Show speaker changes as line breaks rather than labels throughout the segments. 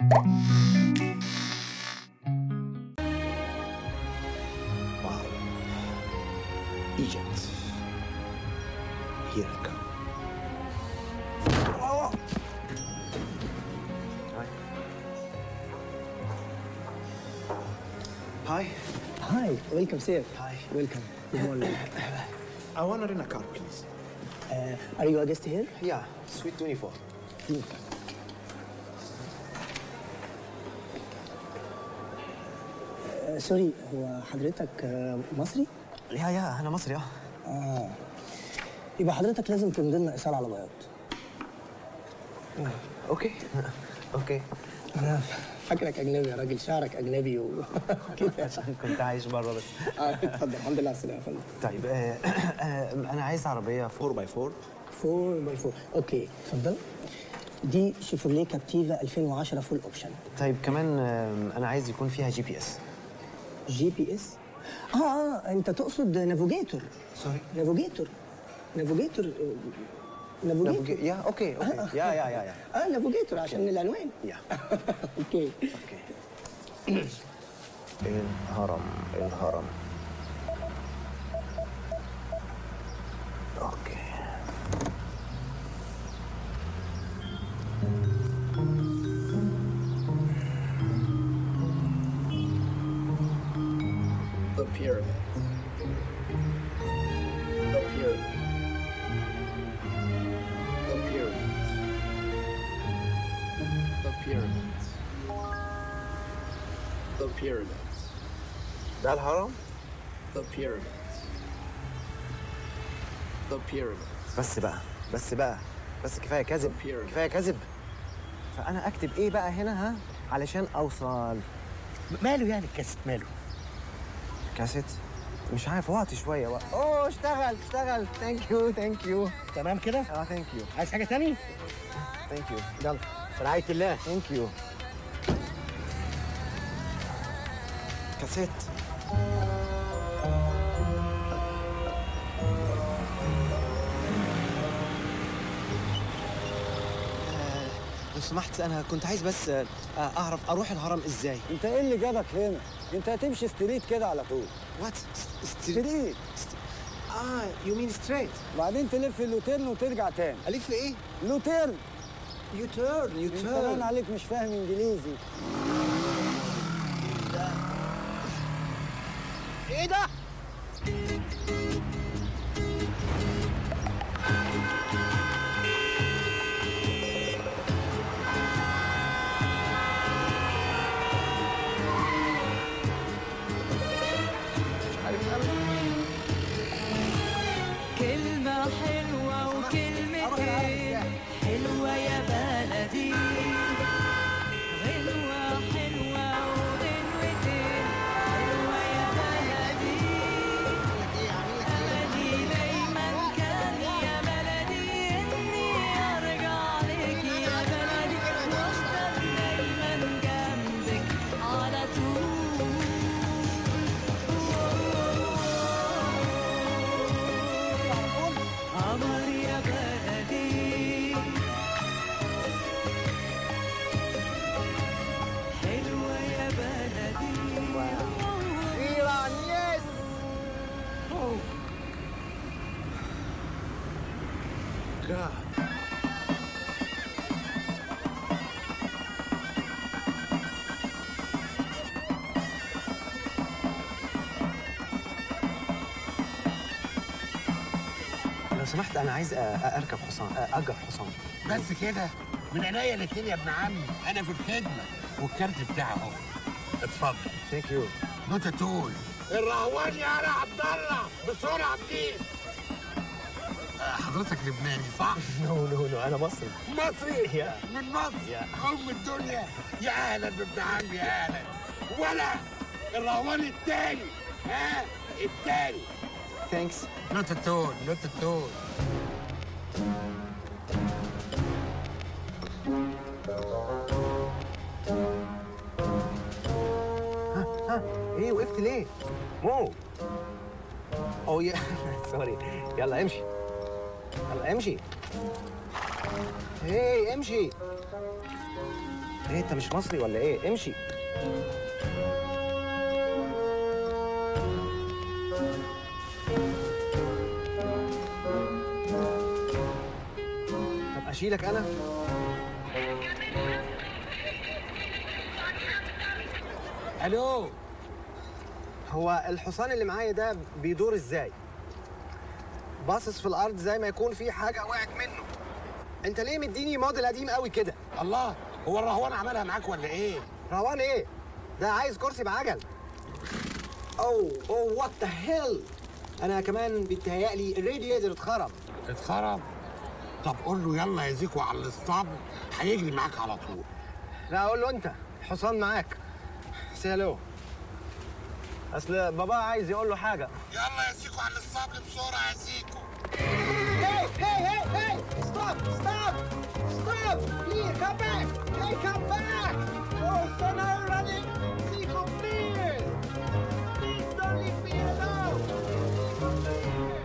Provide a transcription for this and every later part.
Wow. Egypt. Here I come. Oh. Hi.
Hi, welcome, sir.
Hi.
Welcome. Good morning.
I want to rent a car, please.
Uh, are you a guest here?
Yeah, Suite 24.
آه، سوري هو حضرتك آه، مصري؟
يا يا أنا مصري اه
اه يبقى حضرتك لازم تمضي لنا ايصال على بياض
اوكي اوكي
انا فاكرك اجنبي يا راجل شعرك اجنبي وكده
كنت عايش بره بس
اه اتفضل الحمد لله على السلامه يا فندم
طيب آه، آه، انا عايز عربيه 4 باي 4
4 باي 4 اوكي اتفضل دي شيفروليه كابتيفا 2010 فول اوبشن
طيب كمان آه، انا عايز يكون فيها جي بي اس
جي بي اس اه اه انت تقصد نافوجيتور
سوري
نافوجيتور نافوجيتور نافوجيتور
يا اوكي اوكي يا يا يا يا
اه نافوجيتور عشان العنوان
يا
اوكي
اوكي الهرم الهرم اوكي
The pyramid. The pyramid. The pyramid. The pyramids. The pyramids.
ده الهرم
The pyramids. The pyramids.
بس بقى بس بقى بس كفايه كذب كفايه كذب فانا اكتب ايه بقى هنا ها علشان اوصل
ماله يعني الكاسيت ماله؟
كاسيت مش عارف وقت شويه وقت اوه اشتغل اشتغل ثانك يو ثانك يو
تمام كده؟
اه ثانك يو
عايز حاجه تاني؟
ثانك يو
يلا في رعايه الله
ثانك يو كاسيت لو سمحت انا كنت عايز بس آه، اعرف اروح الهرم ازاي
انت ايه اللي جابك هنا؟ انت هتمشي ستريت كده على طول
وات
ستريت
اه يو مين ستريت
بعدين تلف اللوتيرن وترجع تاني
الف ايه
لوتيرن
يو تيرن يو
انت باين
تيرن
عليك مش فاهم انجليزي
ايه ده؟
كلمة حلوة وكلمتين حلوة يا بلدي غنوة حلوة وغنوتين حلوة يا بلدي أملي دايما كان يا بلدي إني أرجع لك يا بلدي وأفضل دايما جنبك على طول قمر يا بلدي حلوة يا بلدي
ايران يس
لو سمحت انا عايز أ- أ- اركب حصان أ- اجر حصان
بس كده من عينيا الاتنين يا ابن عمي انا في الخدمه والكارت بتاعي اهو اتفضل
ثانك يو
نوتة تول الرهواني انا عبد الله بسرعه بليز آه، حضرتك لبناني صح؟
نو نو نو انا مصري
مصري
يا.
من مصر
يا.
ام الدنيا يا اهلا بابن عمي يا اهلا ولا الرهواني التاني ها التاني
ثانكس
نوتة تول نوتة تول
ايه وقفت ليه؟ مو او يا سوري يلا امشي يلا امشي ايه امشي ايه انت مش مصري ولا ايه امشي طب اشيلك انا الو هو الحصان اللي معايا ده بيدور ازاي باصص في الارض زي ما يكون في حاجه وقعت منه انت ليه مديني موديل قديم قوي كده
الله هو الرهوان عملها معاك ولا ايه؟
روان ايه ده عايز كرسي بعجل اوه اوه وات ذا هيل انا كمان بيتهيألي الرادياتور اتخرب
اتخرب طب قول له يلا يا زيكو على الاسطبل هيجري معاك على طول
لا اقول له انت الحصان معاك سيلو اصل بابا عايز يقول له حاجه
يلا يا زيكو على الاسطبل بسرعه يا زيكو
Hey, hey, hey, hey! Stop! Stop! Stop! Here, come back! Hey, come back! Oh, so now you're running! Zico, please! Please don't leave me alone! Zico, please!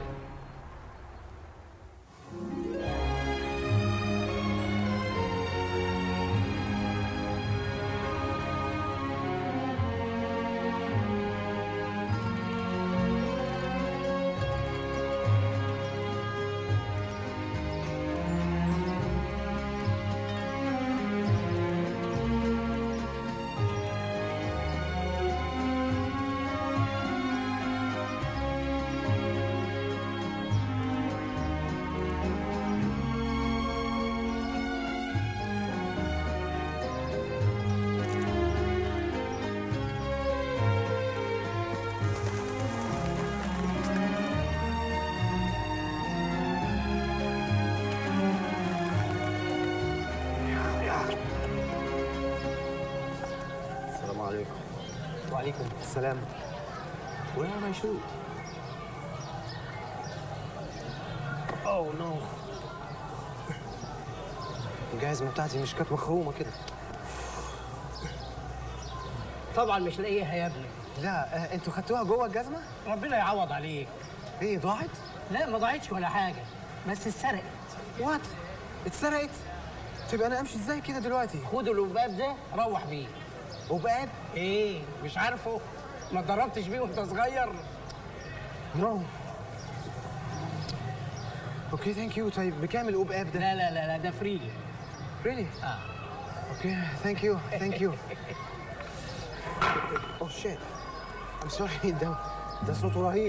السلام عليكم وعليكم السلام Where are my shoes? Oh no الجزمة بتاعتي مش كانت مخرومة كده
طبعا مش لاقيها يا ابني
لا آه، انتوا خدتوها جوه الجزمة؟
ربنا يعوض عليك
ايه ضاعت؟
لا ما ضاعتش ولا حاجه بس اتسرقت
وات؟ اتسرقت؟ طيب انا امشي ازاي كده دلوقتي؟
خد الوباب ده روح بيه
وبقى
ايه مش عارفه ما اتدربتش بيه وانت صغير
نو اوكي ثانك يو طيب بكام الأوباب ده؟
لا لا لا لا ده فري
Really?
اه
اوكي ثانك يو ثانك يو اوه شيت I'm sorry ده ده صوته رهيب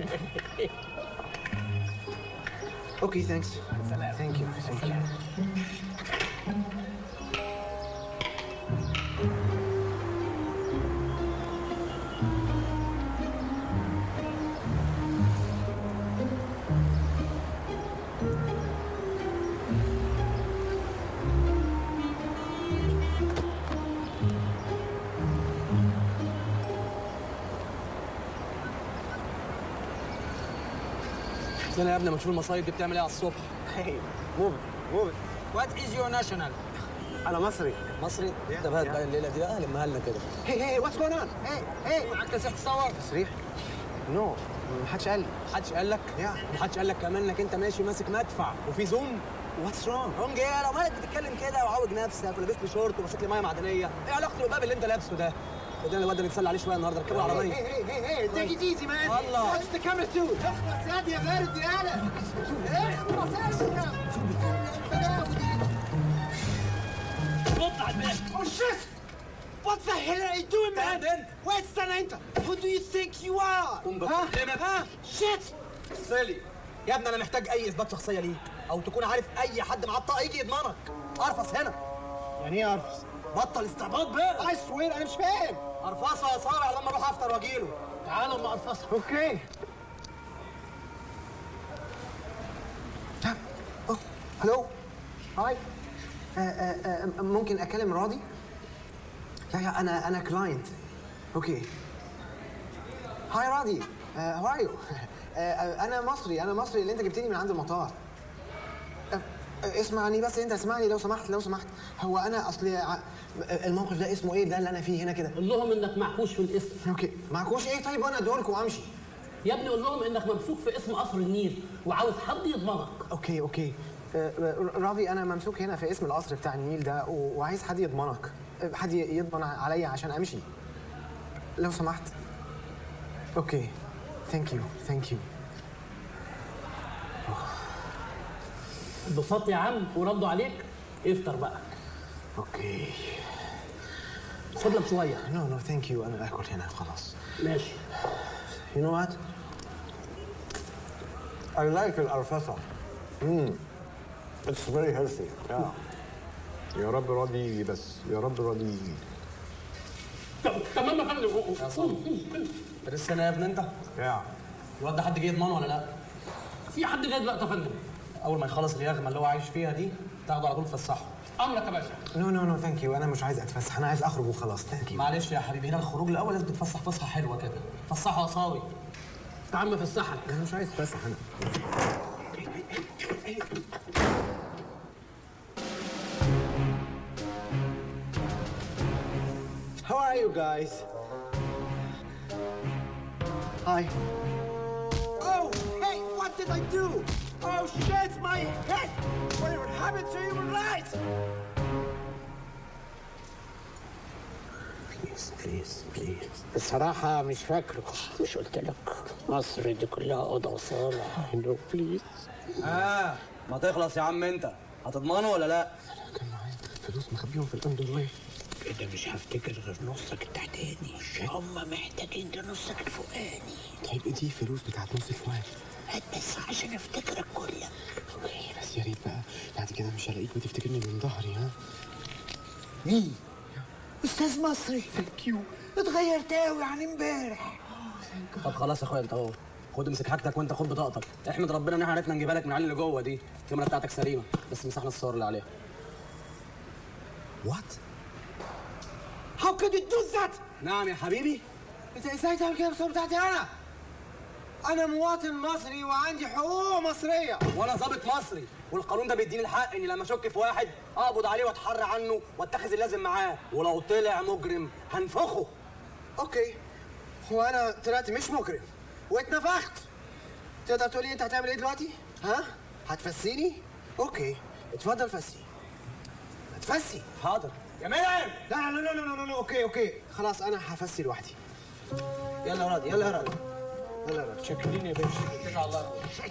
اوكي ثانكس
سلام.
ثانك يو ثانك يو
انا يا ابني ما تشوف المصايب دي بتعمل ايه على الصبح
Hey, move it, move it.
وات از يور ناشونال
أنا مصري.
مصري طب هات بقى الليله دي بقى لمها لنا كده
Hey, hey, what's going on? Hey, hey.
معاك تسريح تصور
تصريح؟ نو محدش قال لي.
محدش قال لك
Yeah.
محدش قال لك كمان انك انت ماشي ماسك مدفع وفي زوم
What's wrong?
رونج ايه لو مالك بتتكلم كده وعوج نفسك ولابس لي شورت وماسك لي ميه معدنيه ايه علاقه الوباب اللي انت لابسه ده خدنا الواد ده نتسلى عليه شويه النهارده ركبه
Hey,
العربيه
hey, hey, hey, take it easy, man.
Allah.
Watch the camera too. اخلص يا دي يا بارد يا قلق. اخلص اشرب.
نط على الباب
Oh shit! What the hell are you doing, man?
Stand in.
Wait, استنى انت. Who do you think you are?
قوم
ها؟
بكلمك.
ها؟ Shit!
سالي يا ابني انا محتاج اي اثبات شخصيه ليك او تكون عارف اي حد معاه الطاقه يجي يضمنك ارفص هنا
يعني ايه ارفس؟
بطل استعباط بقى
I swear انا مش فاهم.
ارفصها يا صابع لما اروح افطر واجيله
تعالوا ما ارفصها
اوكي. اوه هلو هاي آه، آه، آه، ممكن اكلم راضي؟ يا يا انا انا كلاينت اوكي هاي راضي هاو ار يو انا مصري انا مصري اللي انت جبتني من عند المطار آه، آه، اسمعني بس انت اسمعني لو سمحت لو سمحت هو انا اصلي ع- الموقف ده اسمه ايه ده اللي انا فيه هنا كده
قول لهم انك معكوش في الاسم
اوكي معكوش ايه طيب وانا ادوركم وامشي
يا ابني قول لهم انك ممسوك في اسم قصر النيل وعاوز حد يضمنك
اوكي اوكي آه، راضي انا ممسوك هنا في اسم القصر بتاع النيل ده و- وعايز حد يضمنك آه، حد ي- يضمن عليا عشان امشي لو سمحت اوكي ثانك يو ثانك يو
اتبسطت يا عم وردوا عليك افطر بقى
اوكي
خد لك شويه
نو نو ثانك يو انا اكل هنا خلاص
ماشي
You know what? I like القرفصة. Mm. It's very healthy. Yeah. يا رب راضي بس يا رب راضي
طب- تمام يا فندم
انت لسه هنا يا ابني انت
يا
الواد ده حد جه يضمنه ولا لا
في حد جاي دلوقتي يا فندم
اول ما يخلص اليغمه اللي هو عايش فيها دي تاخده على طول تفسحه
امرك يا باشا
نو نو نو ثانك يو انا مش عايز اتفسح انا عايز اخرج وخلاص ثانك يو
معلش يا حبيبي هنا الخروج الاول لازم تتفسح فسحه حلوه كده فسحه يا صاوي
يا عم فسحك
انا مش عايز اتفسح انا How are you guys? Hi.
Oh, hey, what did I do? Oh, shit, my head! Whatever happened to human rights?
Please, please, please.
الصراحة مش فاكره مش قلت لك مصر دي كلها أوضة وصالة نو بليز
اه ما تخلص يا عم انت هتضمنه ولا لا
كان معايا فلوس مخبيهم في الاندر وير
كده مش هفتكر غير نصك التحتاني هم محتاجين لنصك الفوقاني
طيب دي فلوس بتاعت نص الفؤاد
هات بس عشان افتكرك كلك
اوكي بس يا ريت بقى بعد كده مش هلاقيك وتفتكرني من ظهري ها
مين؟ استاذ مصري ثانك يو اتغيرت قوي عن امبارح
طب خلاص يا اخويا انت اهو خد امسك حاجتك وانت خد بطاقتك احمد ربنا ان احنا عرفنا نجيبها لك من العيال اللي جوه دي الكاميرا بتاعتك سليمه بس مسحنا الصور اللي عليها
وات
How could you do that?
نعم يا حبيبي
انت ازاي تعمل كده بالصوره بتاعتي انا؟ انا مواطن مصري وعندي حقوق مصريه
وانا ظابط مصري والقانون ده بيديني الحق اني لما اشك في واحد اقبض عليه واتحرى عنه واتخذ اللازم معاه ولو طلع مجرم هنفخه
اوكي هو انا طلعت مش مجرم واتنفخت تقدر تقول لي انت هتعمل ايه دلوقتي؟ ها؟ هتفسيني؟ اوكي اتفضل فسي هتفسي
حاضر
يا مريم لا لا لا لا لا لا اوكي اوكي خلاص انا هفسي لوحدي يلا يا راضي يلا يا راضي يلا يا راضي
شكرين يا باشا
اتكل على الله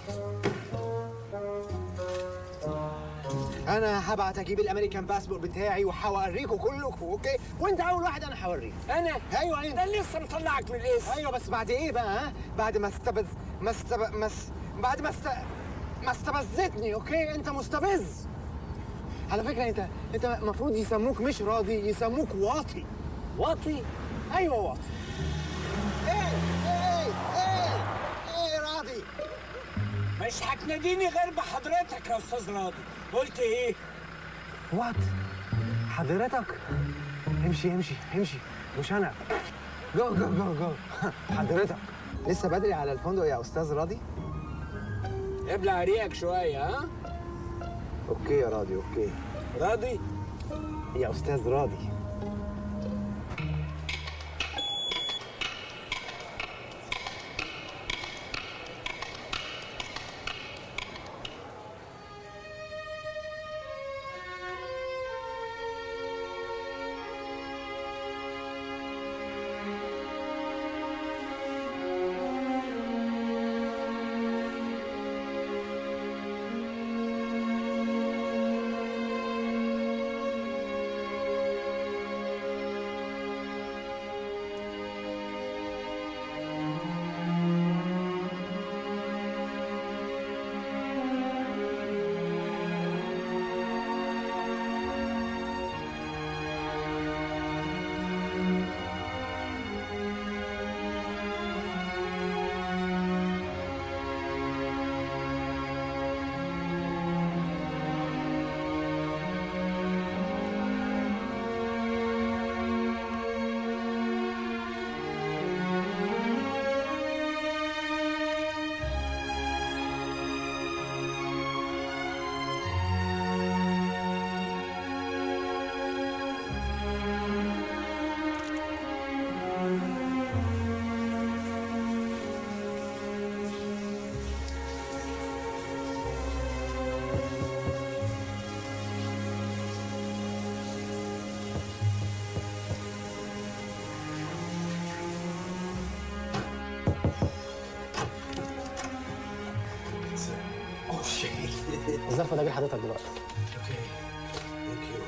انا هبعت اجيب الامريكان باسبور بتاعي وهوريكم كلكم اوكي وانت اول واحد انا هوريك
انا
ايوه انت
انا لسه مطلعك من الاسم
ايوه بس بعد ايه بقى ها بعد ما استبز ما استب... ما س... بعد ما است... ما استبزتني اوكي انت مستبز على فكره انت انت المفروض يسموك مش راضي يسموك واطي
واطي
ايوه واطي ايه ايه ايه ايه راضي
مش هتناديني غير بحضرتك يا استاذ راضي قلت ايه
وات حضرتك امشي امشي امشي مش انا جو جو جو جو حضرتك لسه بدري على الفندق يا استاذ راضي
ابلع ريقك شويه ها
اوكي يا راضي اوكي
راضي
يا استاذ راضي
الظرف ده جه لحضرتك دلوقتي
اوكي ثانك يو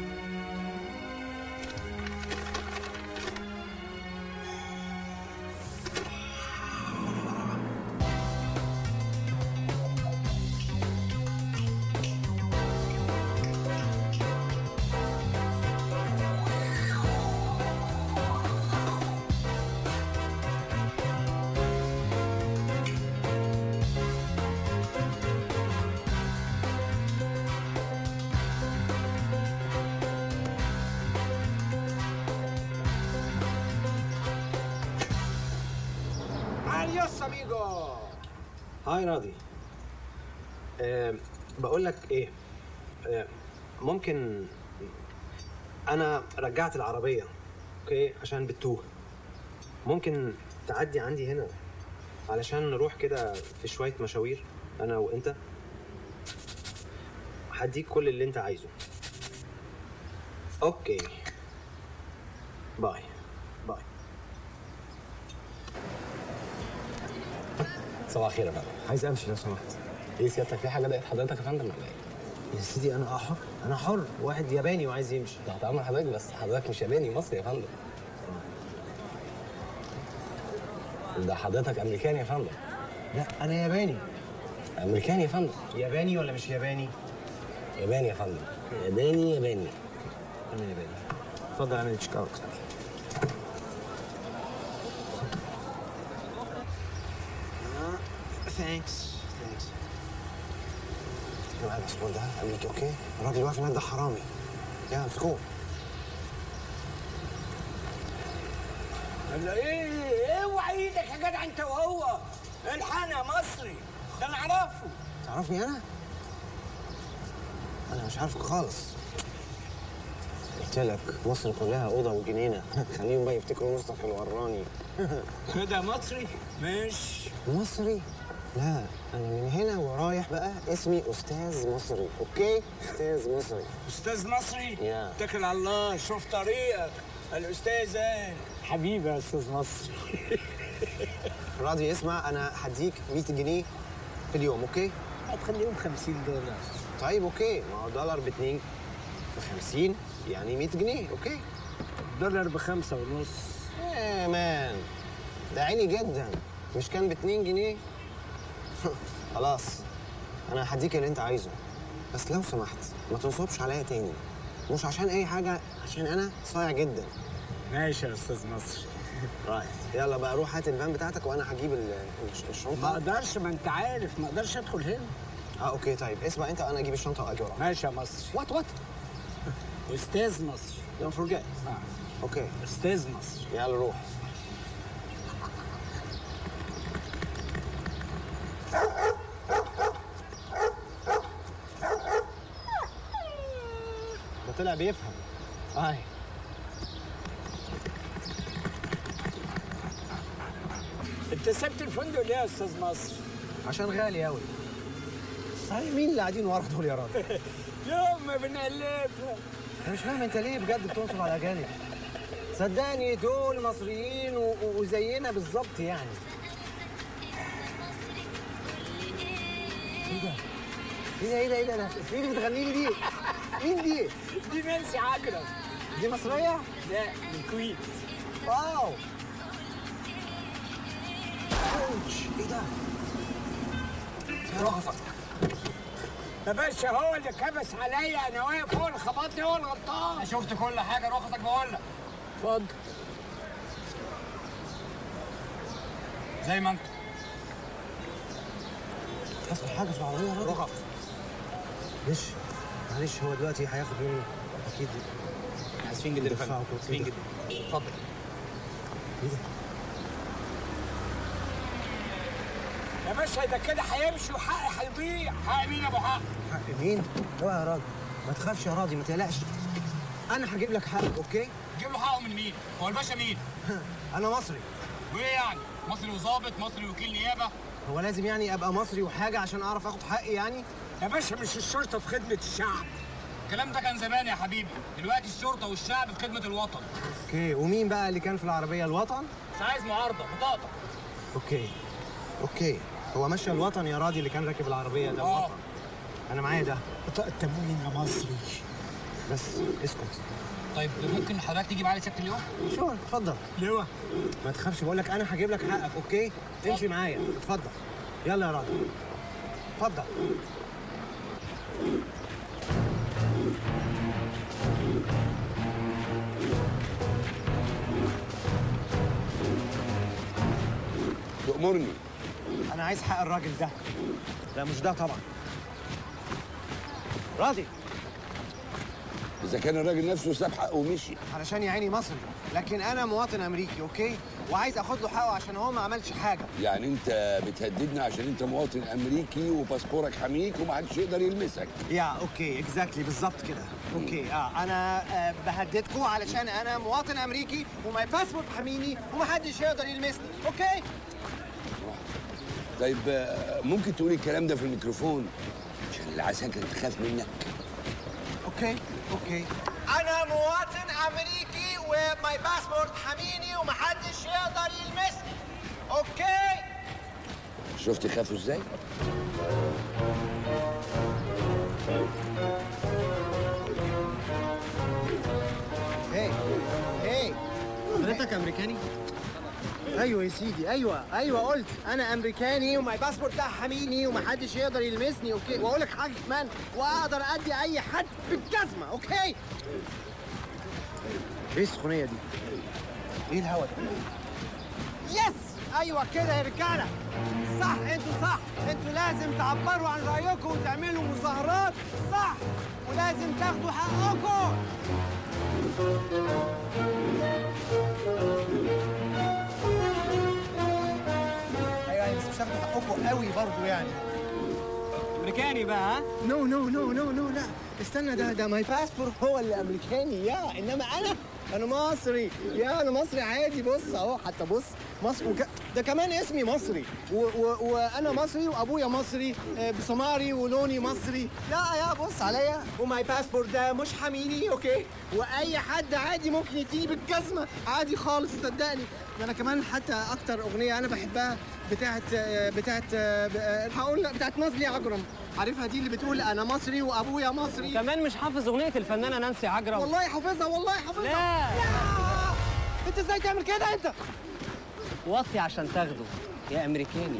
Adiós, amigo.
هاي راضي أه بقول لك ايه أه ممكن انا رجعت العربيه اوكي عشان بتوه ممكن تعدي عندي هنا علشان نروح كده في شويه مشاوير انا وانت هديك كل اللي انت عايزه اوكي باي باي
صباح الخير يا فندم
عايز امشي لو سمحت
ايه سيادتك في حاجه ضايقت حضرتك يا فندم ولا ايه؟
يا سيدي انا حر انا حر واحد ياباني وعايز يمشي
تحت امر حضرتك بس حضرتك مش ياباني مصري يا فندم ده حضرتك امريكاني يا فندم
لا انا ياباني
امريكاني يا فندم
ياباني ولا مش ياباني
ياباني يا فندم ياباني ياباني
انا ياباني اتفضل اعمل تشيك اوت ثانكس ثانكس معايا الباسبور ده امريكي اوكي الراجل اللي واقف هناك ده حرامي يا مسكوه
قال له ايه اوعى ايدك يا جدع انت وهو الحقنا مصري ده انا اعرفه
تعرفني انا؟ انا مش عارفك خالص قلت لك مصر كلها اوضه وجنينه خليهم بقى يفتكروا مصطفى الوراني
ده مصري مش
مصري لا انا من هنا ورايح بقى اسمي استاذ مصري اوكي استاذ مصري
استاذ مصري
يا.
اتكل على الله شوف طريقك الاستاذ ايه
حبيبي يا استاذ مصري
راضي اسمع انا هديك 100 جنيه في اليوم اوكي
هتخليهم 50 دولار
طيب اوكي ما هو دولار ب 2 في 50 يعني 100 جنيه اوكي
دولار بخمسة ونص
ايه مان ده عيني جدا مش كان ب 2 جنيه خلاص انا هديك اللي انت عايزه بس لو سمحت ما تنصبش عليا تاني مش عشان اي حاجه عشان انا صايع جدا
ماشي يا استاذ مصري
رايت يلا بقى روح هات الفان بتاعتك وانا هجيب ال- الش-
ما
الشنطه
اقدرش ما انت عارف ما اقدرش ادخل هنا
اه اوكي طيب اسمع انت وانا اجيب الشنطه واجي وراك
ماشي يا مصري
وات وات
استاذ مصري
دونت فورجيت
آه.
اوكي
استاذ مصري
يلا روح ده طلع بيفهم اي
انت سبت الفندق ليه يا استاذ مصري
عشان غالي قوي صحيح مين اللي قاعدين ورا دول يا راجل
يوم ما بنقلبها
انا مش فاهم انت ليه بجد بتنصب على الاجانب صدقني دول مصريين و- و- وزينا بالظبط يعني ايه ده؟ ايه ده ايه ده ايه ده؟ مين اللي بتغني لي دي؟ مين دي؟
دي نانسي عجرم
دي مصرية؟
لا من الكويت
واو اوتش ايه ده؟ رهفك
يا باشا هو اللي كبس عليا انا واقف هو اللي خبطني هو اللي غلطان
شفت كل حاجه رخصك بقول لك
اتفضل
زي ما انت
حصل حاجة في العربية يا راجل؟
رخص
معلش معلش هو دلوقتي هياخد مني اكيد
اسفين جدا يا
دفعه
فندم
وكده.
اسفين جدا اتفضل
ايه ده؟
يا باشا ده كده هيمشي وحقي هيضيع حق مين يا ابو حق
حق مين؟ اوعى يا راجل ما تخافش يا راضي ما تقلقش انا هجيب لك حقك اوكي؟
جيب له حقه من مين هو الباشا مين
انا مصري
وايه يعني مصري وظابط مصري وكيل نيابه
هو لازم يعني ابقى مصري وحاجه عشان اعرف اخد حقي يعني
يا باشا مش الشرطه في خدمه الشعب
الكلام ده كان زمان يا حبيبي دلوقتي الشرطه والشعب في خدمه الوطن
اوكي ومين بقى اللي كان في العربيه الوطن
مش عايز معارضه بطاقتك
اوكي اوكي هو ماشي الوطن يا راضي اللي كان راكب العربيه ده
اه
الوطن انا معايا ده
بطاقة تموين يا مصري
بس اسكت
طيب ممكن حضرتك تيجي معايا سكت اليوم
شو اتفضل
ليه
ما تخافش بقول لك انا هجيب لك حقك اوكي امشي معايا اتفضل يلا يا راجل اتفضل
تأمرني
انا عايز حق الراجل ده لا مش ده طبعا راضي
إذا كان الراجل نفسه ساب حقه ومشي
علشان يا عيني مصري لكن انا مواطن امريكي اوكي وعايز اخد له حقه عشان هو ما عملش حاجه
يعني أنت بتهددنا عشان أنت مواطن أمريكي وباسبورك حميك ومحدش يقدر يلمسك
يا اوكي اكزاكتلي بالظبط كده اوكي اه انا آه بهددكم علشان انا مواطن امريكي وماي باسبورت حميني ومحدش يقدر يلمسني اوكي
طيب آه، ممكن تقولي الكلام ده في الميكروفون عشان العساكر تخاف منك
اوكي اوكي انا مواطن امريكي وماي باسبورت حميني ومحدش يقدر يلمسني اوكي
شفت خافوا ازاي؟
هي هي حضرتك امريكاني ايوه يا سيدي ايوه ايوه قلت انا امريكاني وماي باسبورت ده حميني ومحدش يقدر يلمسني اوكي واقول لك حاجه كمان واقدر ادي اي حد بالجزمه اوكي ايه السخونيه دي ايه الهوا ده يس ايوه كده يا رجاله صح انتوا صح انتوا لازم تعبروا عن رايكم وتعملوا مظاهرات صح ولازم تاخدوا حقكم ايوه يعني بس مش هاخدوا حقكم قوي برضو يعني
امريكاني بقى ها
نو نو نو نو نو لا استنى ده ده ماي باسبور هو اللي امريكاني يا انما انا انا مصري يا انا مصري عادي بص اهو حتى بص مصر وك... ده كمان اسمي مصري و... و... وانا مصري وابويا مصري آه، بسماري ولوني مصري يا يا بص عليا وماي باسبور ده مش حميني اوكي واي حد عادي ممكن يديني بالجزمه عادي خالص صدقني ده انا كمان حتى اكتر اغنيه انا بحبها بتاعت آه، بتاعت آه، ب- آه، هقول لك بتاعت نازلي عجرم عارفها دي اللي بتقول انا مصري وابويا مصري
كمان مش حافظ اغنيه الفنانه نانسي عجرم
والله حافظها والله حافظها
لا.
لا انت ازاي تعمل كده انت
وطي عشان تاخده يا امريكاني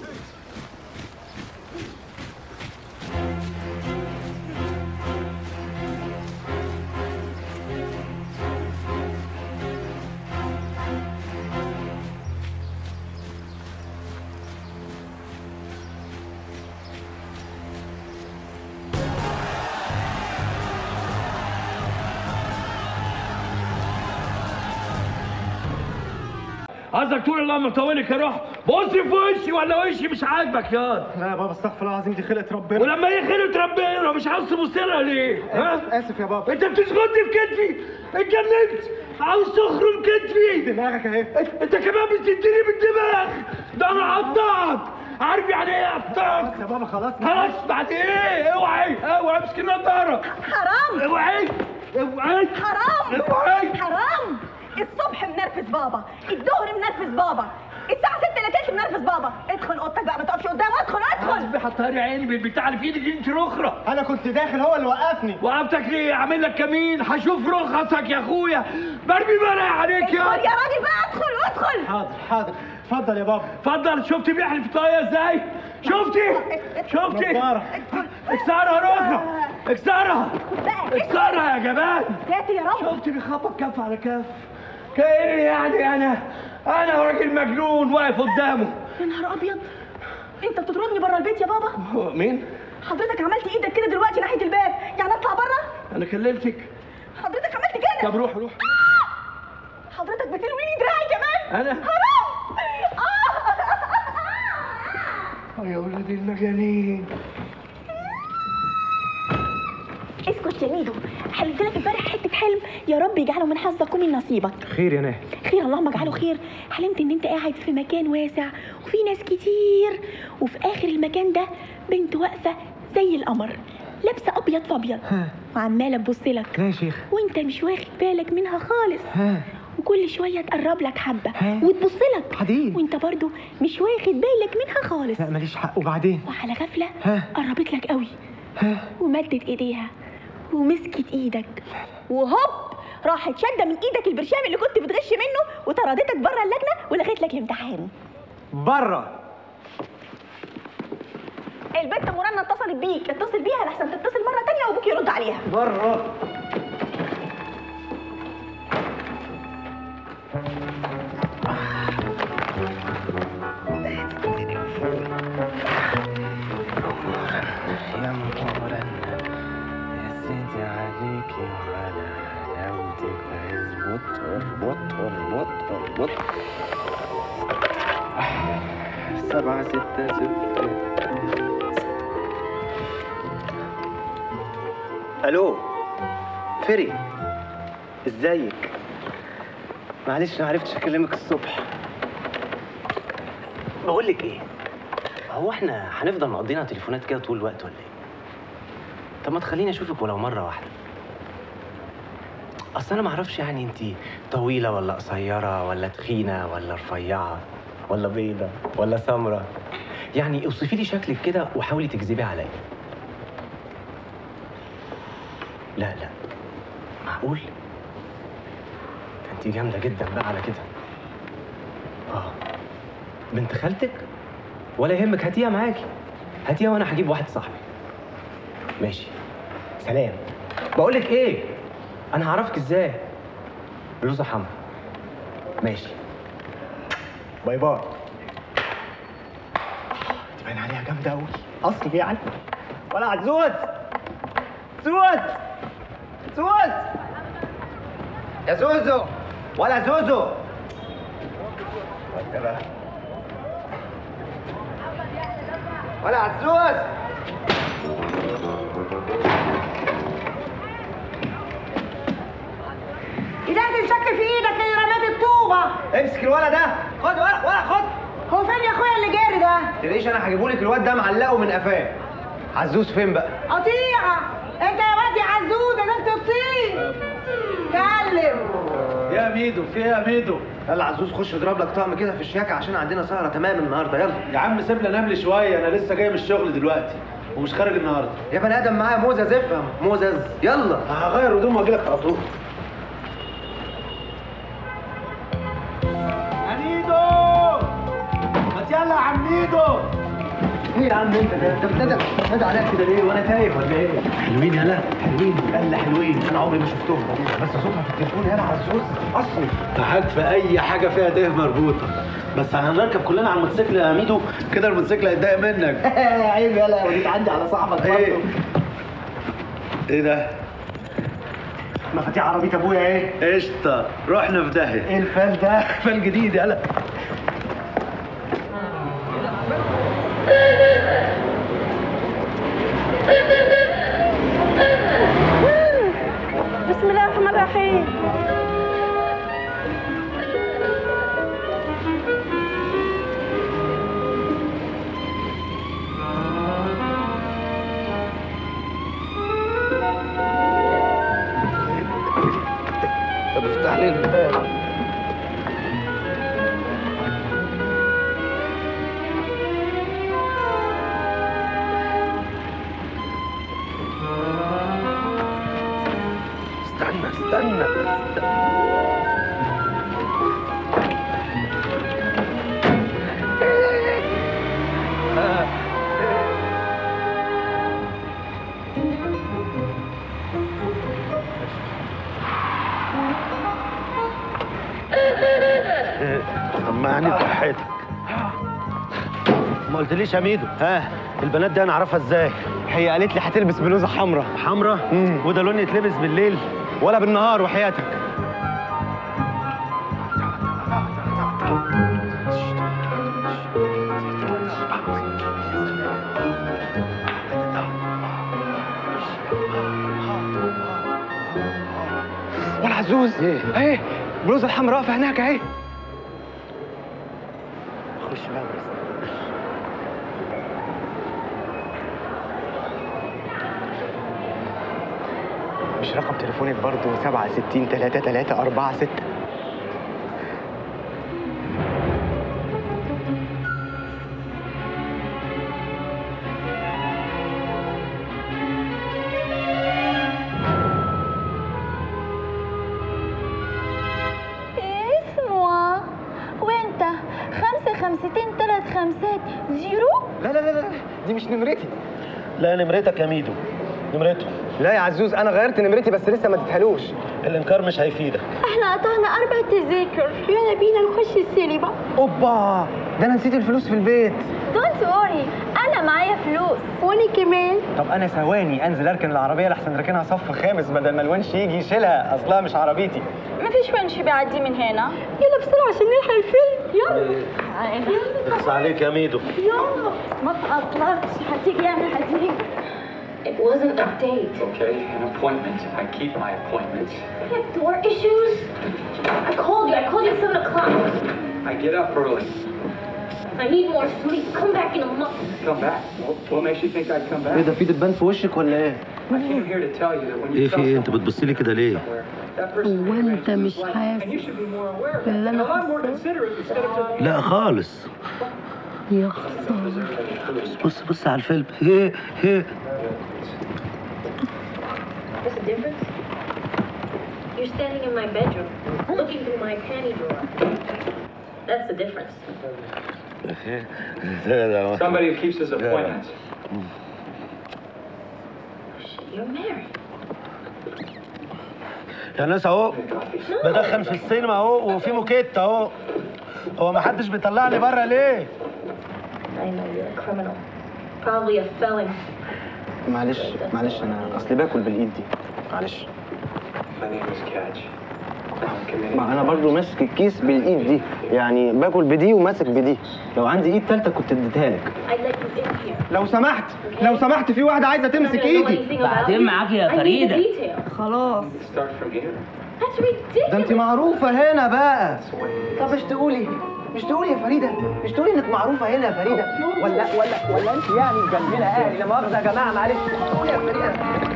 قصدك تقول اللهم طولك يا روح بص في وشي ولا وشي مش عاجبك يا
لا يا بابا استغفر الله العظيم دي خلقة ربنا
ولما هي خلت ربنا مش عاوز تبص لها ليه؟ ها؟
اسف يا بابا
انت بتسقطني في كتفي اتجننت عاوز تخرم كتفي
دماغك اهي
انت كمان بتديني بالدماغ ده انا هقطعك عارف يعني ايه اقطعك؟
يا بابا خلاص
خلاص بعد ايه؟ اوعي اوعي امسك النضاره
حرام
اوعي اوعي
حرام
اوعي
حرام الصبح منرفز بابا الظهر منرفز بابا الساعة 6 الا تلت منرفز بابا ادخل اوضتك بقى ما تقفش قدامه ادخل ادخل
قصدي حطها عيني بالبتاع اللي في ايدك دي انت الاخرى
انا كنت داخل هو اللي وقفني
وقفتك ليه؟ عامل لك كمين هشوف رخصك يا اخويا برمي مرق عليك
ادخل
يا
يا راجل بقى ادخل ادخل
حاضر حاضر اتفضل يا بابا
اتفضل شفتي بيحلف طايه ازاي؟ شفتي؟ شفتي؟
نضارة.
اكسرها رخرة اكسرها
بقى
اكسرها يا جمال
ساتر يا رب
شفتي بيخبط كف على كف كأني يعني انا انا راجل مجنون واقف قدامه
يا نهار ابيض انت بتطردني بره البيت يا بابا
هو مين؟
حضرتك عملت ايدك كده دلوقتي ناحية الباب يعني اطلع بره
انا كلمتك
حضرتك عملت كده
طب روح روح
آه! حضرتك بتلويني دراعي كمان
أنا؟
حرام آه!
يا ولاد المجانين
اسكت يا ميدو حلمت لك امبارح حته حلم يا رب يجعله من حظك ومن نصيبك
خير يا ناهي
خير اللهم اجعله خير حلمت ان انت قاعد في مكان واسع وفي ناس كتير وفي اخر المكان ده بنت واقفه زي القمر لابسه ابيض في ابيض وعماله تبص لك
لا يا شيخ
وانت مش واخد بالك منها خالص
ها
وكل شويه تقرب لك حبه
ها؟
وتبص لك
حديد.
وانت برضو مش واخد بالك منها خالص
لا ماليش حق وبعدين
وعلى غفله
ها؟
قربت لك قوي ومدت ايديها ومسكت ايدك وهوب راحت شاده من ايدك البرشام اللي كنت بتغش منه وطردتك بره اللجنه ولغيت لك الامتحان
بره
البنت مرنة اتصلت بيك اتصل بيها لحسن تتصل مرة تانية وابوك يرد عليها
بره
يا مقبلا يا سيدي عليك وعلى حلاوتك اظبط اربط اربط اربط سبعة ستة ستة
الو فري ازيك معلش ما عرفتش اكلمك الصبح بقول لك ايه هو احنا هنفضل مقضينا تليفونات كده طول الوقت ولا ايه طب ما تخليني اشوفك ولو مره واحده اصل انا ما اعرفش يعني انت طويله ولا قصيره ولا تخينه ولا رفيعه ولا بيضه ولا سمره يعني اوصفي لي شكلك كده وحاولي تكذبي عليا لا لا معقول انت جامده جدا بقى على كده اه بنت خالتك ولا يهمك هاتيها معاكي هاتيها وانا هجيب واحد صاحبي ماشي سلام بقول لك ايه انا هعرفك ازاي بلوزه حمرا ماشي باي باي تبان عليها جامده قوي اصلي يعني ولا عزوز زوز زوز يا زوزو ولا زوزو وانت بقى ولا عزوز
إذا الشك في إيدك اللي رميت الطوبة
امسك الولد ده خد ولا ولا خد
هو فين يا أخويا اللي جاري ده؟
تلاقيش انا هجيبهولك الواد ده معلقه من قفاه عزوز فين بقى
قطيعة أنت يا واد يا عزوز ده أنت تطير كلم
يا ميدو في ايه يا ميدو يلا عزوز خش اضرب لك طقم كده في الشياكه عشان عندنا سهره تمام النهارده يلا
يا عم سيبنا ننام لي شويه انا لسه جاي من الشغل دلوقتي ومش خارج النهارده
يا بني ادم معايا موزز افهم موزز يلا
هغير هدوم واجي لك على طول
ميدو ما يلا يا عم ميدو
ايه يا عم انت ده انت بتنادى بتنادى عليا كده ليه وانا تايه ولا ايه حلوين يلا حلوين يلا حلوين انا عمري ما شفتهم بس صوتها في التليفون يلا عزوز اصلي
تحت في اي حاجه فيها ته مربوطه بس هنركب كلنا على الموتوسيكل يا ميدو كده الموتوسيكل هيتضايق منك
عيب يلا وديك عندي على صاحبك
ايه
برضه
ايه ده
مفاتيح عربيه ابويا ايه
قشطه رحنا في داهيه
ايه الفال ده
فال جديد يلا
بسم الله الرحمن الرحيم
طب افتح لي الباب استنى استنى سمعني فرحتك ما قلتليش يا ميدو ها البنات دي انا اعرفها ازاي
هي قالت لي هتلبس بلوزه حمراء
حمرا وده لون يتلبس بالليل
ولا بالنهار وحياتك ولا عزوز ايه اهي البلوزه الحمراء في هناك اهي خش بقى بس مش رقم تليفونك برضه 67 3 3 4 6
يا
خمسات زيرو
لا لا لا لا دي مش نمرتي
لا نمرتك يا ميدو نمرته
لا يا عزوز انا غيرت نمرتي بس لسه ما اديتهالوش
الانكار مش هيفيدك
احنا قطعنا اربع تذاكر يلا بينا نخش السينما
اوبا ده انا نسيت الفلوس في البيت
دونت وري انا معايا فلوس وانا كمان
طب انا ثواني انزل اركن العربيه لحسن راكنها صف خامس بدل ما الونش يجي يشيلها اصلها مش عربيتي
مفيش ونش بيعدي من هنا يلا بسرعه عشان نلحق الفيلم يلا
اخص عليك يا ميدو
يلا ما تقطعش هتيجي يعني هتيجي
It wasn't a date. Okay, an appointment. I keep my appointments.
I have door issues. I called you. I called you at 7 o'clock.
I get up early.
I need more sleep. Come back in a month.
Come back. What, what makes you think I'd come back?
ايه ده في دبان في وشك ولا ايه؟
I came here to tell you that when you
ايه
tell
في ايه انت
someone
بتبص لي كده ليه
that person
هو انت مش
and you
حاسس
should be more aware of
باللي
that.
انا
A lot more
حاساه
considerate instead of just
لا خالص
يا خساره
بص بص على الفيلم هي هي
What's the difference? You're standing in my bedroom, looking through my panty drawer. That's the difference.
somebody who keeps his appointments.
You're married.
يا ناس اهو بدخن في السينما اهو وفي موكيت اهو هو ما حدش بيطلعني بره ليه
I know you're a criminal. Probably a felon.
معلش معلش انا اصلي باكل بالايد دي معلش
My name is Catch. I'm committed.
ما انا برضو ماسك الكيس بالايد دي يعني باكل بدي وماسك بدي لو عندي ايد تالتة كنت اديتها لك
I'd let you in here.
لو سمحت لو سمحت في واحدة عايزة تمسك ايدي
بعدين معاكي يا فريدة.
خلاص
Start from here.
That's ridiculous.
ده انت معروفة هنا بقى طب مش تقولي مش تقولي يا فريدة مش تقولي انك معروفة هنا يا فريدة ولا ولا ولا انت يعني جنبنا اهلي لا مؤاخذة يا جماعة معلش قولي يا فريدة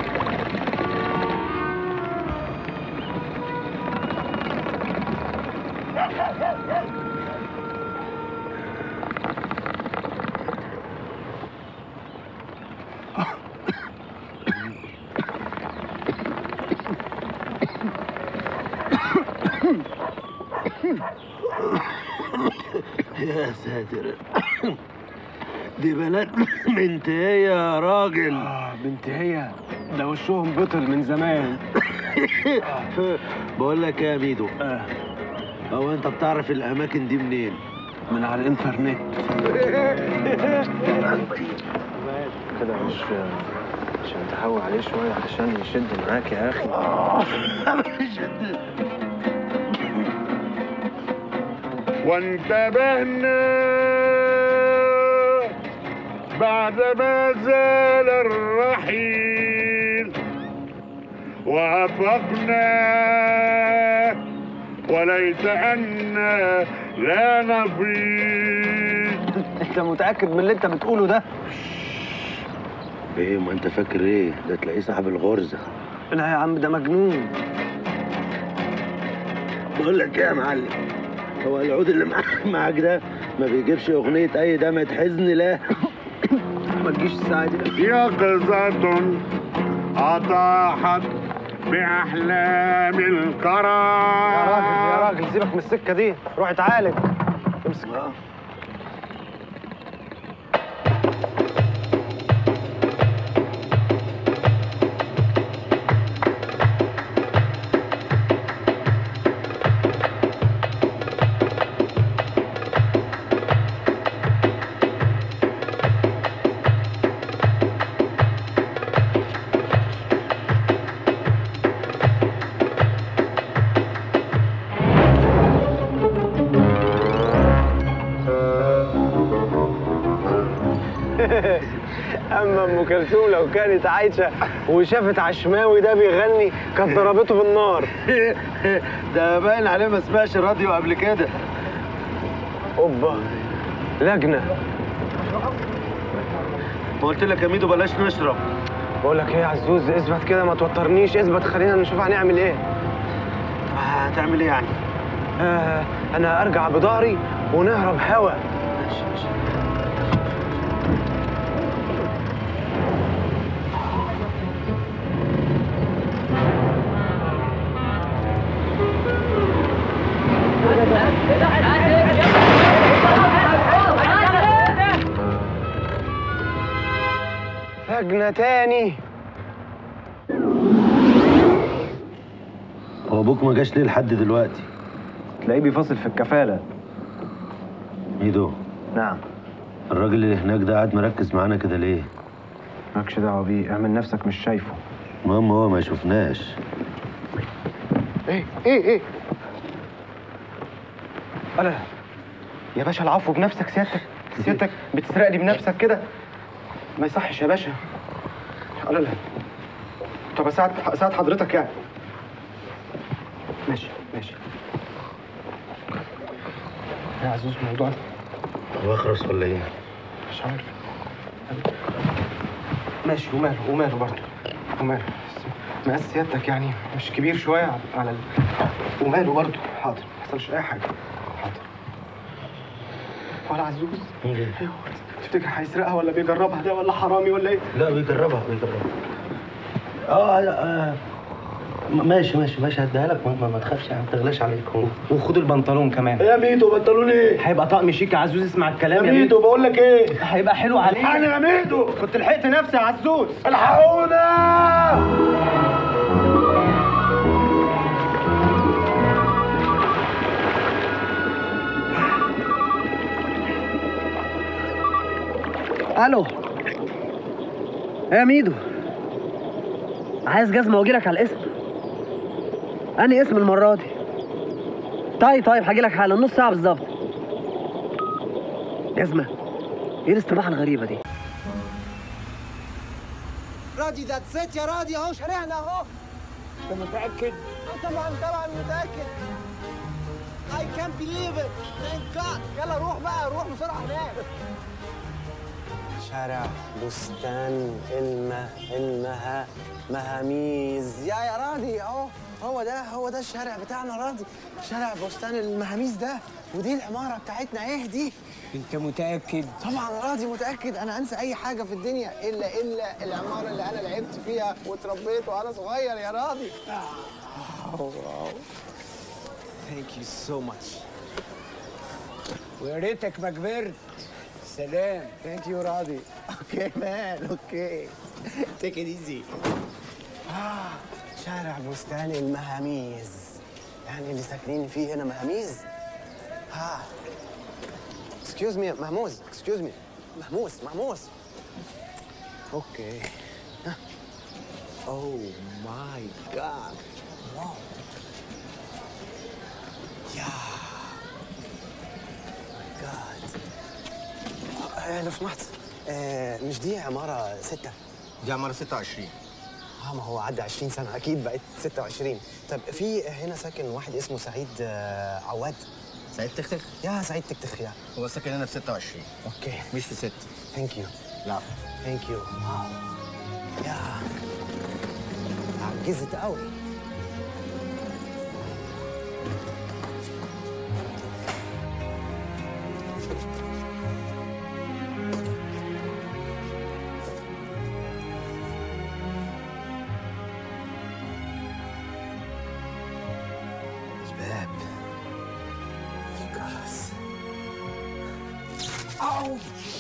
يا ساتر دي بنات بنت هي يا راجل
اه بنت هي ده وشهم بطل من زمان
بقول لك إيه يا ميدو هو انت بتعرف الاماكن دي منين
من على الانترنت كده مش عشان تهوى عليه شوية عشان يشد معاك يا أخي
وانتبهنا بعدما زال الرحيل وأفقنا وليس أنا لا نفيد
أنت متأكد من اللي أنت بتقوله ده؟
ايه ما انت فاكر ايه ده تلاقيه صاحب الغرزه
لا يا عم ده مجنون
بقول لك ايه يا معلم هو العود اللي معاك معاك ده ما بيجيبش اغنيه اي دمعه حزن لا
ما تجيش الساعه دي
يقظة أطاحت بأحلام الكرى
يا راجل يا راجل سيبك من السكه دي روح اتعالج امسك اما ام كلثوم لو كانت عايشه وشافت عشماوي ده بيغني كانت ضربته بالنار
ده باين عليه ما سمعش الراديو قبل كده
اوبا لجنه
ما قلت لك يا ميدو بلاش نشرب
بقول لك ايه يا عزوز اثبت كده ما توترنيش اثبت خلينا نشوف هنعمل ايه
هتعمل ايه يعني
آه انا ارجع بضهري ونهرب هوا
خرجنا تاني
هو ابوك ما جاش ليه لحد دلوقتي
تلاقيه بيفاصل في الكفاله
ميدو
نعم
الراجل اللي هناك ده قاعد مركز معانا كده ليه
مالكش دعوه بيه اعمل نفسك مش شايفه
المهم هو ما شفناش
ايه ايه ايه لا يا باشا العفو بنفسك سيادتك سيادتك بتسرقني بنفسك كده ما يصحش يا باشا لا لا طب اساعد اساعد حضرتك يعني ماشي ماشي يا عزوز موضوع
هو اخرس ولا ايه
مش عارف ماشي وماله وماله برضه وماله مقاس سيادتك يعني مش كبير شويه على ال... وماله برضه حاضر ما حصلش اي حاجه حاضر ولا عزوز تفتكر هيسرقها ولا بيجربها ده ولا حرامي ولا ايه؟
لا بيجربها بيجربها اه لا آه. م- ماشي ماشي ماشي هديها لك ما, ما تخافش يعني ما تغلاش عليك
وخد البنطلون كمان
يا ميدو بنطلون ايه؟
هيبقى طقم شيك يا عزوز اسمع الكلام
يا ميدو بقول لك ايه؟
هيبقى حلو عليك
الحقني يا ميدو
كنت لحقت نفسي يا عزوز
الحقونا
الو يا ميدو عايز جزمه واجيلك على الاسم انهي اسم المره دي طيب طيب هجيلك حالا نص ساعه بالظبط جزمه ايه الاستباحه الغريبه دي
راضي ده ست يا راضي اهو شارعنا اهو
انت متاكد
آه طبعا طبعا متاكد I can't believe it thank God يلا روح بقى روح بسرعه هناك شارع بستان المه المها مهاميز يا يا راضي اهو هو ده هو ده الشارع بتاعنا راضي شارع بستان المهاميز ده ودي العماره بتاعتنا ايه دي
انت متاكد
طبعا راضي متاكد انا انسى اي حاجه في الدنيا الا الا العماره اللي انا لعبت فيها واتربيت وانا صغير يا راضي
ثانك يو سو ماتش ويا ريتك ما كبرت سلام
ثانك يو راضي اوكي مان اوكي تيك ات ايزي اه شارع بستان المهاميز يعني اللي ساكنين فيه هنا مهاميز ها اكسكيوز مي مهموز اكسكيوز مي مهموس مهموس اوكي اوه ماي جاد واو يا جاد آه لو سمحت آه مش دي عمارة ستة
دي عمارة 26
اه ما هو عدى 20 سنة أكيد بقت 26 طب في هنا ساكن واحد اسمه سعيد آه عواد
سعيد تختخ
يا سعيد تكتخ يا
هو ساكن هنا في 26
اوكي
مش في 6
ثانك يو
لا
ثانك يو واو يا عجزت قوي الباب الجرس أو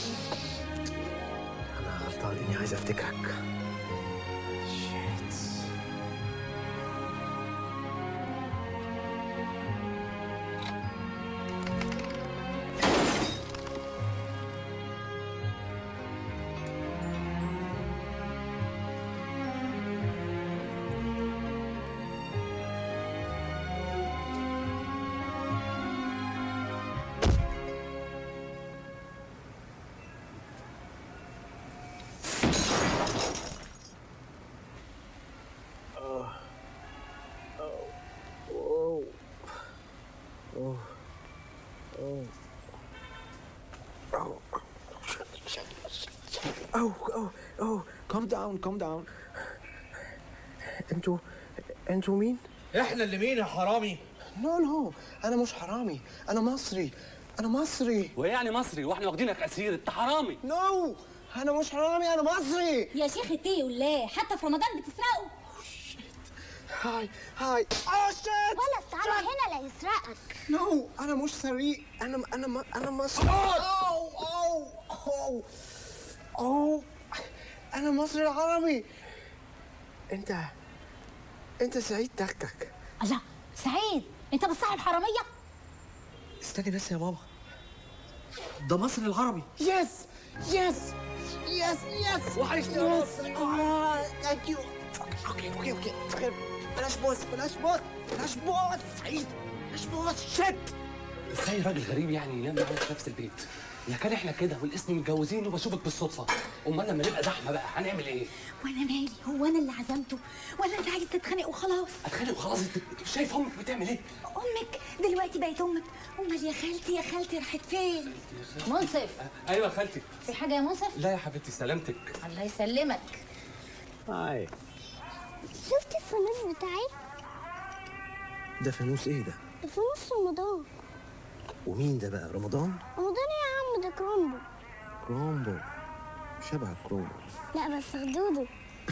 أنا غلطان إني عايز أفتكرك شيت Oh. Oh. Oh. Oh. Oh, oh, oh, calm down, calm down. انتوا انتوا مين؟
احنا اللي مين يا حرامي؟
نو نو انا مش حرامي انا مصري انا مصري
وايه يعني مصري واحنا واخدينك اسير انت حرامي
نو انا مش حرامي انا مصري
يا شيخ اتقي الله حتى في رمضان بتسرقوا
هاي هاي اه شيت
ولد تعالى هنا لا يسرقك
نو انا مش سريق انا انا انا مصري اوه اوه اوه اوه انا مصري العربي انت انت سعيد تكتك
الله سعيد انت بتصاحب حراميه
استني بس يا بابا ده مصري العربي يس يس يس يس
وحشني يا مصر.
اه ثانك يو اوكي اوكي اوكي اوكي بلاش بوس بلاش بوس بلاش بوس سعيد بلاش بوس شت
ازاي راجل غريب يعني ينام معانا في نفس البيت لا كان احنا كده والاسم متجوزين وبشوفك بالصدفه امال لما نبقى زحمه بقى هنعمل ايه
وانا مالي هو انا اللي عزمته ولا انت عايز تتخانق وخلاص
اتخانق وخلاص انت مش شايف امك بتعمل ايه
امك دلوقتي بقت امك امال يا خالتي يا خالتي راحت فين منصف
ايوه يا خالتي
في حاجه يا منصف
لا يا حبيبتي سلامتك
الله يسلمك
هاي
شفت الفانوس بتاعي؟
ده فانوس ايه ده
ده فانوس رمضان
ومين ده بقى رمضان
رمضان يا عم ده كرومبو
كرومبو شبه كرومبو
لا بس خدوده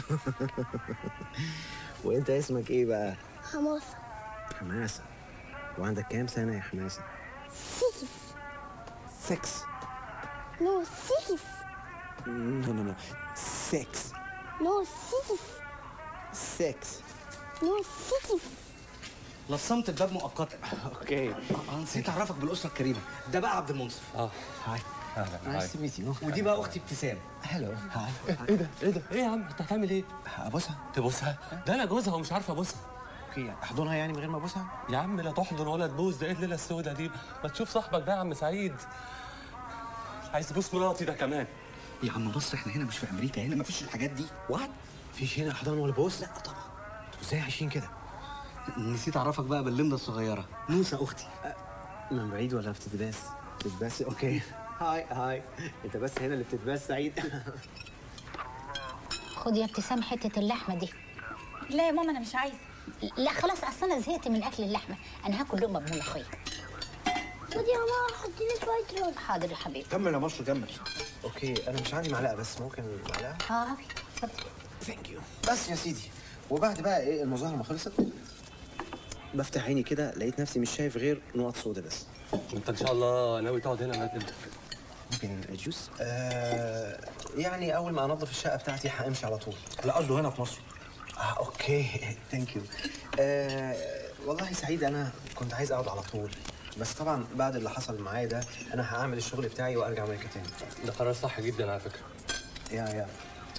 وانت اسمك ايه بقى
حماسة
حماسه وعندك كام سنه يا حماسه
سيكس
6
نو سيكس
نو نو نو 6
نو سيكس
6
نو سيكس
لصمت الباب مؤقتا
اوكي
اه نسيت اعرفك بالاسره الكريمه ده بقى عبد المنصف
اه
هاي نايس تو ميت يو
ودي بقى اختي ابتسام
هلو هاي
ايه ده ايه ده ايه يا عم انت هتعمل ايه
ابوسها
تبوسها ده انا جوزها ومش عارف ابوسها
اوكي احضنها يعني من غير ما ابوسها
يا عم لا تحضن ولا تبوس ده ايه الليله السوداء دي ما تشوف صاحبك ده يا عم سعيد عايز تبوس مراتي ده كمان
يا عم مصر احنا هنا مش في امريكا هنا مفيش الحاجات دي
وات مفيش هنا احضان ولا بوس لا طبعا انتوا ازاي عايشين كده
نسيت اعرفك بقى باللمده الصغيره نوسه اختي
من بعيد ولا بتتباس بتتباس اوكي هاي هاي انت بس هنا اللي بتتباس سعيد
خد يا ابتسام حته اللحمه دي لا يا ماما انا مش عايزه لا خلاص اصل انا زهقت من اكل اللحمه انا هاكل لقمه بملوخيه
خد يا ماما حط لي شوية رز
حاضر يا حبيبي
كمل يا مصر كمل
اوكي انا مش عندي معلقه بس ممكن معلقه
اه اتفضل
ثانك يو بس يا سيدي وبعد بقى ايه المظاهره ما خلصت بفتح عيني كده لقيت نفسي مش شايف غير نقط سودا بس
انت ان شاء الله ناوي تقعد هنا لغايه امتى
ممكن جوس آه يعني اول ما انظف الشقه بتاعتي همشي على طول
لا قصده هنا في مصر
اه اوكي ثانك يو آه والله سعيد انا كنت عايز اقعد على طول بس طبعا بعد اللي حصل معايا ده انا هعمل الشغل بتاعي وارجع امريكا تاني
ده قرار صح جدا على فكره
يا يا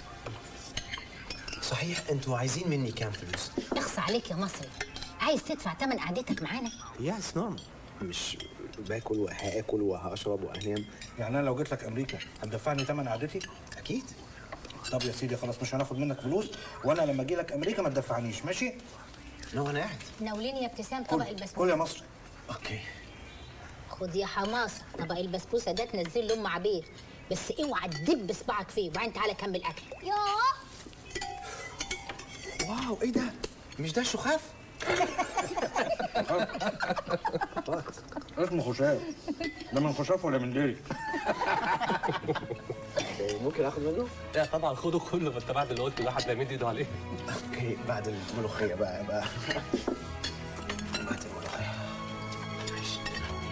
صحيح انتوا عايزين مني كام فلوس؟
اخص عليك يا مصري عايز تدفع ثمن قعدتك معانا
يا اتس نورمال مش باكل وهاكل وهشرب وهنام
يعني انا لو جيت لك امريكا هتدفعني ثمن قعدتي
اكيد
طب يا سيدي خلاص مش هناخد منك فلوس وانا لما اجي لك امريكا ما تدفعنيش ماشي
نو انا قاعد
ناوليني يا ابتسام طبق
كل
البسبوسه
يا مصر
اوكي
خد يا حماصه طبق البسبوسه ده تنزل له ام عبير بس اوعى تدب صباعك فيه وبعدين تعالى كمل اكل
ياه
واو ايه ده؟ مش ده الشخاف؟
اسمه خشاف ده من خشاف ولا من ديري
ممكن اخد منه؟
لا طبعا خده كله ما انت بعد اللي قلته ده حد هيمد ايده عليه
اوكي بعد الملوخيه بقى بقى بعد الملوخيه ماشي.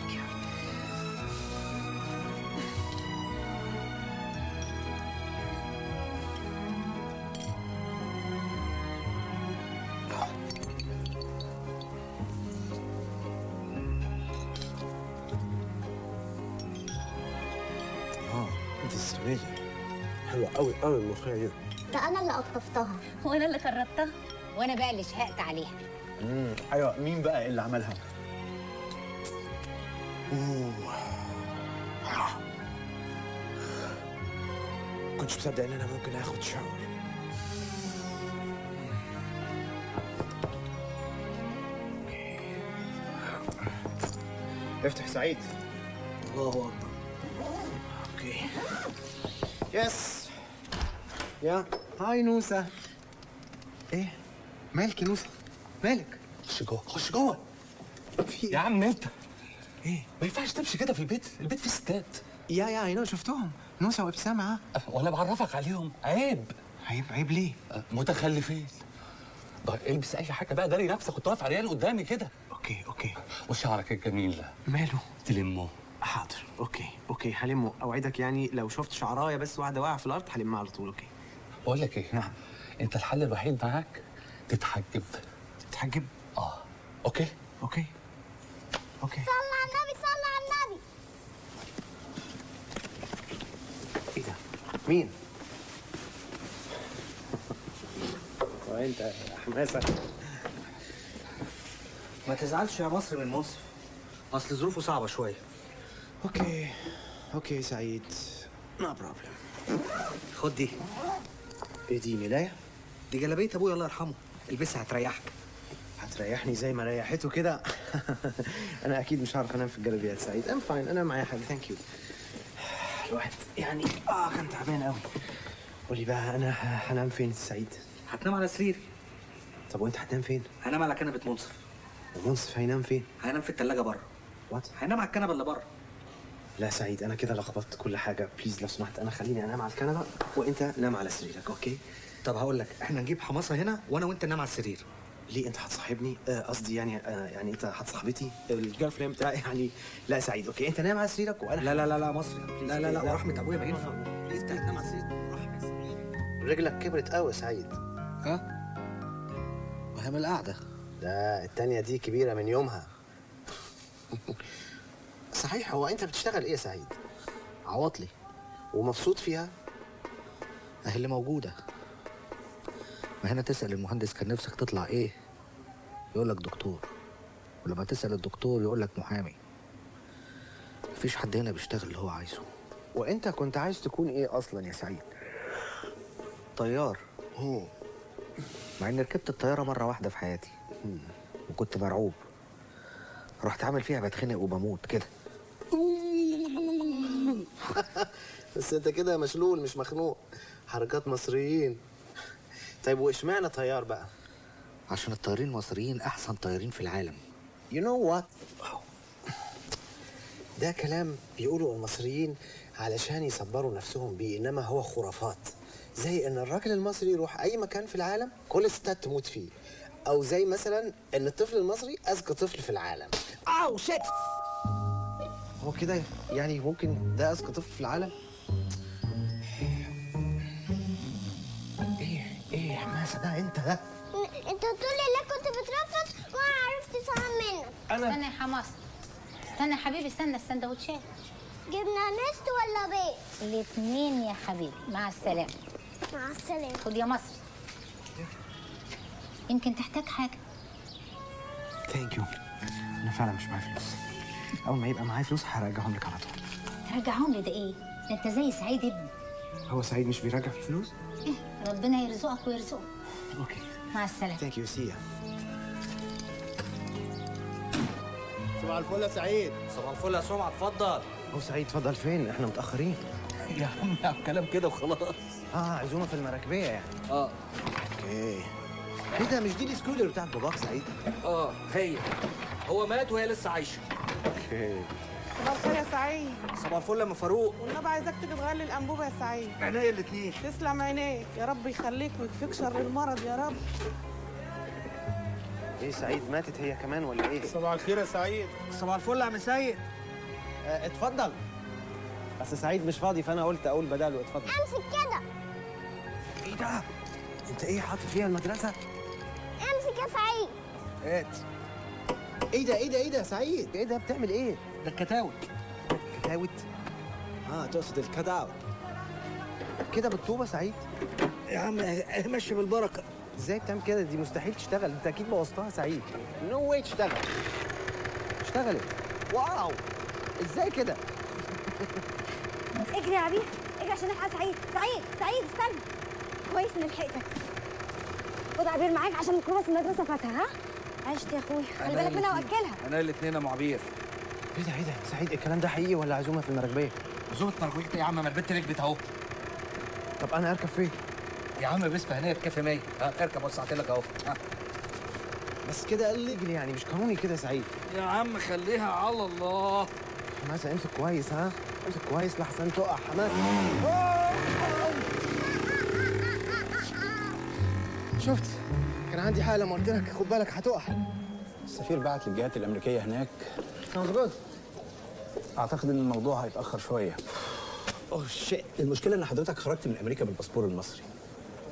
اه This is amazing. حلوة قوي قوي الملوخية دي.
ده انا اللي قطفتها
وانا اللي خربتها وانا بقى اللي شهقت عليها
امم ايوه مين بقى اللي عملها؟
اوه كنتش مصدق ان انا ممكن اخد شاور
افتح سعيد
الله اكبر اوكي يس يا هاي نوسة ايه مالك يا نوسة مالك
خش جوه خش جوه
في
يا عم انت
ايه
ما ينفعش تمشي كده في البيت البيت فيه ستات
يا يا انا شفتهم نوسة وابتسام ها
وانا بعرفك عليهم عيب
عيب عيب ليه
متخلفين طيب البس اي حاجه بقى داري نفسك كنت واقف عريان قدامي كده
اوكي اوكي
وشعرك الجميل ده
ماله
تلمه
حاضر اوكي اوكي هلمه اوعدك يعني لو شفت شعرايه بس واحده واقعه في الارض هلمها على طول اوكي
بقول لك ايه نعم انت الحل الوحيد معاك تتحجب
تتحجب
اه اوكي
اوكي اوكي
صلى على النبي صلى على النبي
ايه ده مين
وانت يا حماسه
ما تزعلش يا مصر من منصف اصل ظروفه صعبه شويه
اوكي اوكي سعيد نو بروبلم
خد دي
ايه دي ملايه
دي جلابيه ابويا الله يرحمه البسها هتريحك
هتريحني زي ما ريحته كده انا اكيد مش هعرف انام في الجلابيات سعيد ام فاين انا معايا حاجه ثانك يو الواحد يعني اه كان تعبان قوي قولي بقى انا ه- هنام فين سعيد
هتنام على سريري
طب وانت هتنام فين
هنام على كنبه منصف
ومنصف هينام فين
هينام في التلاجة بره
وات
هينام على الكنبه اللي بره
لا سعيد انا كده لخبطت كل حاجه بليز لو سمحت انا خليني انام على الكنبه وانت نام على سريرك اوكي
طب هقول لك احنا نجيب حماصه هنا وانا وانت ننام على السرير
ليه انت هتصاحبني آه، قصدي يعني آه، يعني انت هتصاحبتي الجيرل فريند بتاعي يعني لا سعيد اوكي انت نام على سريرك وانا
لا لا لا لا مصري لا لا لا ورحمه ابويا ما ينفع بليز تعالى تنام على السرير
رجلك كبرت قوي يا سعيد
ها وهم القعده
ده التانية دي كبيرة من يومها صحيح هو انت بتشتغل ايه يا سعيد؟
عواطلي
ومبسوط فيها؟
اهي اللي موجوده ما هنا تسال المهندس كان نفسك تطلع ايه يقول لك دكتور ولما تسال الدكتور يقول لك محامي مفيش حد هنا بيشتغل اللي هو عايزه
وانت كنت عايز تكون ايه اصلا يا سعيد؟
طيار مع اني ركبت الطياره مره واحده في حياتي وكنت مرعوب رحت عامل فيها بتخنق وبموت كده
بس انت كده مشلول مش مخنوق حركات مصريين طيب واشمعنى طيار بقى؟
عشان الطيارين المصريين احسن طيارين في العالم
You know what؟ ده كلام بيقولوا المصريين علشان يصبروا نفسهم بيه انما هو خرافات زي ان الراجل المصري يروح اي مكان في العالم كل الستات تموت فيه او زي مثلا ان الطفل المصري اذكى طفل في العالم اوه شيت هو كده يعني ممكن ده اذكى طفل في العالم ايه ايه يا حماسه ده انت ده
انت طول الليل كنت بترفض وانا عرفت افهم منك
استنى يا حماس استنى يا حبيبي استنى السندوتشات
جبنا نست ولا بيض
الاثنين يا حبيبي مع السلامه
مع السلامه
خد يا مصر يمكن تحتاج حاجه
ثانك يو انا فعلا مش معايا فلوس اول ما يبقى معايا فلوس هرجعهم لك على طول
ترجعهم لي ده ايه ده انت زي سعيد ابني
هو سعيد مش بيرجع في الفلوس
ربنا يرزقك ويرزقه
اوكي
مع السلامه
ثانك يو سي
صباح الفل يا سعيد
صباح الفل يا سمعه اتفضل
هو سعيد اتفضل فين احنا متاخرين
يا عم يا عم كلام كده وخلاص
اه عزومه في المراكبيه يعني
اه
اوكي ايه ده مش دي السكوتر بتاعت باباك سعيد
اه هي هو مات وهي لسه عايشه
اوكي
صباح الخير يا سعيد
صباح الفل يا ام فاروق
والنبي عايزاك تيجي تغير لي الانبوبه يا سعيد
عينيا الاثنين
تسلم عينيك يا رب يخليك ويكفيك شر المرض يا رب
ايه سعيد ماتت هي كمان ولا ايه
صباح الخير يا سعيد
صباح الفل يا عم سيد
آه اتفضل بس سعيد مش فاضي فانا قلت اقول بداله اتفضل
امسك كده
ايه ده انت ايه حاطط فيها المدرسه
امسك يا سعيد
هات
ايه ده ايه ده ايه ده سعيد ايه ده بتعمل ايه
ده الكتاوت
كتاوت اه تقصد الكداوت كده بالطوبه سعيد
يا عم مشي بالبركه
ازاي بتعمل كده دي مستحيل تشتغل انت اكيد بوظتها سعيد نو واي تشتغل اشتغلت واو ازاي كده
اجري يا عبير اجري عشان نلحق سعيد سعيد سعيد استنى كويس اني لحقتك خد عبير معاك عشان ميكروباص المدرسه فاتها ها عشت يا اخويا خلي بالك منها واكلها
انا الاثنين يا ام عبير
ايه ده ايه ده سعيد الكلام ده حقيقي ولا عزومه في المراكبيه
عزومه مرجولة يا عم ما البت ركبت اهو
طب انا اركب فين
يا عم بسمة هنا بكافي 100 ها اركب وسعت لك اهو ها.
بس كده الليجل يعني مش قانوني كده يا سعيد
يا عم خليها على الله
حماسه امسك كويس ها امسك كويس لحسن تقع حماسه شفت كان عندي حاله لما قلت لك خد بالك هتقع
السفير بعت للجهات الامريكيه هناك
مظبوط
اعتقد ان الموضوع هيتاخر شويه
اوه شيت
المشكله ان حضرتك خرجت من امريكا بالباسبور المصري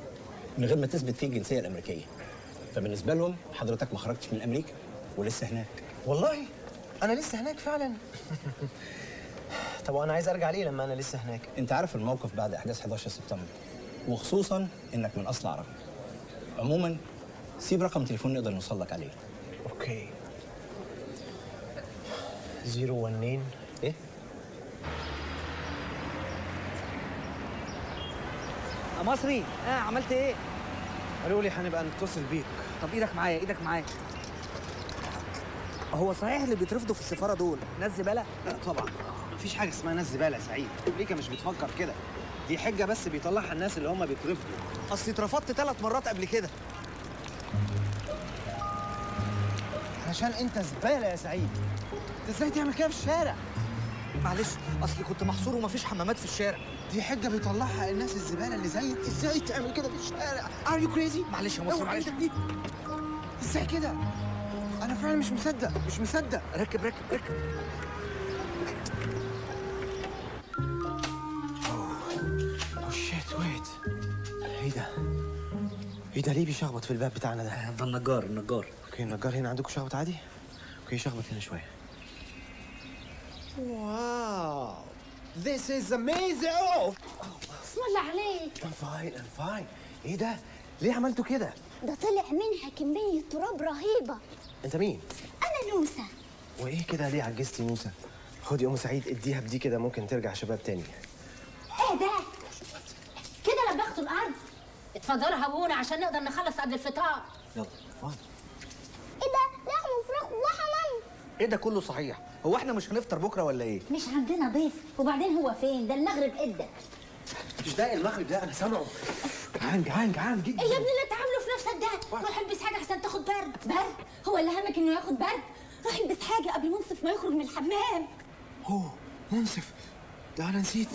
من غير ما تثبت فيه الجنسيه الامريكيه فبالنسبه لهم حضرتك ما خرجتش من امريكا ولسه هناك
والله انا لسه هناك فعلا طب وانا عايز ارجع ليه لما انا لسه هناك
انت عارف الموقف بعد احداث 11 سبتمبر وخصوصا انك من اصل عربي عموما سيب رقم تليفون نقدر نوصل لك عليه
اوكي زيرو ونين
ايه
يا مصري اه عملت ايه
قالوا لي هنبقى نتصل بيك
طب ايدك معايا ايدك معايا هو صحيح اللي بيترفضوا في السفاره دول ناس زباله
لا طبعا مفيش حاجه اسمها ناس زباله يا سعيد امريكا مش بتفكر كده دي حجه بس بيطلعها الناس اللي هم بيترفضوا
اصلي اترفضت ثلاث مرات قبل كده
عشان انت زباله يا سعيد انت ازاي تعمل كده في الشارع
معلش اصلي كنت محصور ومفيش حمامات في الشارع
دي حجه بيطلعها الناس الزباله اللي زيك ازاي تعمل كده في الشارع ار يو كريزي
معلش يا مصر معلش
دي ازاي كده انا فعلا مش مصدق مش مصدق
ركب ركب ركب
اوه شيت ويت ايه ده ايه ده ليه بيشخبط في الباب بتاعنا ده
ده النجار النجار
اوكي النجار هنا عندكم شخبط عادي اوكي شخبط هنا شويه واو This is amazing oh
بسم الله عليك
I'm fine I'm fine ايه ده ليه عملتوا كده
ده طلع منها كمية تراب رهيبة
انت مين
أنا نوسة
وايه كده ليه عجزتي موسى خدي ام سعيد اديها بدي كده ممكن ترجع شباب تاني
ايه ده؟ كده لبخت الأرض اتفضلوا هبونا عشان نقدر نخلص قبل الفطار
يلا فاضي
إيه ده؟ لحم وفراخ وحمام
ايه ده كله صحيح هو احنا مش هنفطر بكره ولا ايه
مش عندنا ضيف وبعدين هو فين؟ ده المغرب ادى
مش ده المغرب ده انا سامعه جعان جعان جعان جدا
ايه يا ابني اللي تعامله في نفسك ده؟ روح البس حاجة عشان تاخد برد برد؟ هو اللي همك انه ياخد برد؟ روح البس حاجة قبل منصف ما يخرج من الحمام
اوه منصف ده انا نسيت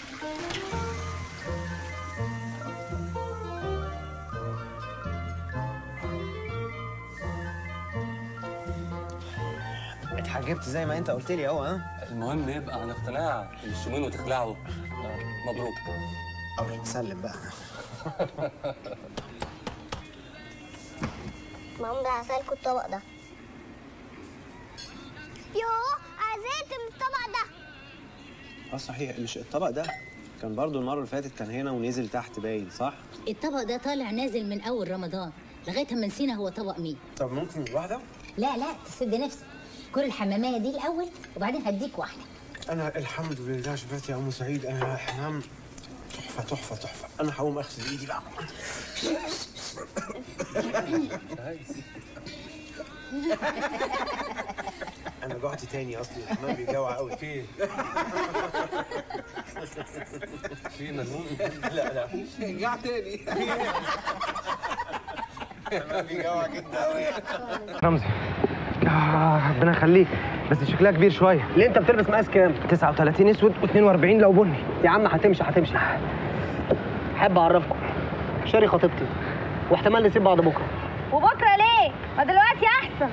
اتحجبت زي ما انت قلت لي اهو ها
المهم يبقى عن اقتناع مش يومين وتخلعوا مبروك
سلم بقى
ماما ده هسألكوا الطبق ده يوه عايزين من الطبق ده
اه صحيح مش الطبق ده كان برضو المره اللي فاتت كان هنا ونزل تحت باين صح
الطبق ده طالع نازل من أول رمضان لغاية ما نسينا هو طبق مين
طب ممكن واحده
لا لا تسد نفسك كل الحمامية دي الأول وبعدين هديك واحدة
انا الحمد لله شفت يا ام سعيد انا حمام تحفه تحفه تحفه انا هقوم اغسل ايدي بقى انا جوعت تاني اصلي الحمام بيجوع قوي
في في مجنون
لا لا جوع تاني الحمام بيجوع جدا قوي
رمزي آه ربنا يخليك بس شكلها كبير شويه
ليه انت بتلبس مقاس كام
39 اسود و42 لو بني
يا عم هتمشي هتمشي احب اعرفكم شاري خطيبتي واحتمال نسيب بعض بكره
وبكرة ليه؟ ما دلوقتي أحسن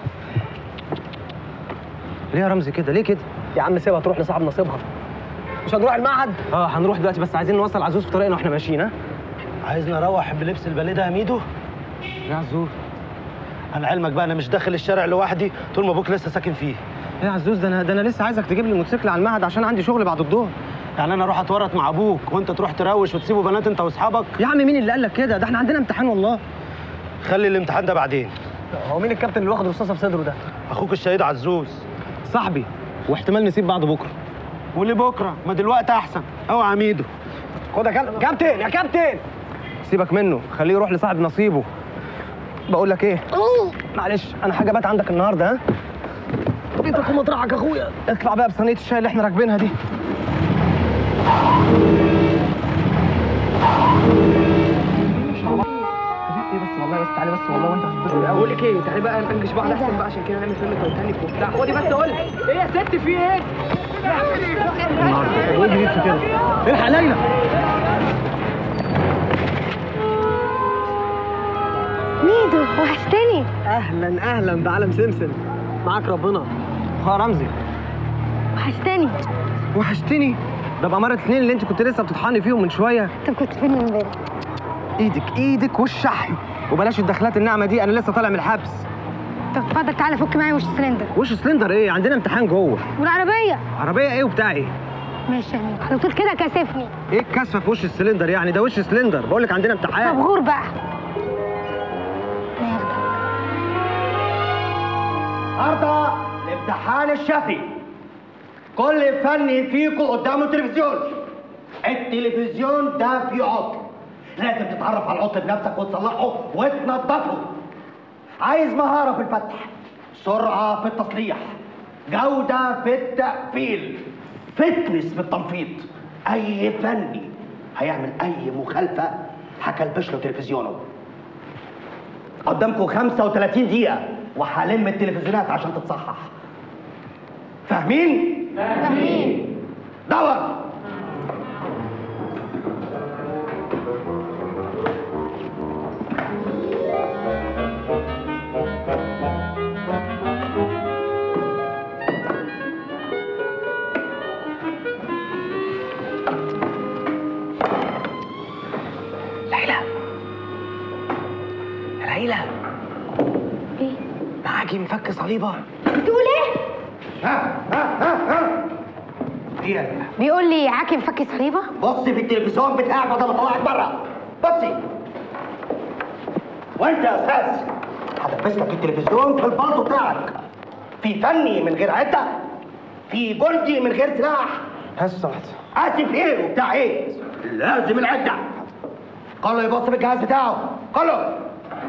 ليه يا رمزي كده ليه كده
يا عم سيبها تروح لصاحب نصيبها مش هنروح المعهد
اه هنروح دلوقتي بس عايزين نوصل عزوز في طريقنا واحنا ماشيين ها
عايزني اروح بلبس الباليه ده يا ميدو
يا عزوز
انا علمك بقى انا مش داخل الشارع لوحدي طول ما ابوك لسه ساكن فيه
ايه يا عزوز ده انا ده انا لسه عايزك تجيب لي الموتوسيكل على المعهد عشان عندي شغل بعد الظهر
يعني انا اروح اتورط مع ابوك وانت تروح تروش وتسيبوا بنات انت واصحابك
يا عم مين اللي قال لك كده ده احنا عندنا امتحان والله
خلي الامتحان ده بعدين
هو مين الكابتن اللي واخد رصاصه في صدره ده
اخوك الشهيد عزوز
صاحبي واحتمال نسيب بعض بكره
وليه بكره ما دلوقتي احسن اوعى ميدو
خد يا كابتن كابتن يا كابتن
سيبك منه خليه يروح لصاحب نصيبه بقول لك ايه معلش انا حاجه بات عندك النهارده ها بيتك ومطرحك يا اخويا اطلع بقى بصينيه الشاي اللي احنا راكبينها دي ايه بس والله بس تعالي بس والله وانت هتتبسط قوي
بقول لك ايه تعالي بقى ننجش بعض احسن بقى عشان كده نعمل فيلم تايتانيك وبتاع خدي بس قول ايه يا ست في ايه؟
وايه جديد في كده الحق ليلى
ميدو وحشتني
اهلا اهلا بعالم سمسم معاك ربنا
اخويا رمزي
وحشتني
وحشتني ده بأمارة اتنين اللي انت كنت لسه بتطحني فيهم من شويه
طب كنت فين امبارح؟
ايدك ايدك والشحن وبلاش الدخلات الناعمه دي انا لسه طالع من الحبس
طب اتفضل تعالى فك معايا وش السلندر
وش سلندر ايه عندنا امتحان جوه
والعربيه
عربيه ايه وبتاع ايه
ماشي يا ميدو على طول كده كاسفني
ايه الكسفه في وش السلندر يعني ده وش سلندر بقول لك عندنا امتحان
طب غور بقى
النهارده الامتحان الشفوي كل فني فيكم قدامه تلفزيون التلفزيون ده فيه عطل لازم تتعرف على العطل بنفسك وتصلحه وتنضفه عايز مهارة في الفتح سرعة في التصليح جودة في التقفيل فتنس في التنفيض أي فني هيعمل أي مخالفة هكلبش له تلفزيونه قدامكم 35 دقيقة وهلم التلفزيونات عشان تتصحح فاهمين؟
فاهمين
دور
ليلى يا ليلى
ايه
معاكي مفك صليبه
بتقول ايه
ها ها ها ها هي
بيقول لي عاكم فك صليبه
بصي في التلفزيون بتاعك بدل ما اطلعك بره بصي وانت يا استاذ هلبس لك التلفزيون في البلطو بتاعك في فني من غير عده في جندي من غير سلاح
بس سمعت
اسف ايه وبتاع ايه لازم العده كله يبص في الجهاز بتاعه كله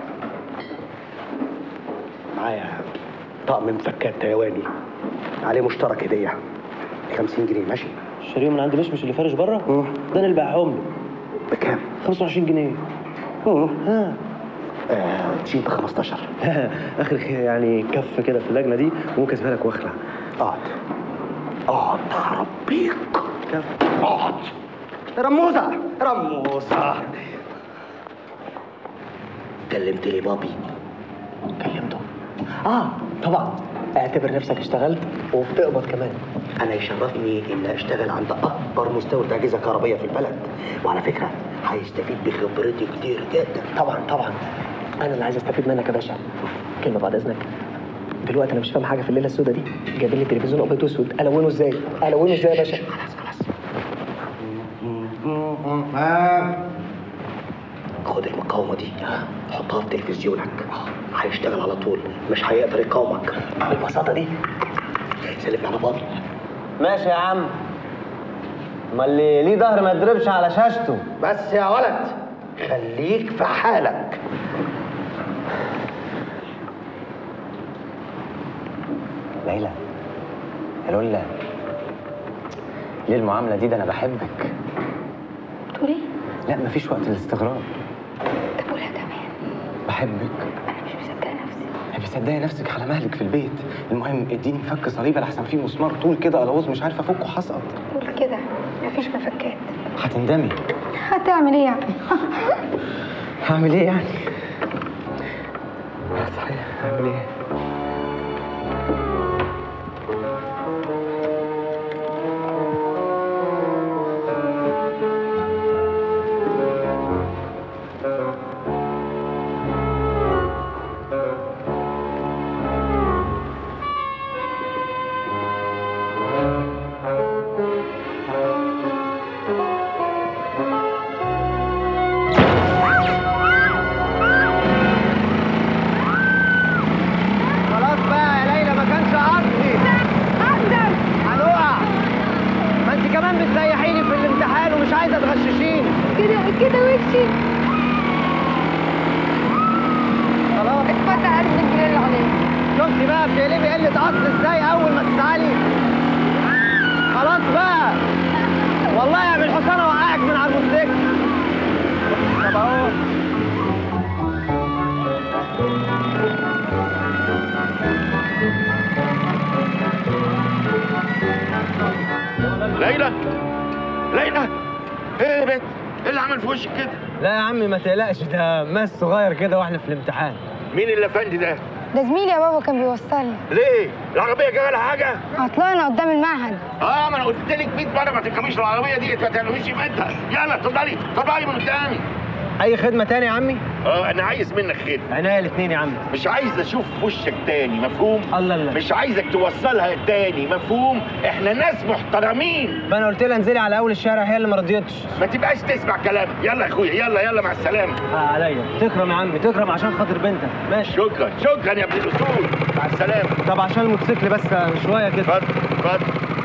معايا طقم مفكات تايواني عليه مشترك هديه 50 جنيه ماشي
الشريو من عند مشمش اللي فارش بره ده انا اللي باعهم له
بكام
25 جنيه
ها آه تشيل ب 15
اخر خير يعني كف كده في اللجنه دي وممكن اسيبها لك واخلع
اقعد اقعد هربيك اقعد رموزة رموزة كلمت لي بابي
كلمته اه طبعا اعتبر نفسك اشتغلت وبتقبض كمان
انا يشرفني ان اشتغل عند اكبر مستوى اجهزه كهربائيه في البلد وعلى فكره هيستفيد بخبرتي كتير جدا
طبعا طبعا انا اللي عايز استفيد منك يا باشا كلمه بعد اذنك دلوقتي انا مش فاهم حاجه في الليله السوداء دي جايبين لي تلفزيون ابيض واسود الونه ازاي الونه ازاي يا باشا خلاص خلاص
خد المقاومه دي حطها في تلفزيونك هيشتغل على طول مش هيقدر يقاومك بالبساطه دي سلمني على بابي
ماشي يا عم ما اللي ليه ظهر ما يضربش على شاشته
بس يا ولد خليك في حالك
ليلى يا لولا ليه المعاملة دي ده أنا بحبك
بتقول ايه
لا مفيش وقت للاستغراب
طب قولها كمان
بحبك
انا مش مصدقه نفسي
بتصدقي نفسك على مهلك في البيت المهم اديني مفك صليبه لحسن فيه مسمار طول كده الوظ مش عارفه افكه حسقط
قول كده مفيش مفكات
هتندمي
هتعمل ايه يعني
هعمل ايه يعني صحيح هعمل ايه
خلاص بقى يا ليلى ما كانش قصدي
اقدر
هنقع ما انت كمان بتسيحيني في الامتحان ومش عايزه تغششيني
كده كده وشي
خلاص
اتفضل عارف الجنيه اللي عليك
شفتي بقى بتقلبي قله اصل ازاي اول ما تسالي خلاص بقى والله يا بالحصان اوقعك من على الموتوسيكل طب اهو
ليلى ليلى ايه يا بنت ايه اللي عمل في وشك كده
لا يا عمي ما تقلقش ده ماس صغير كده واحنا في الامتحان
مين الافندي ده
ده زميلي يا بابا كان بيوصلني
ليه العربيه جايه لها حاجه
طلعنا قدام المعهد
اه ما انا قلت لك 100 مره ما تركبيش العربيه دي ما تعمليش في انت يلا اتفضلي اتفضلي من قدامي
اي خدمه تاني يا عمي
اه انا عايز منك خدمه
عناية الاثنين يا عمي
مش عايز اشوف وشك تاني مفهوم
الله الله
مش عايزك توصلها تاني مفهوم احنا ناس محترمين
ما انا قلت لها انزلي على اول الشارع هي اللي ما رضيتش
ما تبقاش تسمع كلامي يلا يا اخويا يلا يلا مع السلامه
آه عليا تكرم يا عمي تكرم عشان خاطر بنتك ماشي
شكرا شكرا يا ابن الاصول مع السلامه
طب عشان الموتوسيكل بس شويه كده
اتفضل اتفضل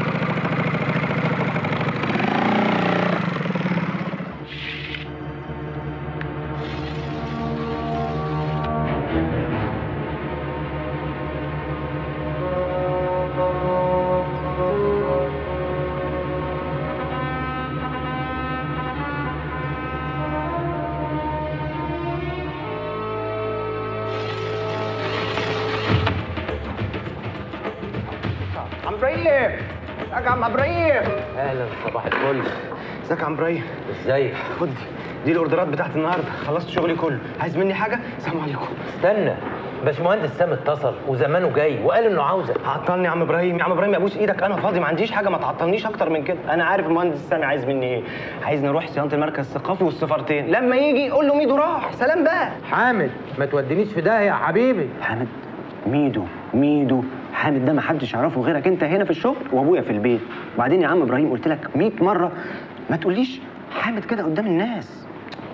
عم ابراهيم ازيك يا عم ابراهيم
اهلا صباح الفل
ازيك يا عم ابراهيم
ازيك
خد دي الاوردرات بتاعت النهارده خلصت شغلي كله عايز مني حاجه سلام عليكم
استنى باشمهندس سام اتصل وزمانه جاي وقال انه عاوزك
عطلني يا عم ابراهيم يا عم ابراهيم ابوس ايدك انا فاضي ما عنديش حاجه ما تعطلنيش اكتر من كده انا عارف المهندس سامي عايز مني ايه عايز نروح صيانه المركز الثقافي والسفارتين لما يجي قول له ميدو راح سلام بقى
حامد ما تودينيش في داهيه يا حبيبي
حامد ميدو ميدو حامد ده ما حدش يعرفه غيرك انت هنا في الشغل وابويا في البيت وبعدين يا عم ابراهيم قلت لك 100 مره ما تقوليش حامد كده قدام الناس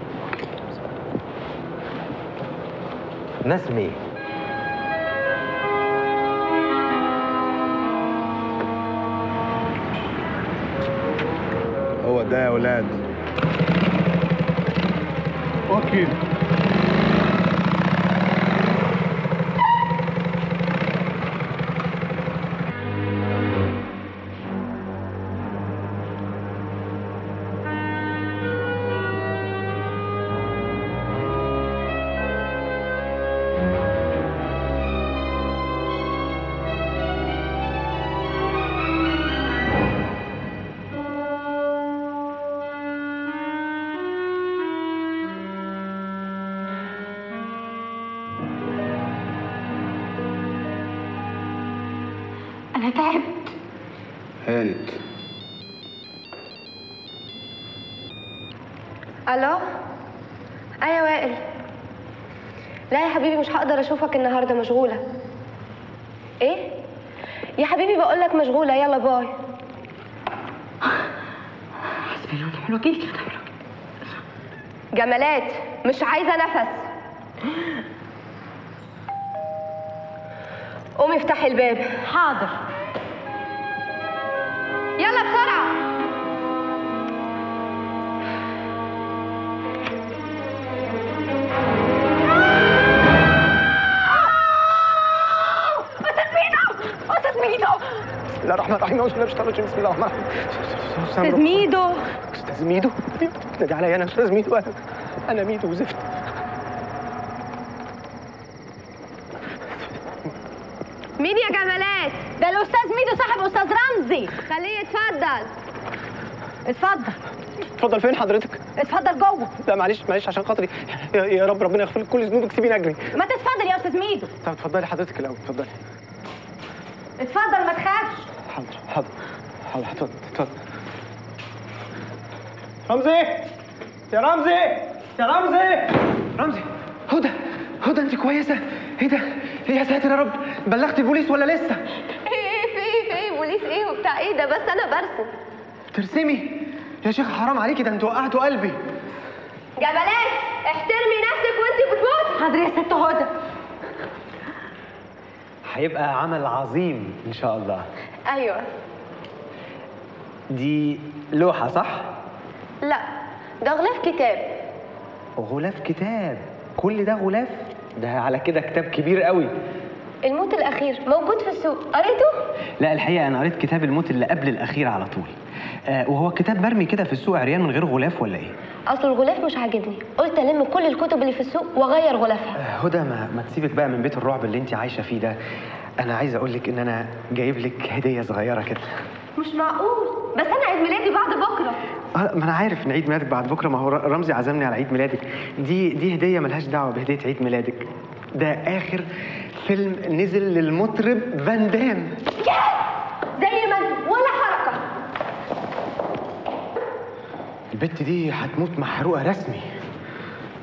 ناس مين
هو ده يا ولاد اوكي
انا تعبت
هانت
الو ايوه وائل لا يا حبيبي مش هقدر اشوفك النهارده مشغوله ايه يا حبيبي بقول لك مشغوله يلا باي
حسبي الله ونعم الوكيل
جمالات مش عايزه نفس قومي افتحي الباب
حاضر
يلا بسرعه
استاذ ميدو استاذ ميدو
بسم الله الرحمن الرحيم اعوذ بالله من الشيطان الرجيم بسم الله الرحمن الرحيم
استاذ ميدو
استاذ ميدو نادي عليا انا استاذ ميدو انا انا ميدو وزفت
مين يا جمالات
ده الاستاذ ميدو صاحب استاذ رمزي
خليه يتفضل
اتفضل
اتفضل فين حضرتك
اتفضل جوه
لا معلش معلش عشان خاطري يا, يا رب ربنا يغفر لك كل ذنوبك سيبيني اجري
ما تتفضل يا استاذ ميدو
طب اتفضلي حضرتك الاول اتفضلي
اتفضل ما تخافش
حاضر حاضر حاضر اتفضل اتفضل رمزي يا رمزي يا رمزي رمزي هدى هدى انت كويسه ايه ده ايه يا ساتر يا رب بلغت البوليس ولا لسه
ايه في ايه في ايه بوليس ايه وبتاع ايه ده بس انا برسم
ترسمي يا شيخ حرام عليكي ده انت وقعتوا قلبي
جمالات احترمي نفسك وانت بتموتي
حاضر يا ست هدى
هيبقى عمل عظيم ان شاء الله
ايوه
دي لوحه صح
لا ده غلاف كتاب
غلاف كتاب كل ده غلاف ده على كده كتاب كبير قوي
الموت الاخير موجود في السوق قريته
لا الحقيقه انا قريت كتاب الموت اللي قبل الاخير على طول آه وهو الكتاب مرمي كده في السوق عريان من غير غلاف ولا ايه
اصل الغلاف مش عاجبني قلت الم كل الكتب اللي في السوق واغير غلافها
آه هدى ما, ما تسيبك بقى من بيت الرعب اللي انت عايشه فيه ده انا عايز اقول لك ان انا جايب لك هديه صغيره كده
مش معقول بس انا عيد ميلادي بعد بكره
آه ما انا عارف ان عيد ميلادك بعد بكره ما هو ر- رمزي عزمني على عيد ميلادك دي دي هديه ملهاش دعوه بهديه عيد ميلادك ده اخر فيلم نزل للمطرب فان دام
زي ما انت ولا حركه
البت دي هتموت محروقه رسمي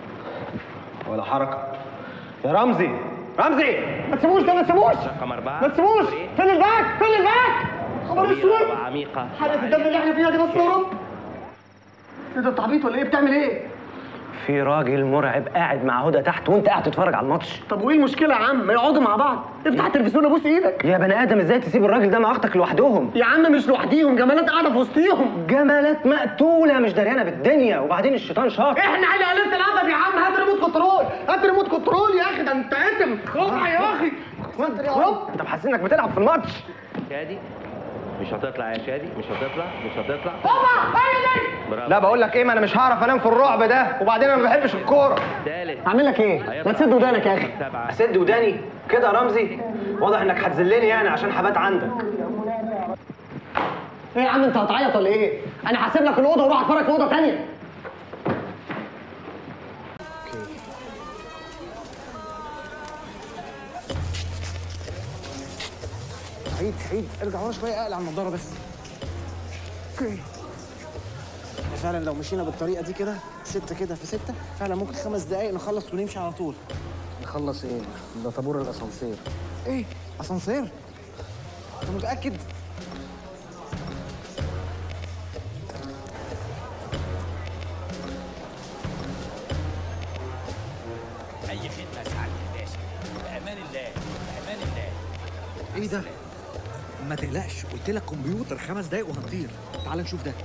ولا حركه يا رمزي رمزي
ما تسيبوش ده ما تسيبوش
رقم أربعة
ما تسيبوش فين الباك فين الباك خبر
طويلة
اسود
وعميقة
حرقة الدم اللي احنا فيها دي بس يا رب ايه ده تعبيط ولا ايه بتعمل ايه؟
في راجل مرعب قاعد مع هدى تحت وانت قاعد تتفرج على الماتش
طب وايه المشكلة يا عم؟ ما يقعدوا مع بعض افتح التلفزيون ابوس ايدك
يا بني ادم ازاي تسيب الراجل ده مع اختك لوحدهم
يا عم مش لوحديهم جمالات قاعدة في وسطيهم
جمالات مقتوله مش دريانه بالدنيا وبعدين الشيطان شاطر
احنا على قلة الادب يا عم هات ريموت كنترول هات ريموت كنترول يا اخي ده انت اتم خلع يا اخي
هوب انت محسس انك بتلعب في الماتش
شادي مش هتطلع يا شادي مش هتطلع مش هتطلع
هوبا هي دي
برافو
لا بقول لك ايه ما انا مش هعرف انام في الرعب ده وبعدين انا ما بحبش الكوره
ثالث
اعمل لك ايه؟ ما تسد ودانك يا اخي
سبعة
اسد وداني كده يا رمزي واضح انك هتذلني يعني عشان حبات عندك
ايه يا عم انت هتعيط ولا ايه؟ انا هسيب لك الاوضه واروح اتفرج في اوضه ثانيه
سعيد سعيد ارجع ورا شويه اقلع النضاره بس اوكي فعلا لو مشينا بالطريقه دي كده ستة كده في ستة فعلا ممكن خمس دقايق نخلص ونمشي على طول
نخلص ايه؟ ده طابور الاسانسير
ايه اسانسير انت متاكد
اي خدمه سعاده الباشا بامان الله بامان الله
ايه ده ما تقلقش قلت لك كمبيوتر خمس دقايق وهنطير تعال نشوف ده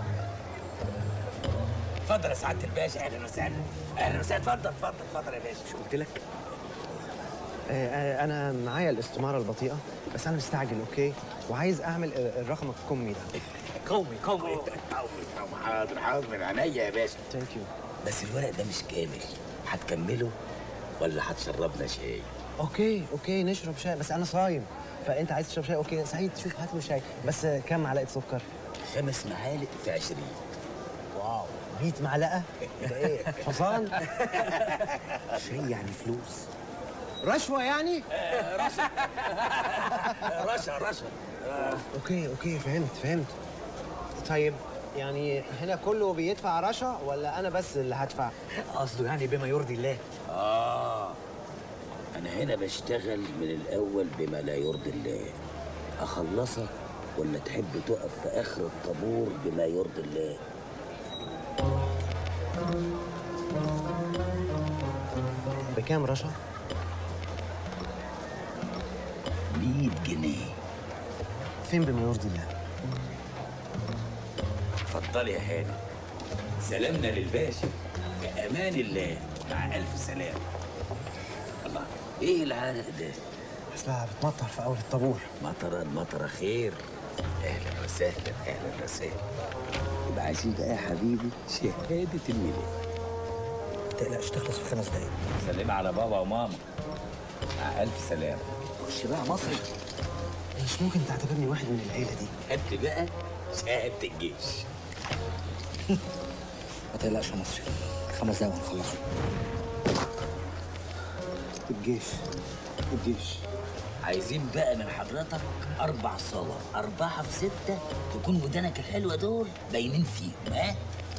اتفضل يا سعاده الباشا اهلا وسهلا اهلا وسهلا اتفضل اتفضل اتفضل يا باشا
شو قلت لك آه آه انا معايا الاستماره البطيئه بس انا مستعجل اوكي وعايز اعمل آه، الرقم الكمي ده
قومي قومي قومي قومي حاضر حاضر من عينيا يا باشا
ثانك يو
بس الورق ده مش كامل هتكمله ولا هتشربنا شاي
اوكي اوكي نشرب شاي بس انا صايم فانت عايز تشرب شاي اوكي سعيد شوف هات له شاي بس آه، كام معلقه سكر
خمس معالق في عشرين
واو 100 معلقه ده ايه حصان شاي يعني فلوس رشوه يعني
رشا رشا رشا
اوكي اوكي فهمت فهمت طيب يعني هنا كله بيدفع رشا ولا انا بس اللي هدفع قصده يعني بما يرضي الله
اه انا هنا بشتغل من الاول بما لا يرضي الله اخلصك ولا تحب تقف في اخر الطابور بما يرضي الله
بكام رشا
100 جنيه
فين بما يرضي الله
اتفضلي يا هاني سلامنا للباشا بأمان الله مع ألف سلامة الله إيه العرق ده؟
اصلها بتمطر في اول الطابور
مطرة مطرة خير أهلا وسهلا أهلا وسهلا يبقى عايزين بقى يا حبيبي شهادة الميلاد
تقلقش تخلص في خمس دقايق
سلم على بابا وماما مع ألف سلامة خش بقى مصر
مش ممكن تعتبرني واحد من العيله دي
هات بقى شهادة الجيش
ما تقلقش يا مصري خمس دقايق وهنخلصه
الجيش الجيش
عايزين بقى من حضرتك أربع صور أربعة في ستة تكون ودانك الحلوة دول باينين فيهم ها؟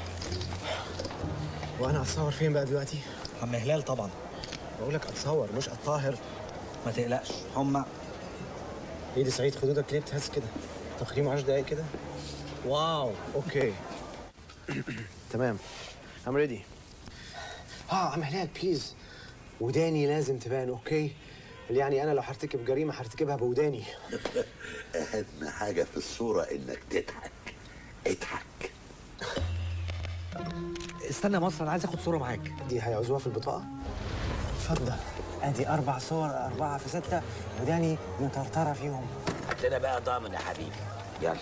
وانا اتصور فين بقى دلوقتي
عم هلال طبعا
بقول لك اتصور مش الطاهر
ما تقلقش هما
ايه دي سعيد خدودك ليه بتهز كده تقييم 10 دقايق كده واو اوكي تمام I'm ready اه عم هلال بليز وداني لازم تبان اوكي اللي يعني انا لو هرتكب جريمه هرتكبها بوداني
أهم حاجة في الصورة إنك تضحك اضحك
استنى يا مصر انا عايز اخد صوره معاك دي هيعوزوها في البطاقه اتفضل ادي اربع صور اربعه في سته وداني مطرطره فيهم
هات لنا بقى ضامن يا حبيبي يلا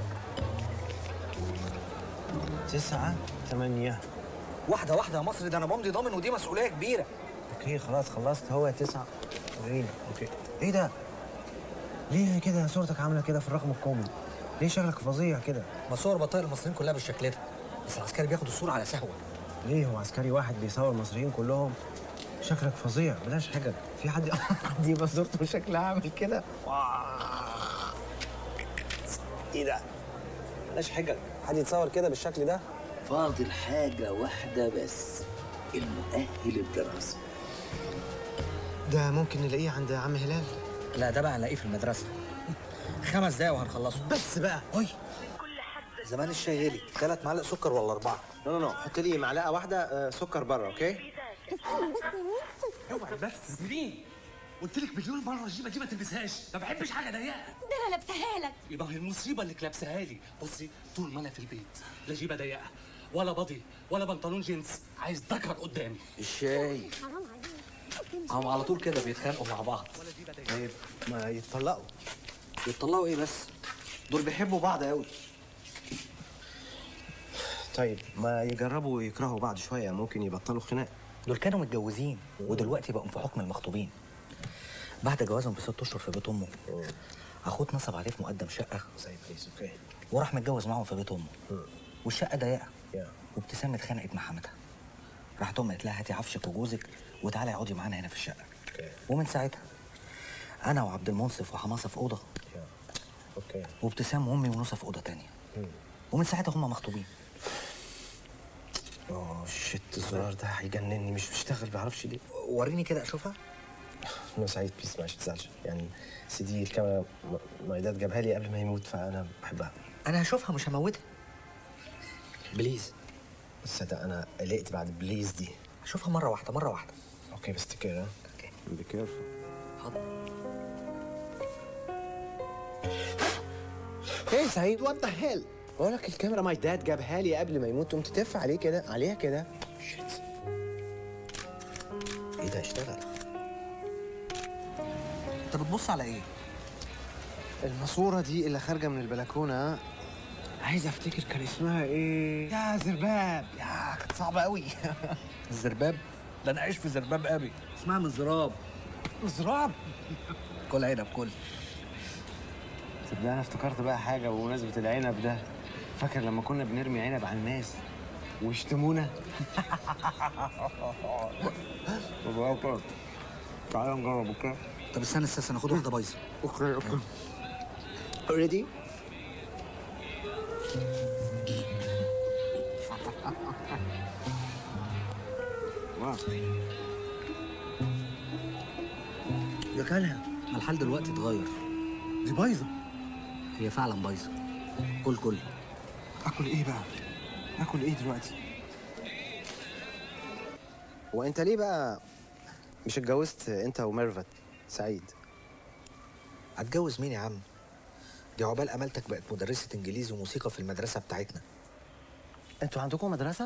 تسعة ثمانية
واحدة واحدة يا مصري ده أنا بمضي ضامن ودي مسؤولية كبيرة
اوكي خلاص خلصت هو تسعة وعشرين اوكي ايه ده؟ ليه كده صورتك عاملة كده في الرقم الكومي؟ ليه شكلك فظيع كده؟
ما صور بطايق المصريين كلها بالشكل ده بس العسكري بياخد الصورة على سهوة
ليه هو عسكري واحد بيصور المصريين كلهم؟ شكلك فظيع بلاش حاجة في حد حد يبقى صورته بشكل عامل كده ايه ده؟ بلاش حاجة حد يتصور كده بالشكل ده؟
فاضل حاجة واحدة بس المؤهل الدراسي
ده ممكن نلاقيه عند عم هلال
لا ده بقى نلاقيه في المدرسه خمس دقايق وهنخلصه
بس بقى
هاي زمان الشاي غلي ثلاث معالق سكر ولا اربعه
نو نو نو حط لي معلقه واحده آه، سكر بره اوكي
اوعي بس زميلين قلت لك مليون مره الجيبه دي ما تلبسهاش ما بحبش حاجه ضيقه
ده انا لابساها لك
يبقى هي المصيبه انك لابساها لي بصي طول ما انا في البيت لا جيبه ضيقه ولا بادي ولا بنطلون جينز عايز ذكر قدامي
الشاي
حرام عليك
هم على طول كده بيتخانقوا مع بعض
طيب ما يتطلقوا
يتطلقوا ايه بس دول بيحبوا بعض قوي
طيب ما يجربوا يكرهوا بعض شويه ممكن يبطلوا خناق
دول كانوا متجوزين ودلوقتي بقوا في حكم المخطوبين بعد جوازهم بست اشهر في بيت امه اخوه اتنصب عليه في مقدم شقه
طيب بليز اوكي
وراح متجوز معاهم في بيت امه والشقه ضيقه وابتسام اتخانقت مع حماتها راحت امها قالت لها هاتي عفشك وجوزك وتعالي اقعدي معانا هنا في الشقه ومن ساعتها انا وعبد المنصف وحماسه في اوضه
اوكي
وابتسام وامي ونوسه في اوضه تانية ومن ساعتها هم مخطوبين
اوه شيت الزرار ده هيجنني مش بيشتغل بيعرفش ليه
وريني كده اشوفها
نو سعيد بيس معلش تزعلش يعني سيدي الكاميرا م- مايدات جابها لي قبل ما يموت فانا بحبها
انا هشوفها مش هموتها بليز
تصدق انا قلقت بعد بليز دي
اشوفها مره واحده مره واحده
اوكي بس تكير ها
اوكي
بي كيرفول ايه سعيد وات ذا هيل بقول لك الكاميرا ماي داد جابها لي قبل ما يموت قمت تف عليه كده عليها كده
ايه ده اشتغل انت بتبص على ايه
الماسوره دي اللي خارجه من البلكونه عايز افتكر كان اسمها ايه يا زرباب يا كانت صعبه قوي
الزرباب ده انا عايش في زرباب قوي اسمها مزراب
مزراب
كل عنب كل
تصدق انا افتكرت بقى حاجه بمناسبه العنب ده فاكر لما كنا بنرمي عنب على الناس ويشتمونا اوكي تعالى نجرب اوكي
طب استنى استنى ناخد واحده بايظه
اوكي اوكي ريدي
يا كلها ما الحال دلوقتي اتغير
دي بايظه
هي فعلا بايظه كل كل
اكل ايه بقى اكل ايه دلوقتي وانت ليه بقى مش اتجوزت انت وميرفت سعيد
هتجوز مين يا عم دي عقبال امالتك بقت مدرسه انجليزي وموسيقى في المدرسه بتاعتنا
انتوا عندكم مدرسه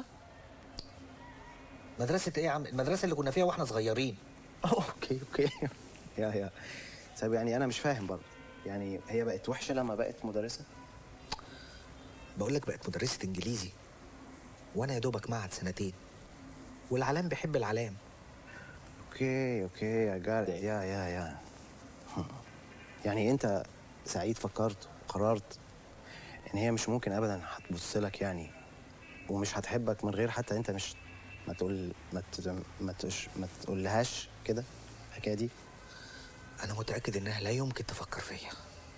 مدرسه ايه يا عم المدرسه اللي كنا فيها واحنا صغيرين
اوكي اوكي يا يا طيب يعني انا مش فاهم برضه يعني هي بقت وحشه لما بقت مدرسه
بقول لك بقت مدرسه انجليزي وانا يا دوبك معهد سنتين والعلام بيحب العلام
اوكي اوكي يا جارد يا يا يا يعني انت سعيد فكرت وقررت ان هي مش ممكن ابدا هتبص لك يعني ومش هتحبك من غير حتى انت مش ما تقول ما ت- ما تش ما تقولهاش كده الحكايه دي
انا متاكد انها لا يمكن تفكر فيا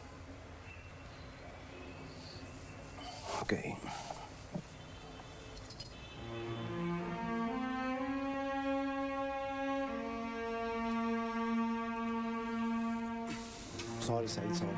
اوكي سوري سعيد سوري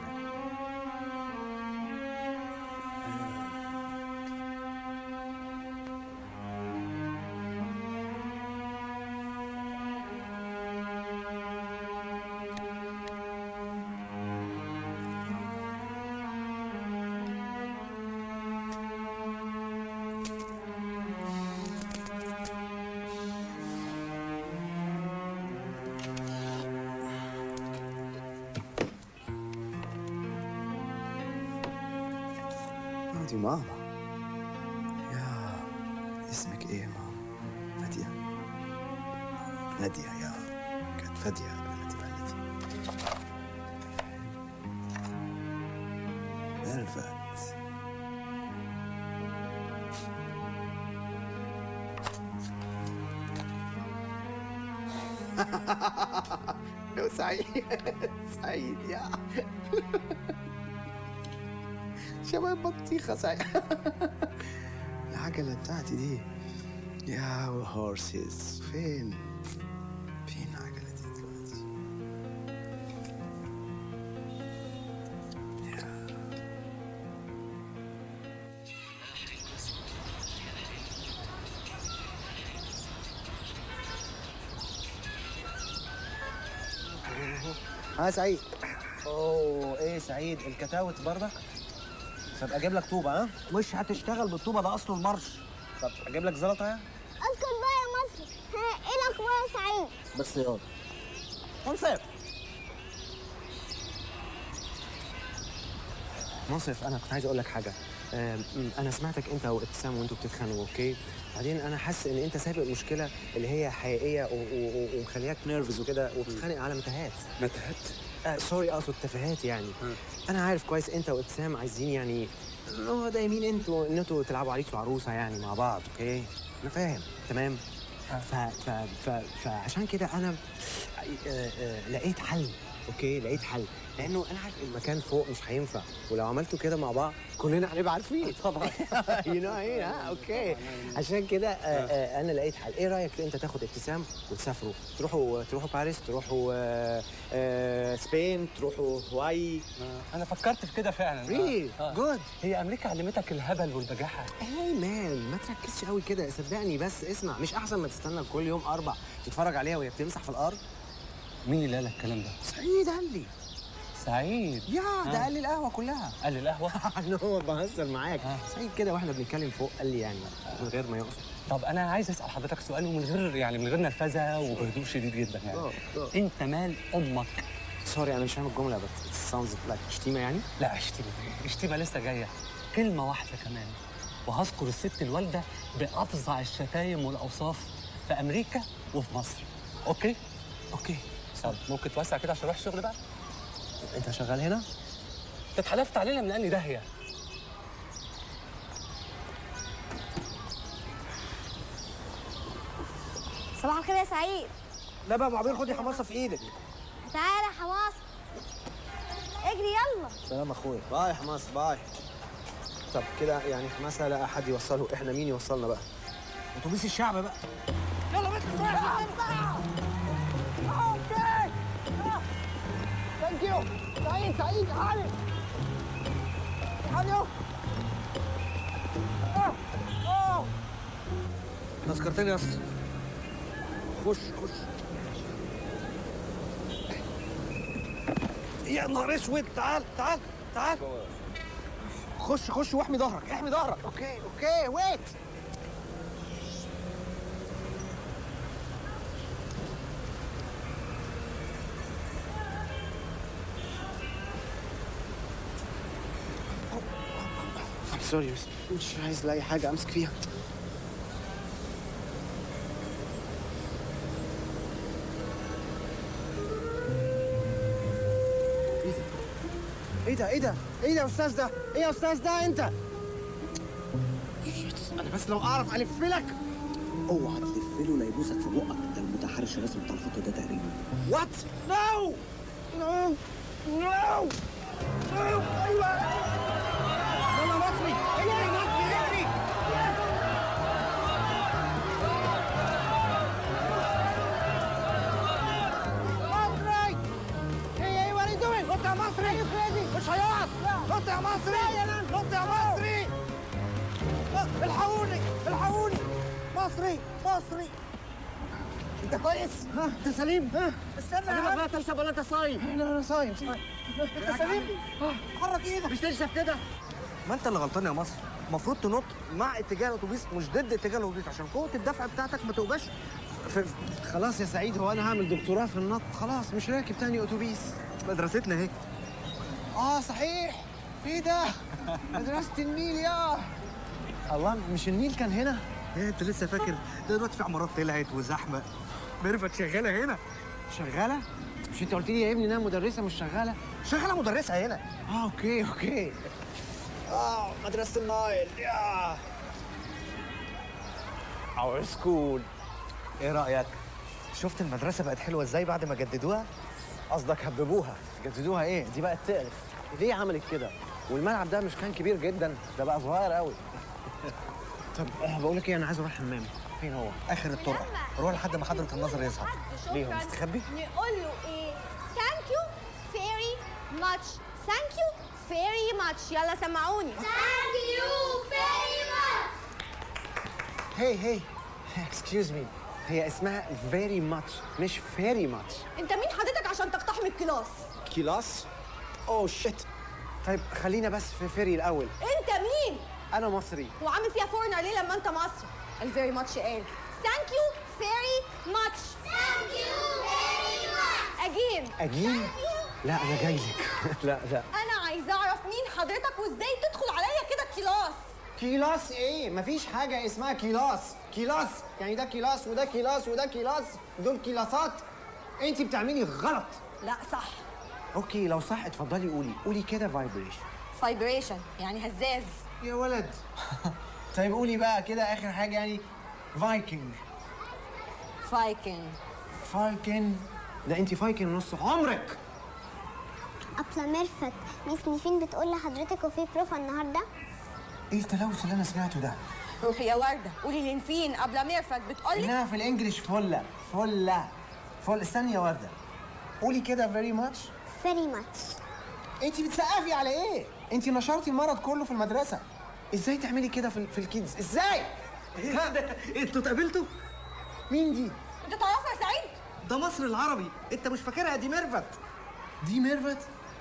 دي ماما يا اسمك ايه يا ماما نادية نادية يا كانت فادية قبل ما تبقى نادية ميرفت يا سعيد سعيد يا شباب بطيخة سعيد العجلة بتاعتي دي يا هورسز فين فين عجلتي دلوقتي
ها سعيد اوه ايه سعيد الكتاوت برضك طب اجيب لك طوبه ها مش هتشتغل بالطوبه ده اصله المرش طب اجيب لك زلطه ها
اسكت بقى يا مصر ها ايه الاخبار يا سعيد
بس يلا منصف
منصف انا كنت عايز اقول لك حاجه آم، انا سمعتك انت وابتسام وانتوا بتتخانقوا اوكي بعدين انا حاسس ان انت سابق المشكله اللي هي حقيقيه و- و- و- ومخلياك نيرفز وكده وبتتخانق على متاهات
متاهات
آه سوري اقصد تفاهات يعني انا عارف كويس انت وابتسام عايزين يعني هو ده يمين انتوا ان انتوا تلعبوا عريس وعروسه يعني مع بعض اوكي انا فاهم تمام ف ف ف فعشان كده انا آه، آه، لقيت حل اوكي لقيت حل لانه انا عارف المكان فوق مش هينفع ولو عملتوا كده مع بعض كلنا هنبقى عارفين طبعا يو نو ايه ها اوكي عشان كده آه، آه، انا لقيت حل ايه رايك انت تاخد ابتسام وتسافروا تروحوا تروحوا باريس تروحوا آه، آه، سبين تروحوا هواي
انا فكرت في كده فعلا
Really?
جود هي امريكا علمتك الهبل والبجاحه
هاي مان ما تركزش قوي كده صدقني بس اسمع مش احسن ما تستنى كل يوم اربع تتفرج عليها وهي بتمسح في الارض
مين اللي قال لك الكلام ده
سعيد قال لي
سعيد
يا ده قال لي القهوه كلها
قال لي القهوه
انا هو بهزر معاك سعيد كده واحنا بنتكلم فوق قال لي يعني من غير ما يقصد
طب انا عايز اسال حضرتك سؤال ومن غير يعني من غير نرفزه وبهدوء شديد جدا يعني
آه، آه.
انت مال امك
سوري انا مش فاهم الجمله بس ساوندز لايك شتيمه يعني
لا اشتيمه اشتيمه لسه جايه كلمه واحده كمان وهذكر الست الوالده بافظع الشتايم والاوصاف في امريكا وفي مصر اوكي
اوكي
طب ممكن توسع كده عشان اروح الشغل بقى
انت شغال هنا
انت اتحلفت علينا من اني داهيه
صباح الخير يا سعيد
لا بقى معبير خدي حماصه في ايدك
تعالى يا حماس اجري يلا
سلام اخويا
باي حماس باي طب كده يعني حماس لا احد يوصله احنا مين يوصلنا بقى
اتوبيس الشعب بقى
يلا بس
اوكي ثانك يو سعيد سعيد علي علي اه اه
تذكرتني يا اسطى خش خش يا نهار اسود تعال تعال تعال خش خش واحمي ظهرك احمي ظهرك اوكي اوكي ويت
سوري بس مش عايز لاقي حاجه امسك فيها
ايه ده ايه ده ايه ده يا استاذ ده ايه يا استاذ ده انت
انا بس لو اعرف الف لك
اوعى تلف له لا يبوسك في بقك ده المتحرش الرسمي بتاع الخط ده تقريبا
وات نو نو نو نو ايوه يلا مصري اجري مصري اجري مصري ايه ايه وات دوينج نط يا مصري مش هيقعد نط يا مصري نط يا مصري الحقوني الحقوني مصري مصري انت كويس؟ ها انت سليم؟ ها استنى يا عم تشرب ولا انت صايم؟ لا انا صايم صايم انت سليم؟ حرك ايدك مش تنشف كده ما انت اللي غلطان يا مصر المفروض تنط مع اتجاه الاتوبيس مش ضد اتجاه الاتوبيس عشان قوه الدفع بتاعتك ما تبقاش في
خلاص يا سعيد هو انا هعمل دكتوراه في النط خلاص مش راكب تاني اتوبيس
مدرستنا اهي
اه صحيح ايه ده مدرسه النيل يا الله مش النيل كان هنا
ايه انت لسه فاكر ده دلوقتي في عمارات طلعت وزحمه ميرفت شغاله هنا
شغاله مش انت قلت لي يا ابني انها مدرسه مش شغاله
شغاله مدرسه هنا
اه اوكي اوكي
اه مدرسه النايل يا اور سكول ايه رايك شفت المدرسه بقت حلوه ازاي بعد ما جددوها قصدك هببوها
جددوها ايه دي بقت تقرف ليه عملت كده والملعب ده مش كان كبير جدا ده بقى صغير قوي طب آه، بقول لك ايه انا عايز اروح الحمام
فين هو اخر الطرقه روح لحد ما حضره النظر يظهر ليه هو مستخبي
نقول له ايه ثانك يو فيري ماتش ثانك يو فيري ماتش يلا سمعوني ثانك يو فيري ماتش
هي هي اكسكيوز مي هي اسمها فيري ماتش مش فيري ماتش
انت مين حضرتك عشان تقتحم الكلاس
كلاس اوه شيت طيب خلينا بس في فيري الاول
انت مين
انا مصري
وعامل فيها فورنر ليه لما انت مصري الفيري ماتش قال ثانك يو فيري ماتش ثانك يو فيري ماتش اجين
اجين لا انا جاي لك لا لا
انا عايزه اعرف مين حضرتك وازاي تدخل عليا كده كلاس
كيلاس ايه مفيش حاجه اسمها كيلاس كيلاس يعني ده كيلاس وده كيلاس وده كيلاس دول كيلاسات انت بتعملي غلط
لا صح
اوكي لو صح اتفضلي قولي قولي كده فايبريشن
فايبريشن يعني هزاز
يا ولد طيب قولي بقى كده اخر حاجه يعني فايكنج
فايكنج
فايكنج ده انت فايكنج نص عمرك
أبلة ميرفت ميس نيفين بتقول لحضرتك وفي بروفا النهارده
ايه التلوث اللي انا سمعته ده
روحي يا وردة قولي لنفين قبل ميرفت بتقولي
انها في الانجليش فله فله فل استني يا ورده قولي كده فيري ماتش
فيري ماتش
انت بتسقفي على ايه انت نشرتي المرض كله في المدرسه ازاي تعملي كده في, في الكيدز ازاي ها؟ انتوا اتقابلتوا مين دي
انت تعرفها يا سعيد
ده مصر العربي انت مش فاكرها دي ميرفت دي ميرفت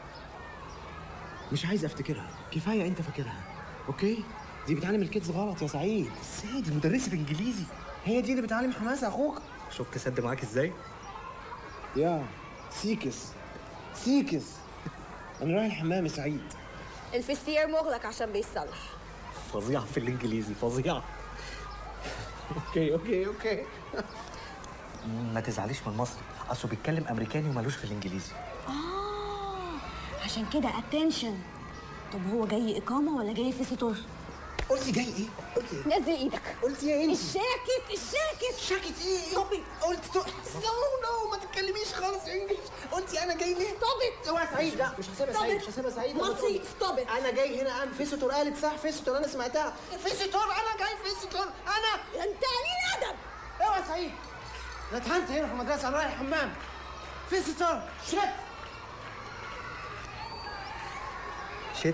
مش عايز افتكرها كفايه انت فاكرها اوكي دي بتعلم الكيدز غلط يا سعيد ازاي دي مدرسه انجليزي هي دي اللي بتعلم حماسه اخوك
شفت سد معاك ازاي
يا سيكس سيكس انا رايح الحمام يا سعيد
الفستير مغلق عشان بيصلح
فظيعه في الانجليزي فظيعه
اوكي اوكي اوكي
ما تزعليش من مصر اصله بيتكلم امريكاني ومالوش في الانجليزي
اه عشان كده اتنشن طب هو جاي اقامه ولا جاي في ستور
قلتي جاي ايه قلتي ايه
نزل ايدك
قلتي ايه انت
الشاكت الشاكت
شاكت ايه ستوب قلت نو نو ما تتكلميش خالص انجلش قلتي انا جاي ليه
ستوب
اوعى سعيد لا مش هسيبها
Stop
سعيد
it.
مش هسيبها سعيد
مصري ستوب
انا جاي هنا ام فيستور قالت صح فيستور انا سمعتها فيستور انا جاي فيستور انا
انت قليل ادب
اوعى سعيد انا اتهنت هنا في المدرسه انا رايح الحمام فيستور شت
شت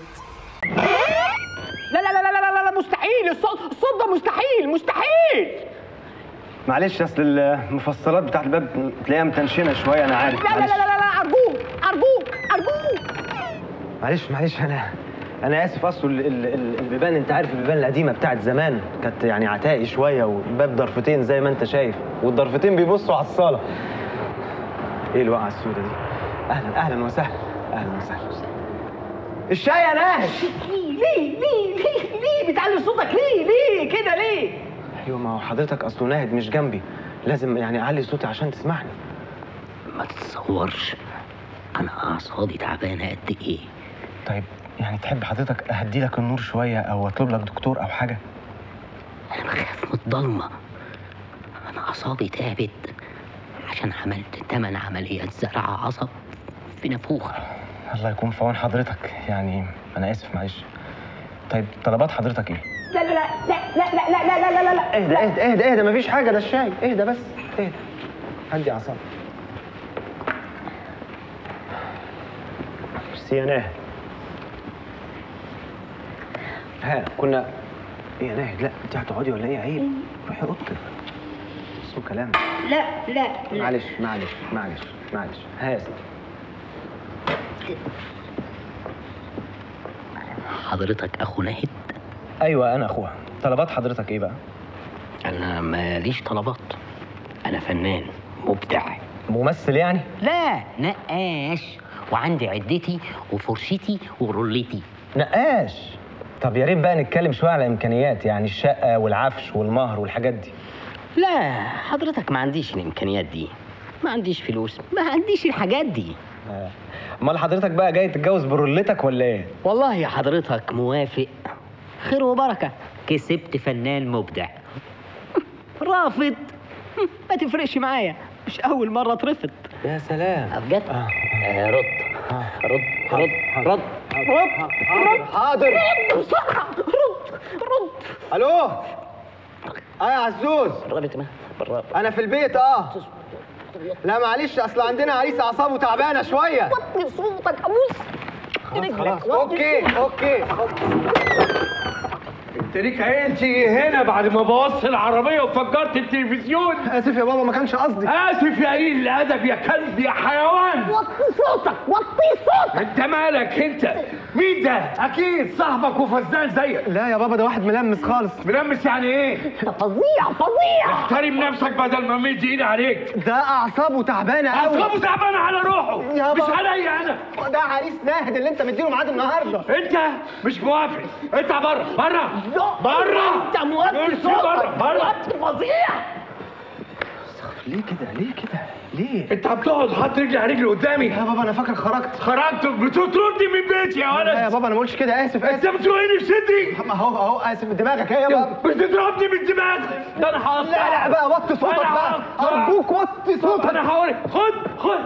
لا لا لا لا لا لا مستحيل الصوت الصوت ده مستحيل مستحيل
معلش اصل المفصلات بتاعت الباب تلاقيها متنشنه شويه انا عارف
لا لا
معلش
لا لا لا ارجوك ارجوك ارجوك
معلش معلش انا انا اسف اصل ال- ال- ال- البيبان انت عارف البيبان القديمه بتاعت زمان كانت يعني عتائي شويه والباب ضرفتين زي ما انت شايف والضرفتين بيبصوا على الصاله ايه الوقعه السوداء دي اهلا اهلا وسهلا اهلا وسهلا الشاي يا ناس
ليه ليه ليه ليه ليه بتعلي صوتك ليه ليه كده ليه
ايوه ما هو حضرتك اصله ناهد مش جنبي لازم يعني اعلي صوتي عشان تسمعني
ما تتصورش انا اعصابي تعبانه قد ايه
طيب يعني تحب حضرتك اهدي لك النور شويه او اطلب لك دكتور او حاجه
انا بخاف من الضلمه انا اعصابي تعبت عشان عملت تمن عمليات زرع عصب في نافوخه
الله يكون في عون حضرتك يعني انا اسف معلش طيب طلبات حضرتك ايه
لا لا لا لا لا لا لا لا لا لا لا
اهدى اهدى اهدى اهدى مفيش حاجه ده الشاي اهدى بس اهدى هدي اعصابك ميرسي يا ناهد ها كنا ايه يا ناهد لا انت هتقعدي ولا ايه عيب روحي اوضتك اسمه كلام
لا لا
معلش معلش معلش معلش ها يا ستي
حضرتك اخو ناهد
ايوه انا اخوها طلبات حضرتك ايه بقى
انا ماليش طلبات انا فنان مبدع
ممثل يعني
لا نقاش وعندي عدتي وفرشتي ورولتي
نقاش طب يا ريت بقى نتكلم شويه على امكانيات يعني الشقه والعفش والمهر والحاجات دي
لا حضرتك ما عنديش الامكانيات دي ما عنديش فلوس ما عنديش الحاجات دي
آه. امال حضرتك بقى جاي تتجوز برولتك ولا ايه
والله يا حضرتك موافق خير وبركة كسبت فنان مبدع رافض ما تفرقش معايا مش أول مرة اترفض
يا سلام
بجد
آه.
آه رد رد رد رد رد
حاضر حاضر
رد بسرعة رد رد
الو
اه يا عزوز انا في البيت اه لا معلش اصل عندنا عريس اعصابه تعبانه شويه
وطي صوتك ابوس
خلاص اوكي اوكي
انت ليك عين تيجي هنا بعد ما بوظت العربيه وفجرت التلفزيون
اسف يا بابا ما كانش قصدي
اسف يا قليل الادب يا كلب يا حيوان
وطي صوتك وطي صوتك
انت مالك انت مين ده اكيد صاحبك وفزان زيك
لا يا بابا ده واحد ملمس خالص
ملمس يعني ايه
ده فظيع فظيع
احترم نفسك بدل ما مد ايدي عليك
ده اعصابه تعبانه قوي
اعصابه تعبانه على روحه
يا
مش
بابا.
عليا انا
ده عريس ناهد اللي انت مديله ميعاد النهارده
انت مش موافق اطلع بره بره بره
انت موطي
امشي
صوتك
بره بره
وطي فظيع
ليه كده ليه كده ليه
انت بتقعد حاطط رجلي على رجلي قدامي
يا بابا انا فاكر خرجت
خرجت بتطردني من بيتي يا ولد
لا يا بابا انا ما قلتش كده اسف
انت
اسف
بتوهني في صدري
ما هو اهو اسف دماغك ايه يا بابا
بتضربني بالدماغ ده انا هقطع
لا لا بقى وطي صوتك
أنا
بقى
هقطع.
ارجوك وطي صوتك
انا هقول خد خد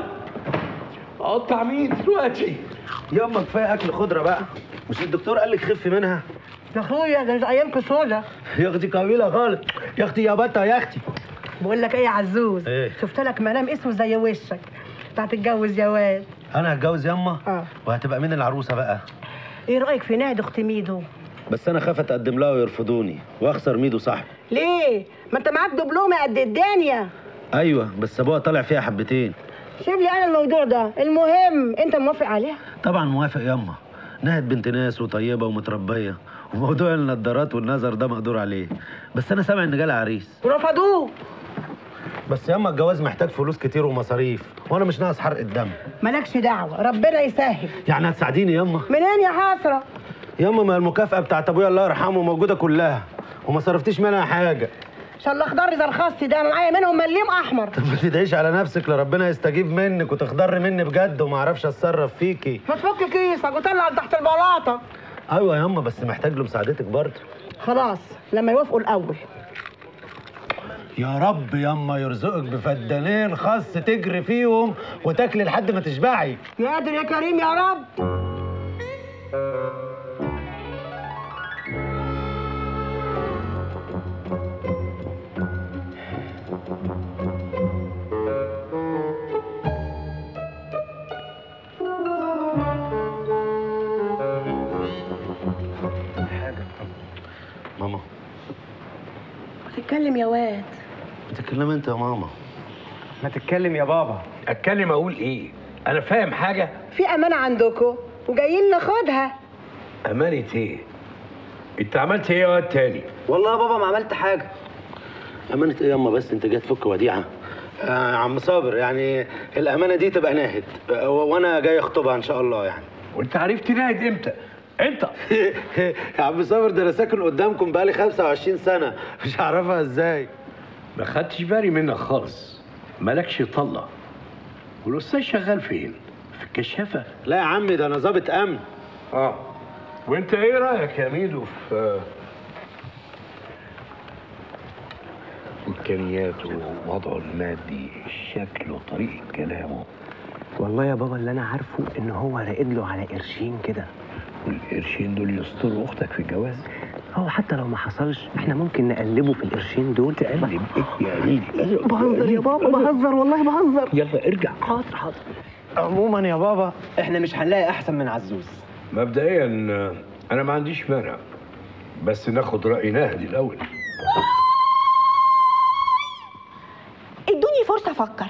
اقطع مين دلوقتي
ياما كفايه اكل خضره بقى مش الدكتور قال لك خف منها
يا اخويا ده مش ايامكم سودا
يا اختي قبيله خالص يا اختي يا بطه يا اختي
بقول لك ايه يا عزوز
ايه؟
شفت لك منام اسمه زي وشك انت هتتجوز يا واد
انا هتجوز ياما
اه
وهتبقى مين العروسه بقى
ايه رايك في نادي اخت ميدو
بس انا خاف اتقدم لها ويرفضوني واخسر ميدو صاحبي
ليه ما انت معاك دبلومه قد الدنيا
ايوه بس ابوها طالع فيها حبتين
شوف لي انا الموضوع ده المهم انت موافق عليها
طبعا موافق ياما نهد بنت ناس وطيبه ومتربيه وموضوع النضارات والنظر ده مقدور عليه بس انا سامع ان جالها عريس
ورفضوه
بس ياما الجواز محتاج فلوس كتير ومصاريف وانا مش ناقص حرق الدم
مالكش دعوه ربنا يسهل
يعني هتساعديني ياما
منين يا حسره
ياما ما المكافأة بتاعت ابويا الله يرحمه موجودة كلها وما صرفتيش منها حاجة
ان شاء الله اخضر زي الخاص ده انا معايا منهم مليم احمر
طب ما تدعيش على نفسك لربنا يستجيب منك وتخضر مني بجد وما اعرفش اتصرف فيكي
ما تفك كيسك وطلع تحت البلاطه
ايوه ياما بس محتاج له مساعدتك برضه
خلاص لما يوافقوا الاول
يا رب ياما يرزقك بفدانين خاص تجري فيهم وتاكلي لحد ما تشبعي
يا قادر يا كريم يا رب
ماما
تتكلم يا واد
بتتكلمي انت يا ماما
ما تتكلم يا بابا
اتكلم اقول ايه انا فاهم حاجه
في امانه عندكم وجايين ناخدها
امانه ايه انت عملت ايه يا واد تاني
والله يا بابا ما عملت حاجه
امانة ايه ياما بس انت جاي تفك وديعة آه عم صابر يعني الامانة دي تبقى ناهد آه، وانا جاي اخطبها ان شاء الله يعني
وانت عرفت ناهد امتى انت
يا عم صابر ده انا ساكن قدامكم بقالي 25 سنة مش هعرفها ازاي
ما خدتش بالي منك خالص مالكش طلة والاستاذ شغال فين في الكشافه
لا يا عمي ده انا ظابط امن
اه وانت ايه رايك يا ميدو في امكانياته ووضعه المادي شكله وطريقه كلامه
والله يا بابا اللي انا عارفه ان هو راقد له على قرشين كده
والقرشين دول يستروا اختك في الجواز
او حتى لو ما حصلش احنا ممكن نقلبه في القرشين دول
تقلب ايه يا قليل
بهزر يا بابا بهزر والله بهزر
يلا ارجع
حاضر حاضر
عموما يا بابا احنا مش هنلاقي احسن من عزوز
مبدئيا انا ما عنديش مانع بس ناخد راي نهدي الاول
ادوني فرصه افكر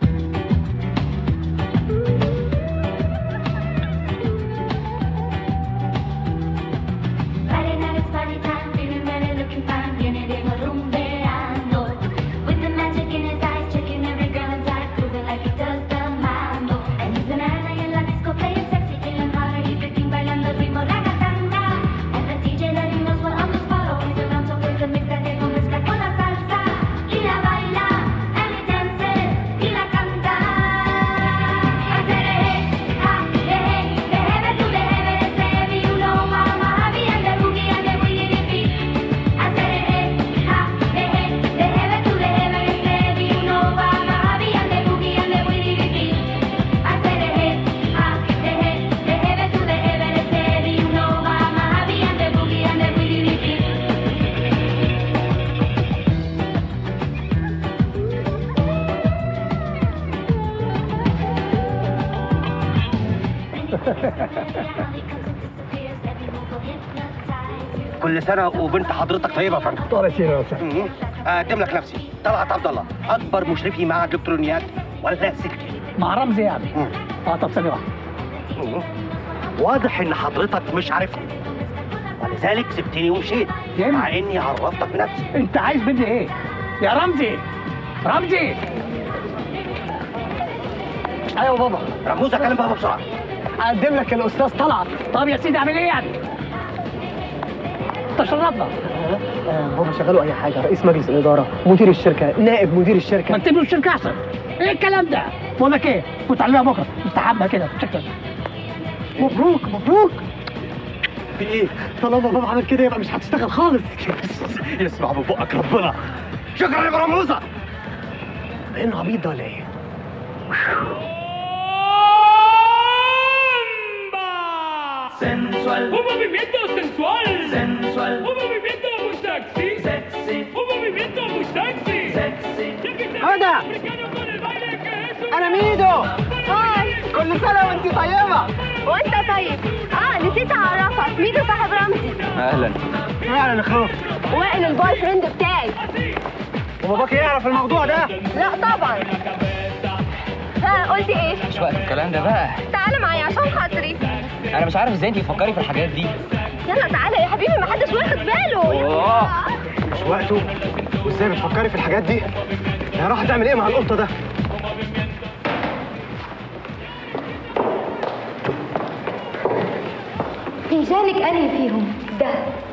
Friday night is party time, feeling ready, looking fine, getting rumbeando. With the magic in his eyes, checking every girl inside, grooving like he does the mambo. And he's an ally in la disco, playing sexy, feeling hotter, he's the king, bailando el ritmo ragatanga. And the DJ letting us well on the spot, always around, so plays the mix that they gon' mezcla con la salsa. Y la baila, and he dances, y la
كل سنه وبنت حضرتك طيبه يا فندم
طول يا
مم. اقدم لك نفسي طلعت عبد الله اكبر مشرفي معهد الكترونيات ولا سكتي
مع رمزي يعني اه طب ثانيه واحده
مم. واضح ان حضرتك مش عارفني ولذلك سبتني ومشيت مع اني عرفتك بنفسي
انت عايز مني ايه يا رمزي رمزي ايوه بابا
رموز اكلم بابا بسرعه
اقدم لك الاستاذ طلعت طب يا سيدي اعمل ايه يعني تشرفنا آه بابا شغلوا اي حاجه رئيس مجلس الاداره مدير الشركه نائب مدير الشركه ما تبنوا الشركه احسن ايه الكلام ده بقول لك ايه متعلمها بكره مستحبه كده شكرا مبروك مبروك في ايه طالما بابا عمل كده يبقى مش هتشتغل خالص
يسمع من بقك ربنا شكرا يا برموزه
انه عبيط ده ولا ايه
Sensual. Un movimiento sensual. Sensual. Un movimiento muy sexy. Sexy. Un movimiento muy sexy. Sexy.
هدى انا ميدو
هاي
كل سنه وانت طيبه
وانت طيب اه نسيت اعرفك ميدو صاحب رمزي
اهلا اهلا اخوك
وائل البوي فريند بتاعي
وباباك يعرف الموضوع ده
لا طبعا ها قلت ايه
مش وقت الكلام ده بقى
تعالى معايا عشان خاطري
انا مش عارف ازاي انت بتفكري في الحاجات دي
يلا تعالى يا حبيبي محدش واخد باله
أوه. مش وقته وازاي بتفكري في الحاجات دي يا راح تعمل ايه مع القطه ده
فنجانك انهي فيهم ده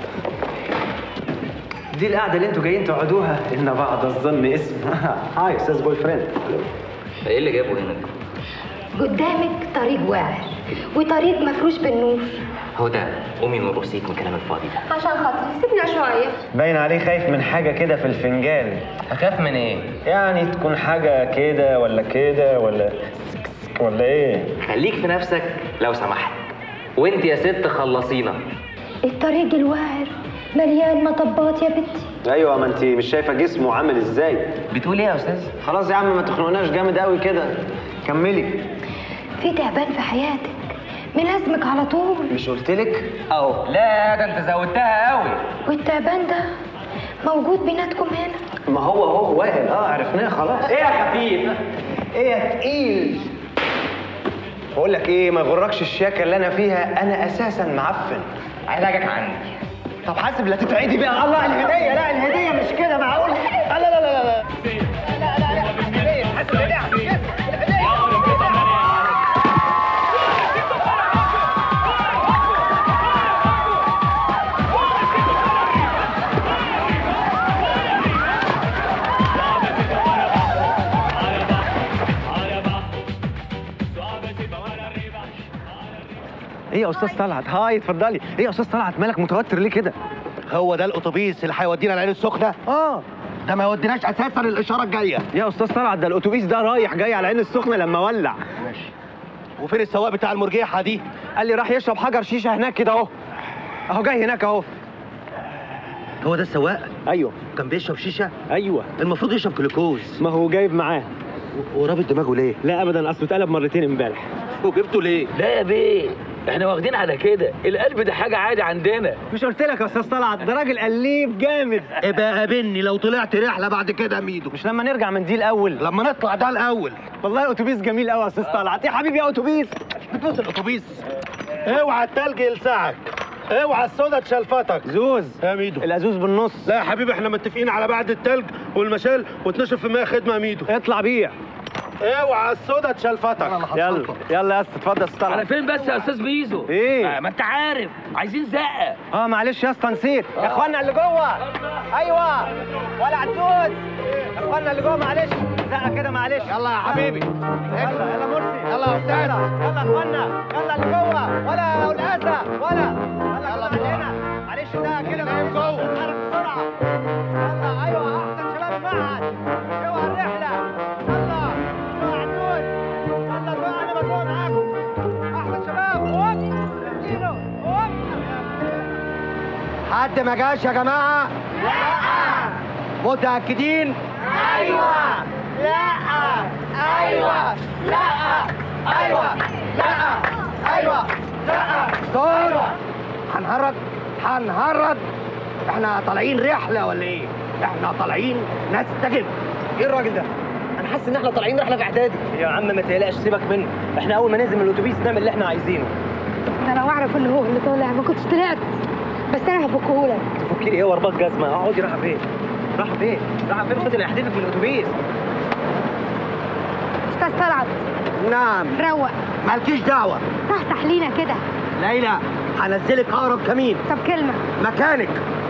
دي القعده اللي انتوا جايين تقعدوها ان بعض الظن اسم هاي استاذ بوي فريند
ايه اللي جابه هنا
قدامك طريق واعر وطريق مفروش بالنور
هدى قومي من رصيد من الكلام الفاضي ده
عشان خاطري سيبنا شويه
باين عليه خايف من حاجه كده في الفنجان
اخاف من ايه
يعني تكون حاجه كده ولا كده ولا ولا ايه
خليك في نفسك لو سمحت وانت يا ست خلصينا
الطريق الواعر مليان مطبات يا بنتي
ايوه ما انت مش شايفه جسمه عامل ازاي
بتقول ايه يا استاذ
خلاص يا عم ما تخنقناش جامد قوي كده كملي
في تعبان في حياتك ملازمك على طول
مش قلت لك
اهو لا ده انت زودتها قوي
والتعبان ده موجود بيناتكم هنا
ما هو هو وائل اه عرفناه خلاص
ايه يا خفيف
ايه يا تقيل بقول لك ايه ما يغركش الشياكه اللي انا فيها انا اساسا معفن
علاجك عندي
طب حاسب لا تتعدي بقى الله الهديه لا الهديه مش كده معقول لا لا لا لا لا لا لا لا الهديه حاسب الهديه ايه يا استاذ طلعت هاي اتفضلي ايه يا استاذ طلعت مالك متوتر ليه كده
هو ده الاتوبيس اللي هيودينا العين السخنه
اه
ده ما يوديناش اساسا الاشاره الجايه
يا استاذ طلعت ده الاتوبيس ده رايح جاي على العين السخنه لما ولع
ماشي وفين السواق بتاع المرجيحه دي
قال لي راح يشرب حجر شيشه هناك كده اهو اهو جاي هناك اهو
هو ده السواق
ايوه
كان بيشرب شيشه
ايوه
المفروض يشرب جلوكوز
ما هو جايب معاه
ورابط دماغه ليه
لا ابدا اصله اتقلب مرتين امبارح
وجبته ليه
لا يا بيه احنا واخدين على كده القلب ده حاجه عادي عندنا
مش قلت لك يا استاذ طلعت ده راجل قليب جامد
ابقى قابلني لو طلعت رحله بعد كده يا ميدو
مش لما نرجع من دي الاول
لما نطلع ده الاول
والله اتوبيس جميل قوي يا استاذ طلعت يا حبيبي يا اتوبيس
بتدوس الاتوبيس اوعى التلج يلسعك اوعى السودا تشلفتك
زوز
يا ميدو
الازوز بالنص
لا يا حبيبي احنا متفقين على بعد التلج والمشال وتنشف في مياه خدمه يا ميدو
اطلع بيع
اوعى السودا تشلفتك
يلا يلا يا اسطى اتفضل يا استاذ
على
طلعت
فين بس يا استاذ بيزو
ايه
آه ما انت عارف عايزين زقه
اه معلش يا اسطى نسيت يا اخوانا اللي جوه ايوه ولا عزوز يا اخوانا اللي جوه معلش زقه كده معلش
يلا يا حبيبي
يلا يلا مرسي
يلا يا استاذ
يلا يا اخوانا يلا اللي جوه ولا والاسى ولا يلا يلا هنا معلش زقه كده
نايم جوه.
اتحرك بسرعه يلا ايوه احسن شباب معهد اوعى الرحله يلا يلا عزوز يلا بقى انا بسوق معاكم احسن شباب هوب اديله هوب
حد ما جاش يا جماعه لا متاكدين
ايوه لا ايوه لا ايوه لا ايوه لا
دور هنهرج هنهرج احنا طالعين رحله ولا ايه احنا طالعين نستجم
ايه الراجل ده؟ انا حاسس ان احنا طالعين رحله في اعدادي يا عم ما تقلقش سيبك منه احنا اول ما ننزل من الاتوبيس نعمل اللي احنا عايزينه
ده لو اعرف ان هو اللي طالع ما كنتش طلعت بس انا هفكهولك
تفكري ايه ورباط جزمه اقعدي رايحه فين؟ رايحه فين؟ رايحه فين خدي اللي هيحدفك من الاتوبيس
استاذ طلعت
نعم
روق
مالكيش دعوه
صحصح لينا كده
ليلى هنزلك اقرب كمين
طب كلمه
مكانك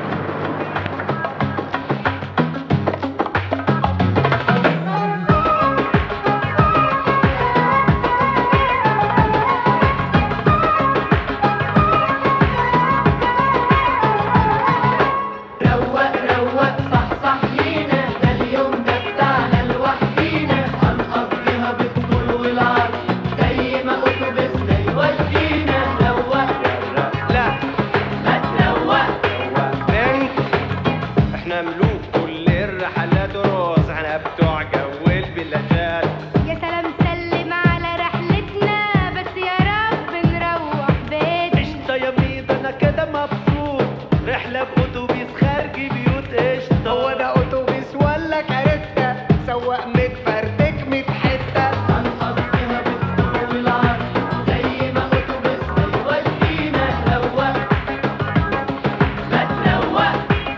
روق روق صح صح لينا ده اليوم ده بتاعنا لوحدينا هنقضيها بالطول والعرض زي ما اتوبيسنا يودينا روق
لا
ما تروق
بنت احنا ملوك كل الرحلات رؤوس احنا بتوع جو البلادات
يا سلام سلم على رحلتنا بس يا رب نروح بيتنا
قشطة يا بيض انا كده مبسوط رحلة بأتوبيس خارج بيوت قشطة هو ده أتوبيس ولا كارتة سواق متفردك ميت حتة
هنقضيها بالطول والعرض زي ما اتوبيسنا يودينا روق ما تروق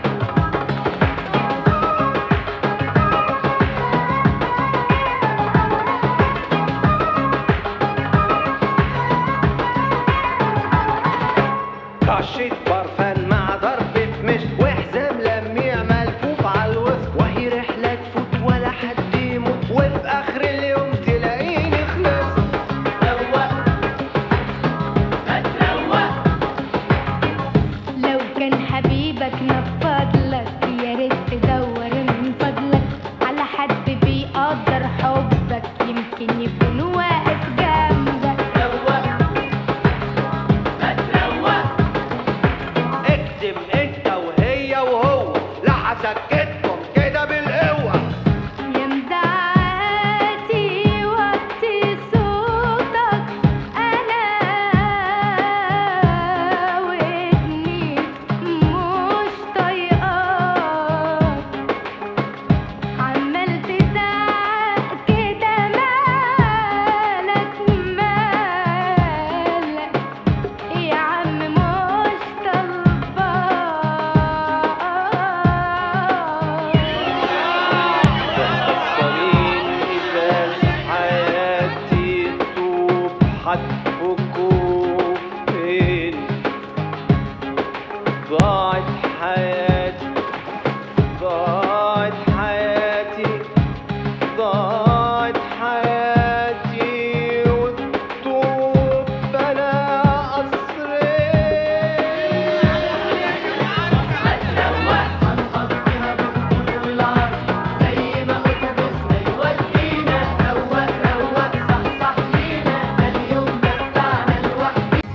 طشة برفان مع ضربة مش وحزام لميع ملفوف على الوسط وهي رحلة تفوت ولا حد يموت وفي آخر اليوم تلاقيني خلصت
روق ما تروق
لو كان حبيبك نفض لك يا ريت تدور من فضلك على حد بيقدر حبك يمكن يكون واقف جنبك
روق ما تروق
اكتم انت وهي وهو لا هسكتكم كده بالقوة
يا مزعاتي وطي صوتك انا ودني مش طايقاك عمال تزعق كده مالك مالك يا عم مش
بتصليني بس حياتي طوب هتفكوا فين ضاعت حياتي ضاعت حياتي ضاعت حياتي والطوب بلا
زي ما اتوبيسنا يودينا روق روق صح صح لينا ده اليوم ده بتاعنا لوحدينا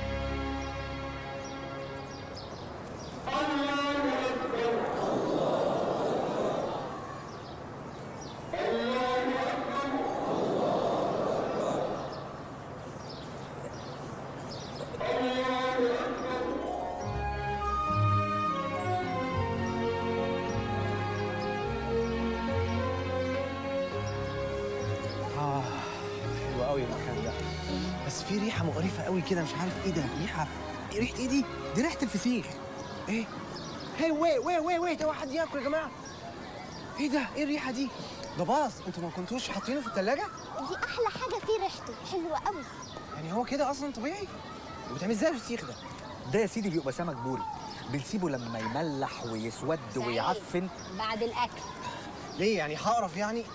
اه حلو قوي المكان ده بس في ريحه مقرفه قوي كده مش عارف ايه ده ريحه ايه ريحه ايه دي دي ريحه الفسيخ ايه هي وي وي وي وي ده واحد ياكل يا جماعه ايه ده ايه الريحه دي ده باظ انتوا ما كنتوش حاطينه في الثلاجه
دي احلى حاجه فيه ريحته حلوه قوي
يعني هو كده اصلا طبيعي وبتعمل ازاي الفسيخ ده
ده يا سيدي بيبقى سمك بوري بنسيبه لما يملح ويسود ويعفن
بعد الاكل
ليه يعني هقرف يعني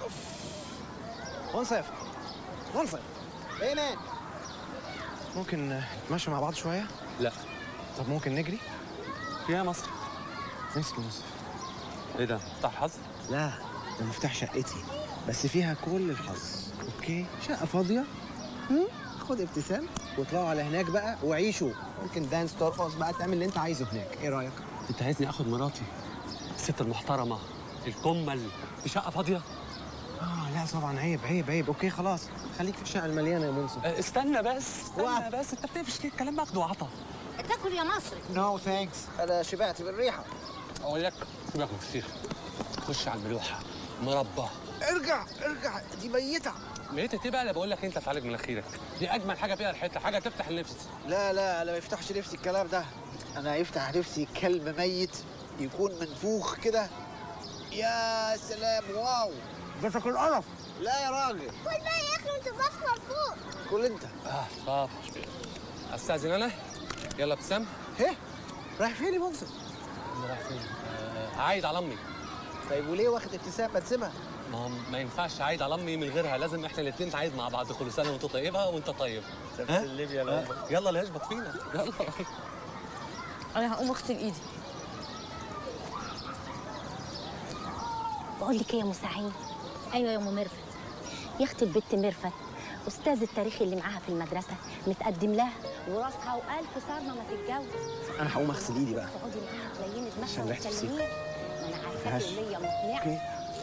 وان صفر وان صفر ايه مان ممكن آه، نتمشى مع بعض شويه
لا
طب ممكن نجري
فيها مصر
امسك المصحف
ايه ده مفتاح الحظ
لا ده مفتاح شقتي بس فيها كل الحظ اوكي شقه فاضيه هم؟ خد ابتسام واطلعوا على هناك بقى وعيشوا ممكن دانس ترقص بقى تعمل اللي انت عايزه هناك ايه رايك
انت عايزني اخد مراتي الست المحترمه الكمل في شقه فاضيه
اه لا طبعا عيب عيب عيب اوكي خلاص خليك في الشقه المليانه يا منصف
استنى بس استنى بس انت بتقفش ليه الكلام ماخده وعطا
تاكل يا مصري
نو ثانكس انا شبعت بالريحه
اقول لك سيبك من الفسيخ خش على الملوحه مربى
ارجع ارجع دي ميته
ميتة ايه بقى انا بقول لك انت تعالج مناخيرك دي اجمل حاجه فيها الحته حاجه تفتح النفس
لا لا انا ما يفتحش نفسي الكلام ده انا يفتح نفسي كلب ميت يكون منفوخ كده يا سلام واو ده تاكل قرف لا يا راجل
كل بقى يا اخي وانت بفخر فوق
كل انت
اه صافي استاذن انا يلا ابتسام
ايه رايح فين يا منصف
انا رايح فين آه عايد على امي
طيب وليه واخد ابتسام ما تسيبها
ما هو ما ينفعش عايد على امي من غيرها لازم احنا الاثنين نعيد مع بعض كل سنه وانت طيبه وانت طيب ها؟
ليبيا
آه، يلا لا يشبط فينا يلا
انا هقوم اغسل ايدي
بقول لك ايه يا مساعين ايوه يا ام ميرفت يا اختي البت ميرفت استاذ التاريخ اللي معاها في المدرسه متقدم لها وراسها والف صارمه ما تتجوز
انا هقوم اغسل ايدي بقى
تقعدي معاها تليني
عشان
دماغها
ريحة الفسيخ.
وتكلميها ما انا عارفاكي
ماشي.
اللي هي مقنعه
اوكي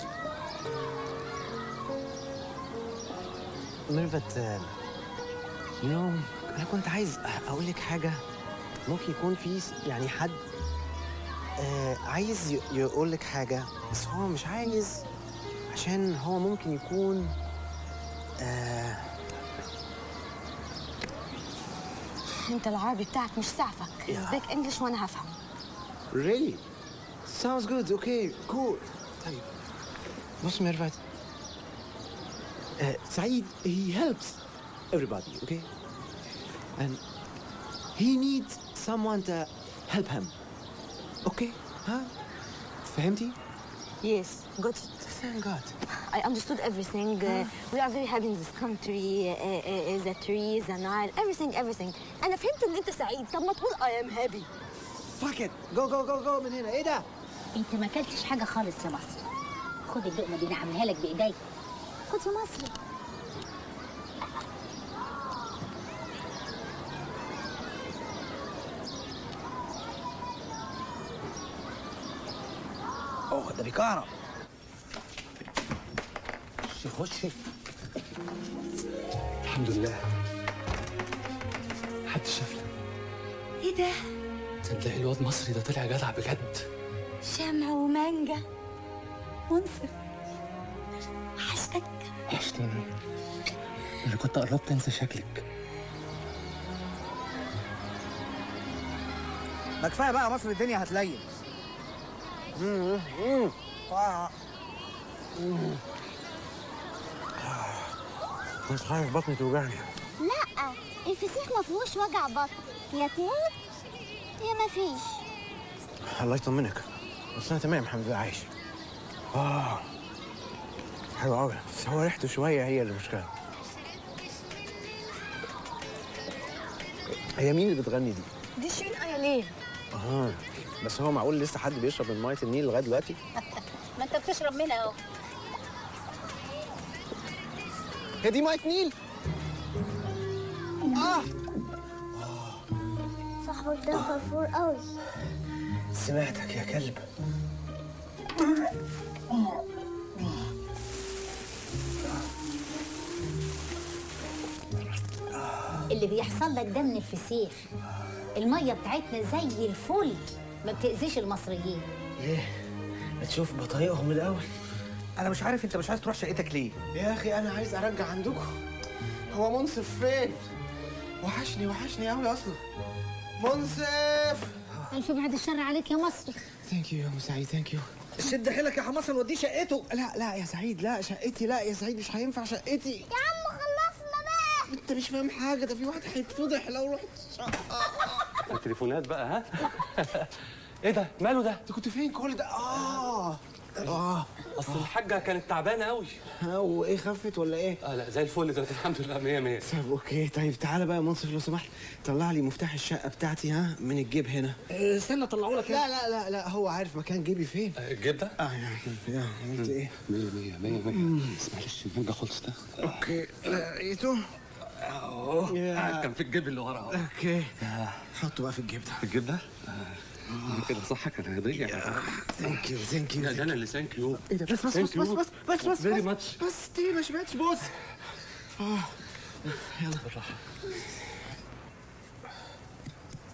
ميرفت يو نو انا كنت عايز اقول لك حاجه ممكن يكون في س- يعني حد آه عايز ي- يقول لك حاجه بس هو مش عايز عشان هو ممكن يكون آه
انت العربي بتاعك مش سعفك سبيك انجلش وانا هفهم
really sounds good okay cool طيب بص ميرفت آه سعيد he helps everybody okay and he needs someone to help him okay ها فهمتي
Yes, got it.
Thank God.
I understood everything. Uh, we are very happy in this country. Uh, uh, uh, the trees, the Nile, everything, everything. أنا فهمت إن أنت سعيد. طب ما تقول I am happy.
fuck it go go go go من هنا ايه ده
انت ما اكلتش حاجه خالص يا مصري خد اللقمه دي انا عاملها لك بايدي خد يا مصري
اوه ده بيكهرب
خشي خشي الحمد لله محدش شافنا
إيه ده؟
تصدقي الواد مصري ده طلع جدع بجد
شمع ومانجا. منصف. وحشتك.
وحشتيني اللي كنت قربت انسى شكلك
ما كفايه بقى مصر الدنيا هتلين مم، مم. آه. مم.
مش عارف بطني توجعني
لا الفسيخ ما فيهوش وجع بطن. يا تموت يا ما فيش.
الله يطمنك بس انا تمام الحمد لله عايش اه حلو قوي بس هو ريحته شويه هي اللي مشكله هي مين اللي بتغني دي؟
دي شيرين ايالين.
اه بس هو معقول لسه حد بيشرب من ميه النيل لغايه دلوقتي؟
ما انت بتشرب منها اهو
هي دي ميه نيل؟ اه
صاحبك ده فرفور قوي.
سمعتك يا كلب
اللي بيحصل لك ده من الفسيخ الميه بتاعتنا زي الفل ما بتاذيش المصريين
ليه؟ بتشوف بطريقهم الاول
انا مش عارف انت مش عايز تروح شقتك ليه
يا اخي انا عايز ارجع عندكم هو منصف فين؟ وحشني وحشني قوي اصلا منصف
الف بعد الشر عليك يا مصري
ثانك يو يا ابو سعيد ثانك يو
شد حيلك يا حماصه نوديه شقته
لا لا يا سعيد لا شقتي لا يا سعيد مش هينفع شقتي
يا عم خلصنا بقى.
انت مش فاهم حاجه ده في واحد هيتفضح لو رحت الشقه
التليفونات بقى ها ايه ده ماله ده
انت كنت فين كل ده اه اه
اصل الحاجه كانت تعبانه قوي
ها وايه خفت ولا ايه؟
اه لا زي الفل دلوقتي الحمد لله 100 100
طب اوكي طيب تعالى بقى يا منصف لو سمحت طلع لي مفتاح الشقه بتاعتي ها من الجيب هنا
استنى اطلعه لك
لا لا لا لا هو عارف مكان جيبي فين
الجيب ده؟
اه يعني يا عملت ايه؟
100 100 100 100 بس معلش المانجا خلص ده
اوكي لقيته
اهو
يا.
كان في الجيب اللي ورا اهو
اوكي حطه بقى في الجيب ده
الجيب ده؟ آه، كده صح كان هيضيع
ثانك يو ثانك يو
ده انا اللي ثانك يو
ايه ده بس بس بس بس بس بس بس
فيري
بس
ماتش
بس تاني ما شبعتش بص اه يلا
بالراحه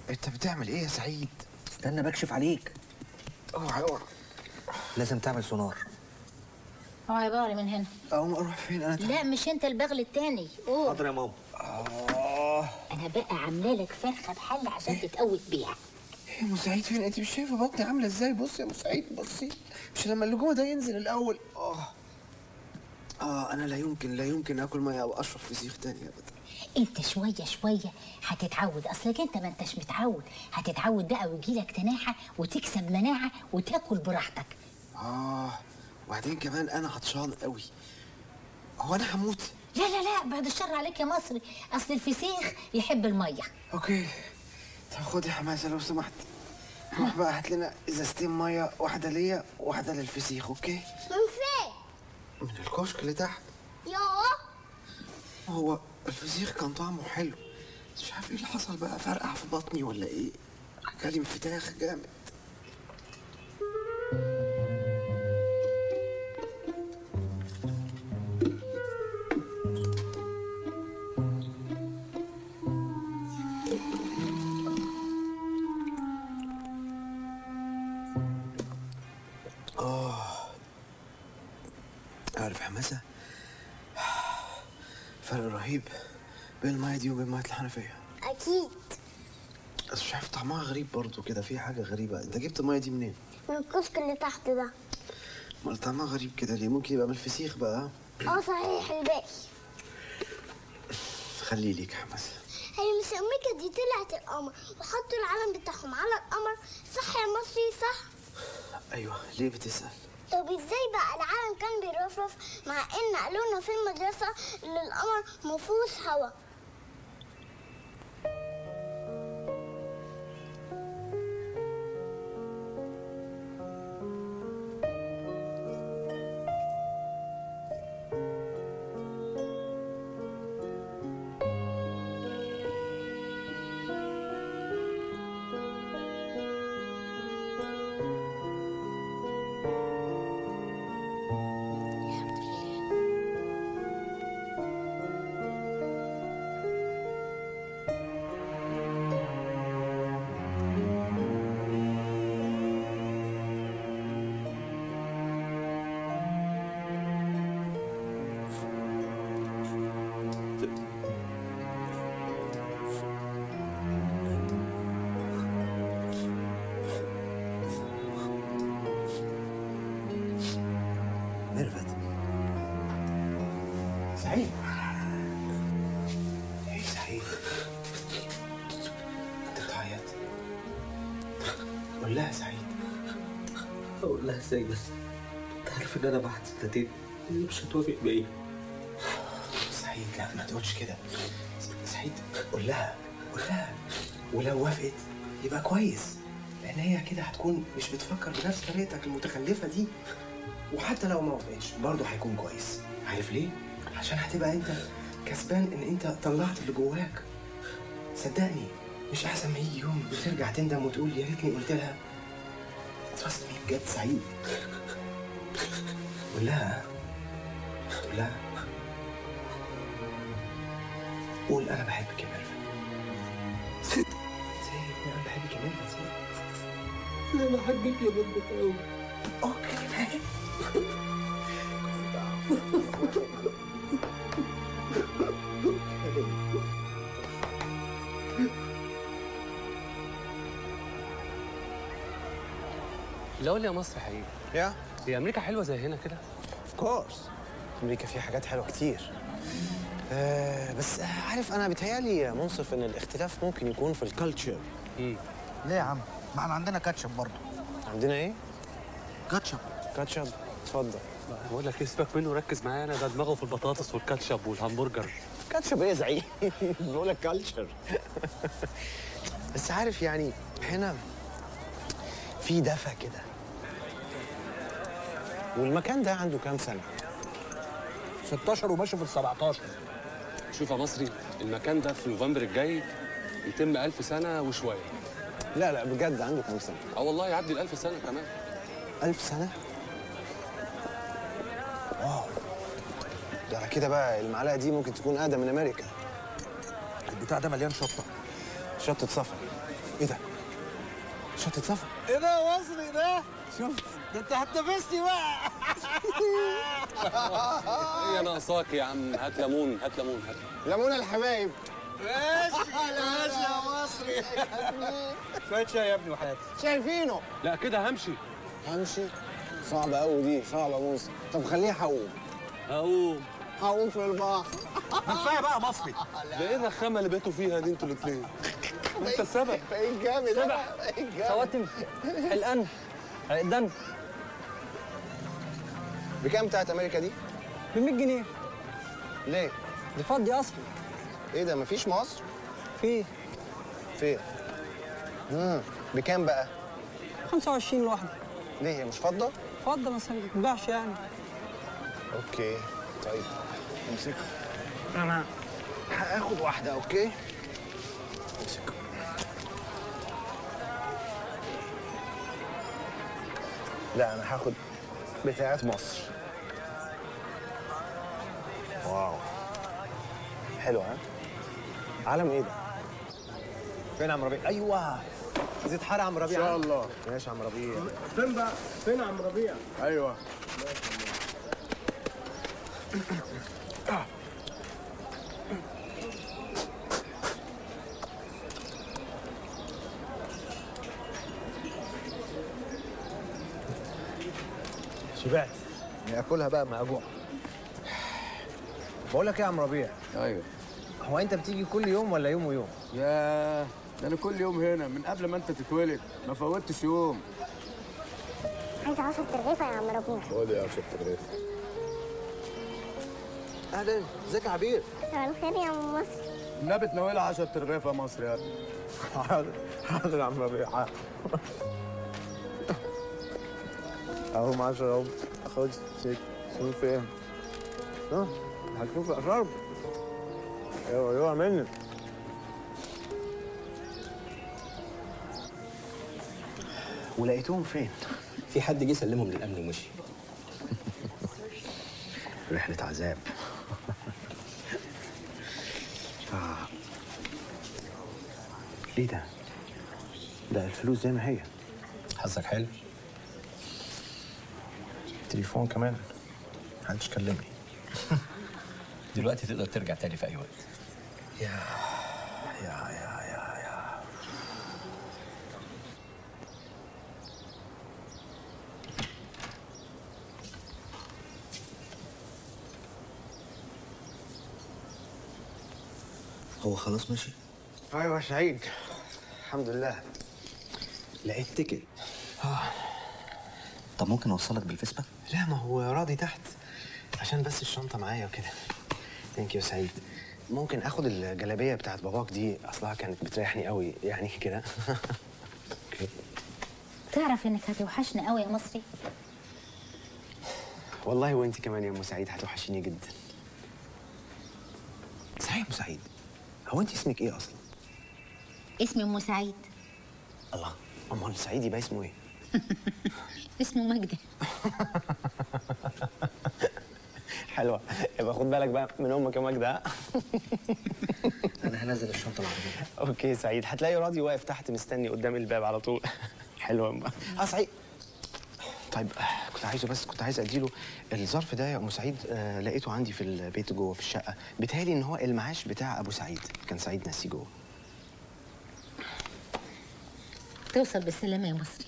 انت بتعمل ايه يا سعيد؟
استنى بكشف عليك
اوعى اوعى
لازم تعمل سونار
اوعى بقري من هنا
اقوم اروح فين انا
لا مش انت البغل التاني اوه
حاضر يا ماما
انا بقى عامله لك فرخه بحل عشان تتقوت بيها
ايه يا ام سعيد فين انت مش شايفه بطني عامله ازاي بصي يا ام سعيد بصي مش لما اللي جوه ده ينزل الاول اه اه انا لا يمكن لا يمكن اكل ميه او اشرب فسيخ تاني ابدا
انت شويه شويه هتتعود اصلك انت ما انتش متعود هتتعود بقى ويجيلك تناحه وتكسب مناعه وتاكل براحتك
اه وبعدين كمان انا عطشان قوي هو انا هموت
لا لا لا بعد الشر عليك يا مصري اصل الفسيخ يحب الميه
اوكي طب خد يا حماسه لو سمحت روح بقى هات لنا ازازتين ميه واحده ليا وواحده للفسيخ اوكي
من فين؟
من الكشك اللي تحت
يوه
هو الفسيخ كان طعمه حلو بس مش عارف ايه اللي حصل بقى فرقع في بطني ولا ايه جالي انفتاح جامد اه عارف حماسه فرق رهيب بين المية دي وبين مية الحنفية
أكيد
بس مش عارف طعمها غريب برضو كده في حاجة غريبة انت جبت المية دي منين؟
من الكشك اللي تحت ده
امال طعمها غريب كده ليه؟ ممكن يبقى من الفسيخ بقى
اه صحيح الباقي
خليه ليك يا حماسة
هي مش أمريكا دي طلعت القمر وحطوا العلم بتاعهم على القمر صح يا مصري صح؟
ايوه ليه بتسأل؟
طب ازاي بقى العالم كان بيرفرف مع ان قالوا لنا في المدرسة ان القمر مفيهوش هوا
ميرفت سعيد ايه سعيد انت بتعيط قول لها سعيد
اقول لها ازاي بس انت عارف ان انا بعد سنتين مش هتوافق بيا
سعيد لا ما تقولش كده سعيد قول لها قول لها ولو وافقت يبقى كويس لان هي كده هتكون مش بتفكر بنفس طريقتك المتخلفه دي وحتى لو ما وافقتش برضه هيكون كويس عارف ليه عشان هتبقى انت كسبان ان انت طلعت اللي جواك صدقني مش احسن ما يجي يوم وترجع تندم وتقول يا ريتني قلت لها تراست مي بجد سعيد قول لها قول لها قول انا بحبك يا ميرفت ست سيب انا بحبك يا ميرفت سيب
انا بحبك يا بنت قوي
اوكي
لا قول لي يا مصر حقيقي
يا
هي امريكا حلوه زي هنا كده
اوف كورس امريكا فيها حاجات حلوه كتير آه بس عارف انا بيتهيألي يا منصف ان الاختلاف ممكن يكون في الكالتشر
ليه يا عم؟ ما احنا عندنا كاتشب برضه
عندنا ايه؟
كاتشب
كاتشب اتفضل
بقول لك ايه سيبك منه ركز معايا انا ده دماغه في البطاطس والكاتشب والهمبرجر
كاتشب ايه يا زعيم؟ بقول لك كالتشر بس عارف يعني هنا في دفى كده والمكان ده عنده كام سنه؟
16 وماشي في ال 17
شوف يا مصري المكان ده في نوفمبر الجاي يتم ألف سنة وشوية
لا لا بجد عنده كام سنه؟
اه والله يعدي الألف سنة كمان
ألف سنة؟ واو ده على كده بقى المعلقة دي ممكن تكون أقدم من أمريكا
البتاع ده مليان شطه
شطة صفر ايه ده؟ شنطة سفر
ايه ده يا مصري ده؟ شفت ده انت هتنافسني بقى
هي ناقصاك يا عم هات ليمون هات ليمون هات
ليمون الحبايب ماشي ماشي يا مصري
شويه شاي يا ابني وحياتي
شايفينه
لا كده همشي
همشي صعبة قوي دي صعبة يا موسى طب خليها هقوم
هقوم
هقوم في البحر
كفايه بقى مصري ده ايه الرخامه اللي بقيتوا فيها دي انتوا الاثنين انت السبب
بقيت جامد
سبع.
بقيت جامد
خواتم حلقان عقدان
بكام بتاعت امريكا دي؟
ب 100 جنيه
ليه؟
دي فضي اصلي
ايه ده مفيش مصر؟
في
فين؟ امم بكام بقى؟
25 لوحده
ليه هي مش فضة؟
فضي بس ما تتباعش يعني
اوكي طيب امسكها انا هاخد واحدة اوكي؟ امسك لا انا هاخد بتاعت مصر واو حلو ها؟ علم ايه ده؟
فين عم ربيع؟ ايوه زيت حار عم ربيع
ان شاء الله ماشي يا عم ربيع
فين بقى؟ فين عم ربيع؟
ايوه
شبعت ناكلها بقى مع جوع بقول لك ايه يا عم ربيع
ايوه
هو انت بتيجي كل يوم ولا يوم ويوم
ياه ده انا كل يوم هنا من قبل ما انت تتولد ما فوتش يوم
عايزة عشرة ترغيفة يا عم ربيع
خد يا عشرة تغريف
اهلا ازيك يا عبير
مساء الخير يا عم مصر
النبي تناولها 10 ترغيف يا مصر يا ابني
حاضر حاضر يا عم ربيع حاضر. اهو مع شراب خد شيك شوف فين ها هتشوف الاشرب ايوه ايوه مني
ولقيتوهم فين؟
في حد جه سلمهم للامن ومشي
رحلة عذاب آه. ايه ده؟ ده الفلوس زي ما هي
حظك حلو
تليفون كمان محدش كلمني
دلوقتي تقدر ترجع تاني في اي وقت
يا يا يا يا يا
هو خلاص ماشي
ايوه سعيد الحمد لله لقيت تيكت
طب ممكن اوصلك بالفيسبا
لا ما هو راضي تحت عشان بس الشنطة معايا وكده ثانك يو سعيد ممكن اخد الجلابية بتاعت باباك دي اصلها كانت بتريحني قوي يعني كده
تعرف انك هتوحشني قوي يا مصري
والله وانت كمان يا ام سعيد هتوحشيني جدا صحيح يا ام سعيد هو انت اسمك ايه اصلا
اسمي ام سعيد
الله امال سعيد يبقى اسمه ايه
اسمه مجدي
حلوه يبقى خد بالك بقى من امك يا ماجدة
انا هنزل الشنطه العربيه
اوكي سعيد هتلاقي راضي واقف تحت مستني قدام الباب على طول حلوه أم. اه سعيد طيب آه، كنت عايزه بس كنت عايز اديله الظرف ده يا ام سعيد آه لقيته عندي في البيت جوه في الشقه بيتهيألي ان هو المعاش بتاع ابو سعيد كان سعيد ناسي جوه
توصل بالسلامه يا مصري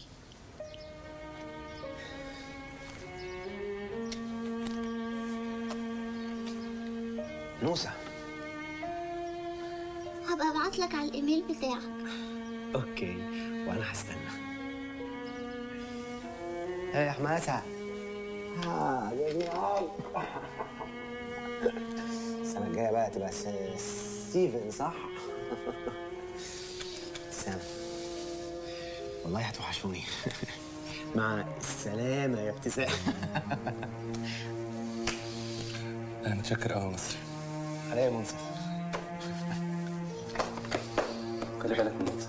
نوسه
هبقى ابعت لك على الايميل بتاعك
اوكي وانا هستنى ايه يا حماسه ها جميل السنه الجايه بقى تبقى س- ستيفن صح سام والله هتوحشوني مع السلامه يا ابتسام
انا متشكر قوي يا مصري
عليا يا منصف
خلي بالك من نفسك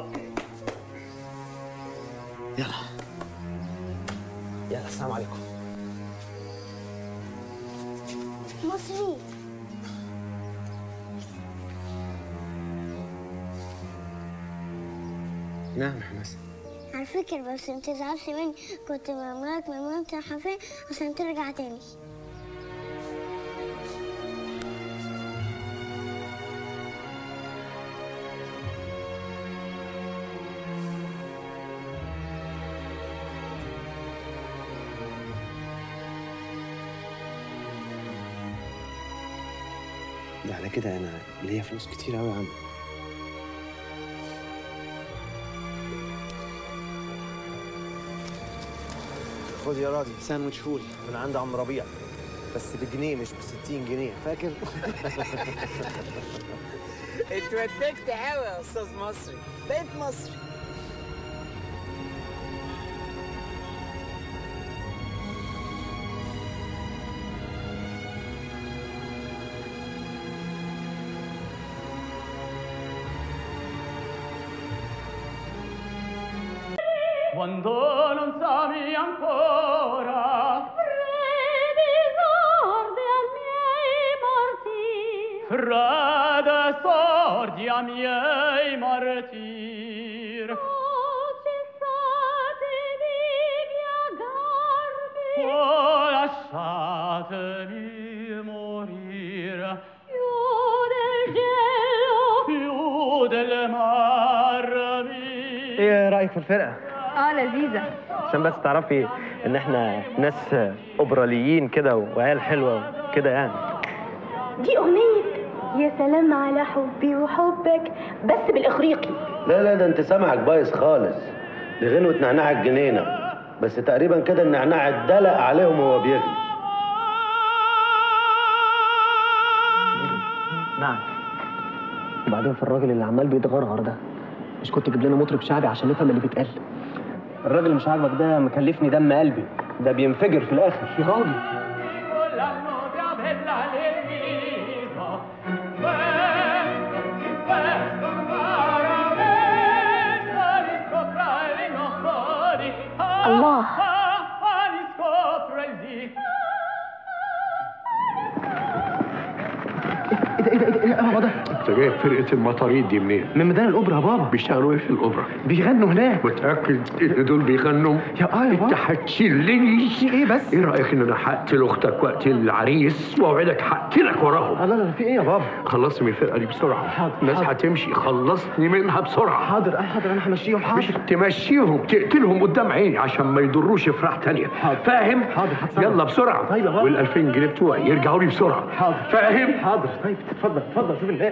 يلا يلا السلام عليكم
مصري
نعم يا حماسه
على فكرة بس انت تزعلش مني كنت بعملك من مامتي حرفيا عشان ترجع تاني
ده على كده انا ليا فلوس كتير قوي يا عم
خد يا راضي ساندوتش فول من عند عم ربيع بس بجنيه مش ب 60 جنيه فاكر؟
اتودكت قوي يا استاذ مصري بقيت مصري
Quando non savi ancora Fredde sordi a miei martir Oh, lasciatemi morire Più del cielo Più del mare
ايه رايك في الفرقه
اه لذيذة
عشان بس تعرفي ان احنا ناس اوبراليين كده وعيال حلوه كده يعني
دي أغنية يا سلام على حبي وحبك بس بالإخريقي
لا لا ده انت سامعك بايظ خالص دي غنوة نعناع الجنينة بس تقريبا كده النعناع اتدلق عليهم وهو بيغلي
نعم وبعدين في الراجل اللي عمال بيتغرغر ده مش كنت تجيب لنا مطرب شعبي عشان نفهم اللي بيتقال
الراجل اللي مش عاجبك ده مكلفني دم قلبي ده بينفجر في الاخر
يا راجل
الله
ايه ده ايه ده ايه ده هو ده انت جايب فرقه المطاريد دي منين؟
من ميدان الاوبرا يا بابا
بيشتغلوا ايه في الاوبرا؟
بيغنوا هناك
متاكد ان دول بيغنوا؟
يا اه يا
انت هتشلني
في ايه بس؟
ايه رايك ان انا هقتل اختك واقتل العريس واوعدك هقتلك وراهم؟
لا لا في ايه يا بابا؟
خلصني من الفرقه دي بسرعه
حاضر
الناس
حاضر.
هتمشي خلصني منها بسرعه
حاضر اه حاضر انا همشيهم حاضر
مش تمشيهم تقتلهم قدام عيني عشان ما يضروش افراح تانية فاهم؟
حاضر هتصرف.
يلا بسرعه
طيب يا بابا.
وال 2000 جنيه بتوعي يرجعوا لي بسرعه
حاضر
فاهم؟
حاضر طيب اتفضل اتفضل شوف الناس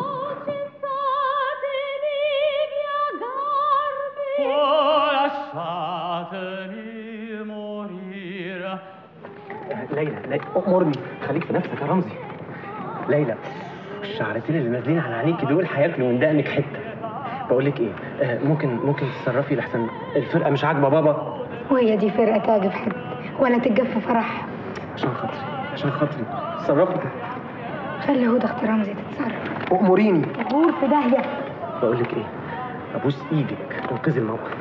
Oh, lasciatemi morire
ليلى ليلى امرني خليك في نفسك يا رمزي ليلى الشعرتين اللي نازلين على عينيكي دول هياكلوا من دقنك حته بقول لك ايه آه ممكن ممكن تتصرفي لحسن الفرقه مش عاجبه بابا
وهي دي فرقة تعجب حد ولا تتجف فرح
عشان خاطري عشان خاطري تصرفي
خلي هدى اختي رمزي تتصرف
اموريني
غور في داهية
بقول لك ايه ابوس ايدك انقذي الموقف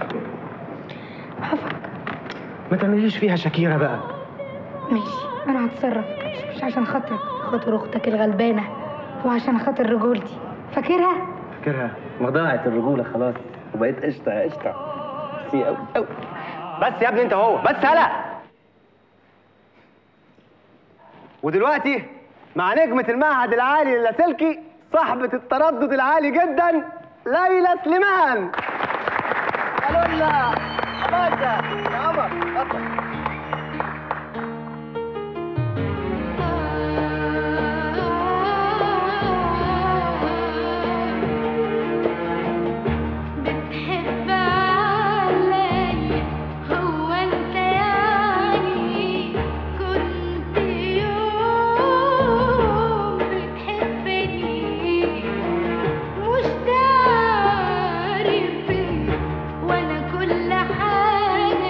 ما تعمليش فيها شكيره بقى
ماشي انا هتصرف مش عشان خاطرك خاطر اختك الغلبانة وعشان خاطر رجولتي فاكرها
فاكرها ما ضاعت الرجوله خلاص وبقيت قشطه قشطه سي قوي قوي بس يا ابني انت هو بس هلا ودلوقتي مع نجمة المعهد العالي للاسلكي صاحبة التردد العالي جدا ليلى سليمان
لولا أبدا يا عمر اتفضل
بتحب علي هو انت يعني كنت يوم بتحبني مش تعرف وانا كل حاجة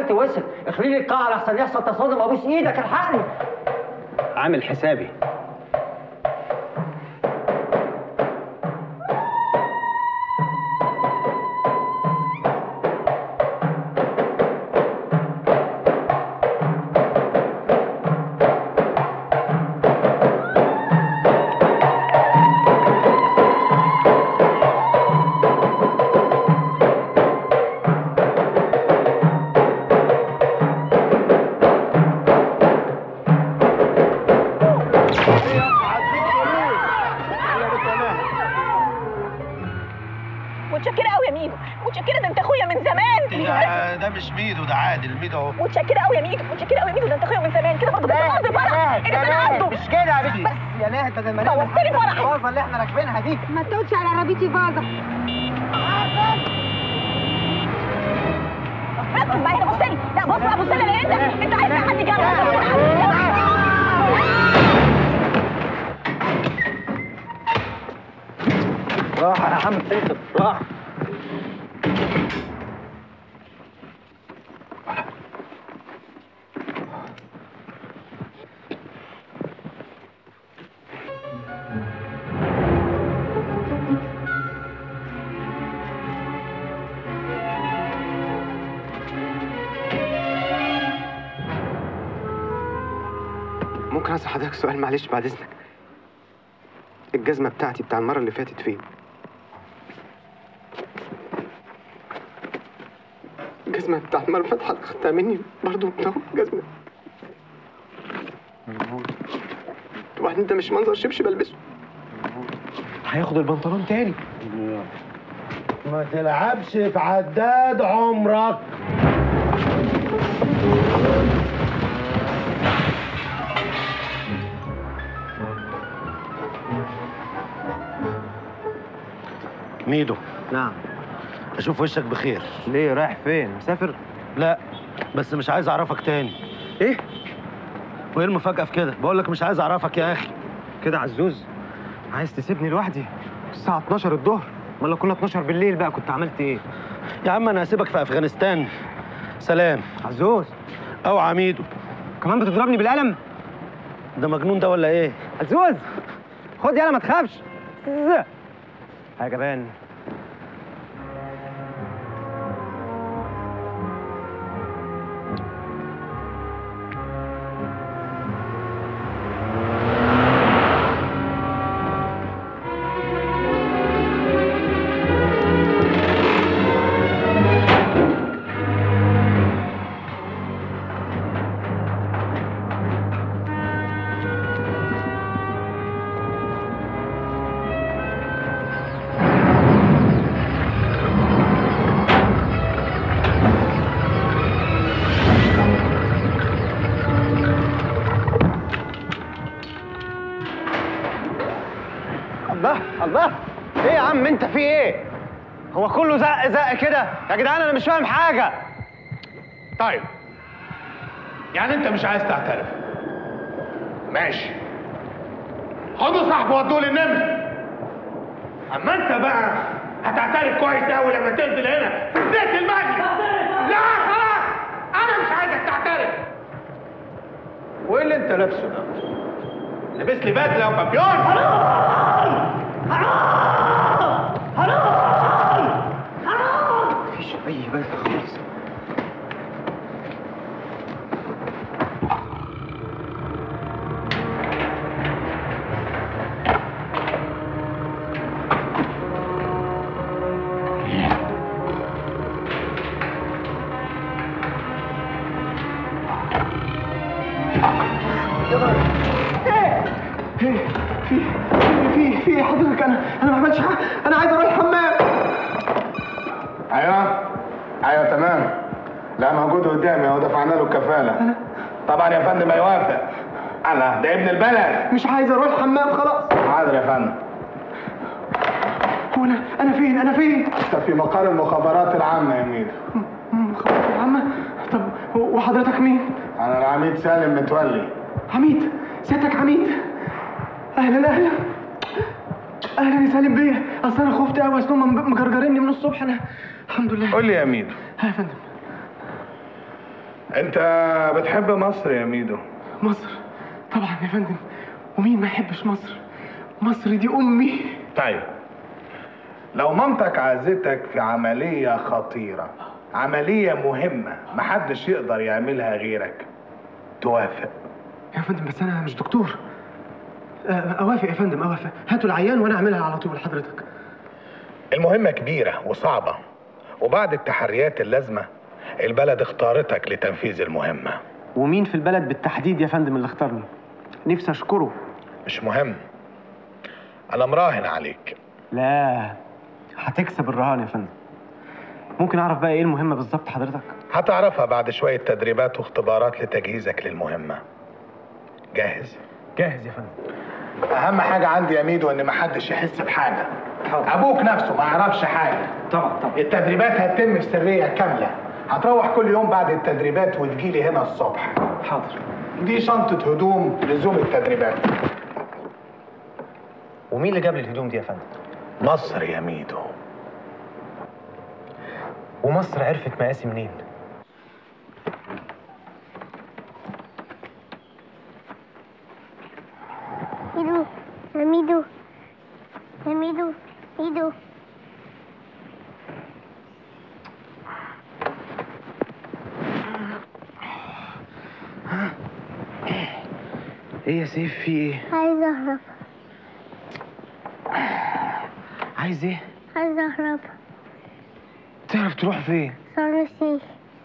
الكارت وصل اخلي لي القاعه لحسن يحصل تصادم ابوس ايدك الحقني
عامل حسابي
متشكره قوي يا ميدو متشكره ده انت اخويا من زمان
ده, ده مش ميدو ده عادل ميدو اهو
متشكره قوي يا ميدو متشكره قوي يا ميدو ده انت اخويا من زمان كده برضه بتبوظ فرح ايه ده انا قصده
مش كده يا بنتي بس يا ناهد بدل ما نعمل
بوظتلي فرح
الباظه اللي احنا راكبينها دي
ما تقولش على عربيتي باظه
ركز معايا بص لي لا بص بقى بص لي لان انت انت عايز حد جنبك
راح يا عم انت راح
ممكن اسال حضرتك سؤال معلش بعد اذنك الجزمه بتاعتي بتاع المره اللي فاتت فين الجزمه بتاع المره اللي فاتت حضرتك خدتها مني برضه بتاع الجزمه وبعدين ده مش منظر شبشب البسه
هياخد البنطلون تاني
ما تلعبش في عداد عمرك ميدو
نعم
اشوف وشك بخير
ليه رايح فين مسافر
لا بس مش عايز اعرفك تاني
ايه
وايه المفاجأة في كده بقول لك مش عايز اعرفك يا اخي
كده عزوز عايز تسيبني لوحدي الساعة 12 الظهر امال لو كنا 12 بالليل بقى كنت عملت ايه
يا عم انا هسيبك في افغانستان سلام
عزوز
او عميدو
كمان بتضربني بالقلم
ده مجنون ده ولا ايه
عزوز خد يلا ما تخافش ز- يا جبان الله الله ايه يا عم انت في ايه هو كله زق زق كده يا جدعان انا مش فاهم حاجه
طيب يعني انت مش عايز تعترف ماشي خدوا صاحبه ودوه للنمر اما انت بقى هتعترف كويس قوي لما تنزل هنا في بدايه المجلس لا خلاص انا مش عايزك تعترف وايه اللي انت لابسه ده لابس لي بدله وبابيون حرام حرام حرام حرام
مفيش اي بدله خالص
ايه في في في في حضرتك انا انا ما عملتش حاجه انا عايز اروح الحمام
ايوه ايوه تمام لا موجود قدامي اهو دفعنا له الكفاله طبعا يا فندم هيوافق انا ده ابن البلد
مش عايز اروح الحمام خلاص
حاضر يا فندم
هو انا انا فين انا فين
انت في مقر المخابرات العامه يا ميدو
مم، خلاص يا عم طب و- وحضرتك مين
انا العميد سالم متولي
عميد سيادتك عميد اهلا اهلا اهلا يا سالم بيه اصل انا خفت قوي اصل هم مجرجريني من الصبح انا الحمد لله
قول لي يا ميدو
ها يا فندم
انت بتحب مصر يا ميدو
مصر طبعا يا فندم ومين ما يحبش مصر مصر دي امي
طيب لو مامتك عزتك في عملية خطيرة عملية مهمة محدش يقدر يعملها غيرك توافق
يا فندم بس انا مش دكتور آه، اوافق يا فندم اوافق هاتوا العيان وانا اعملها على طول حضرتك
المهمة كبيرة وصعبة وبعد التحريات اللازمة البلد اختارتك لتنفيذ المهمة
ومين في البلد بالتحديد يا فندم اللي اختارني نفسي اشكره
مش مهم أنا مراهن عليك
لا هتكسب الرهان يا فندم ممكن اعرف بقى ايه المهمه بالظبط حضرتك
هتعرفها بعد شوية تدريبات واختبارات لتجهيزك للمهمة جاهز؟
جاهز يا فندم
أهم حاجة عندي يا ميدو إن محدش يحس بحاجة أبوك نفسه ما يعرفش حاجة
طبعا طبعا
التدريبات هتتم بسرية كاملة هتروح كل يوم بعد التدريبات وتجيلي هنا الصبح
حاضر
دي شنطة هدوم لزوم التدريبات
ومين اللي جاب لي الهدوم دي يا فندم
مصر يا ميدو
ومصر عرفت مقاسي منين
ميدو يا ميدو يا ميدو ميدو
ايه يا سيف في ايه
عايز اهرب
عايز ايه
عايز اهرب
تعرف تروح فين
صار نفسي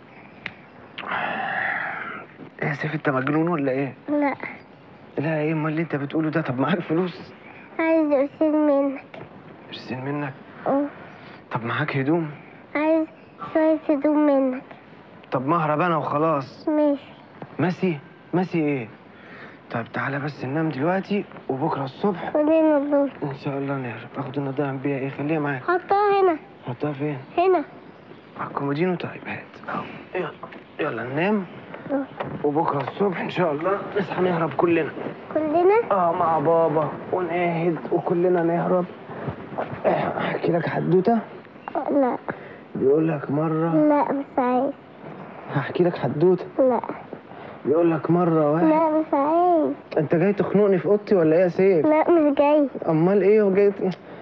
ايه يا سيف انت مجنون ولا ايه
لا
لا ايه امال اللي انت بتقوله ده طب معاك فلوس
عايز ارسل منك
ارسل منك
اه
طب معاك هدوم
عايز شوية هدوم منك
طب مهرب انا وخلاص
ماشي
ماشي ماشي ايه طيب تعالى بس ننام دلوقتي وبكره الصبح
خلينا الدور
ان شاء الله نهرب اخد النضاره بيها ايه خليها معاك
حطها هنا
حطها فين
هنا
على الكومودينو طيب هات أهو. يلا يلا ننام وبكره الصبح ان شاء الله نصحى نهرب كلنا
كلنا
اه مع بابا ونعهد وكلنا نهرب احكي لك حدوته
لا
بيقول لك مره
لا مش عايز
هحكي لك حدوته
لا
بيقول لك مره واحد
لا مش عايز
انت جاي تخنقني في اوضتي ولا ايه يا سيف
لا مش جاي
امال ايه وجاي ت-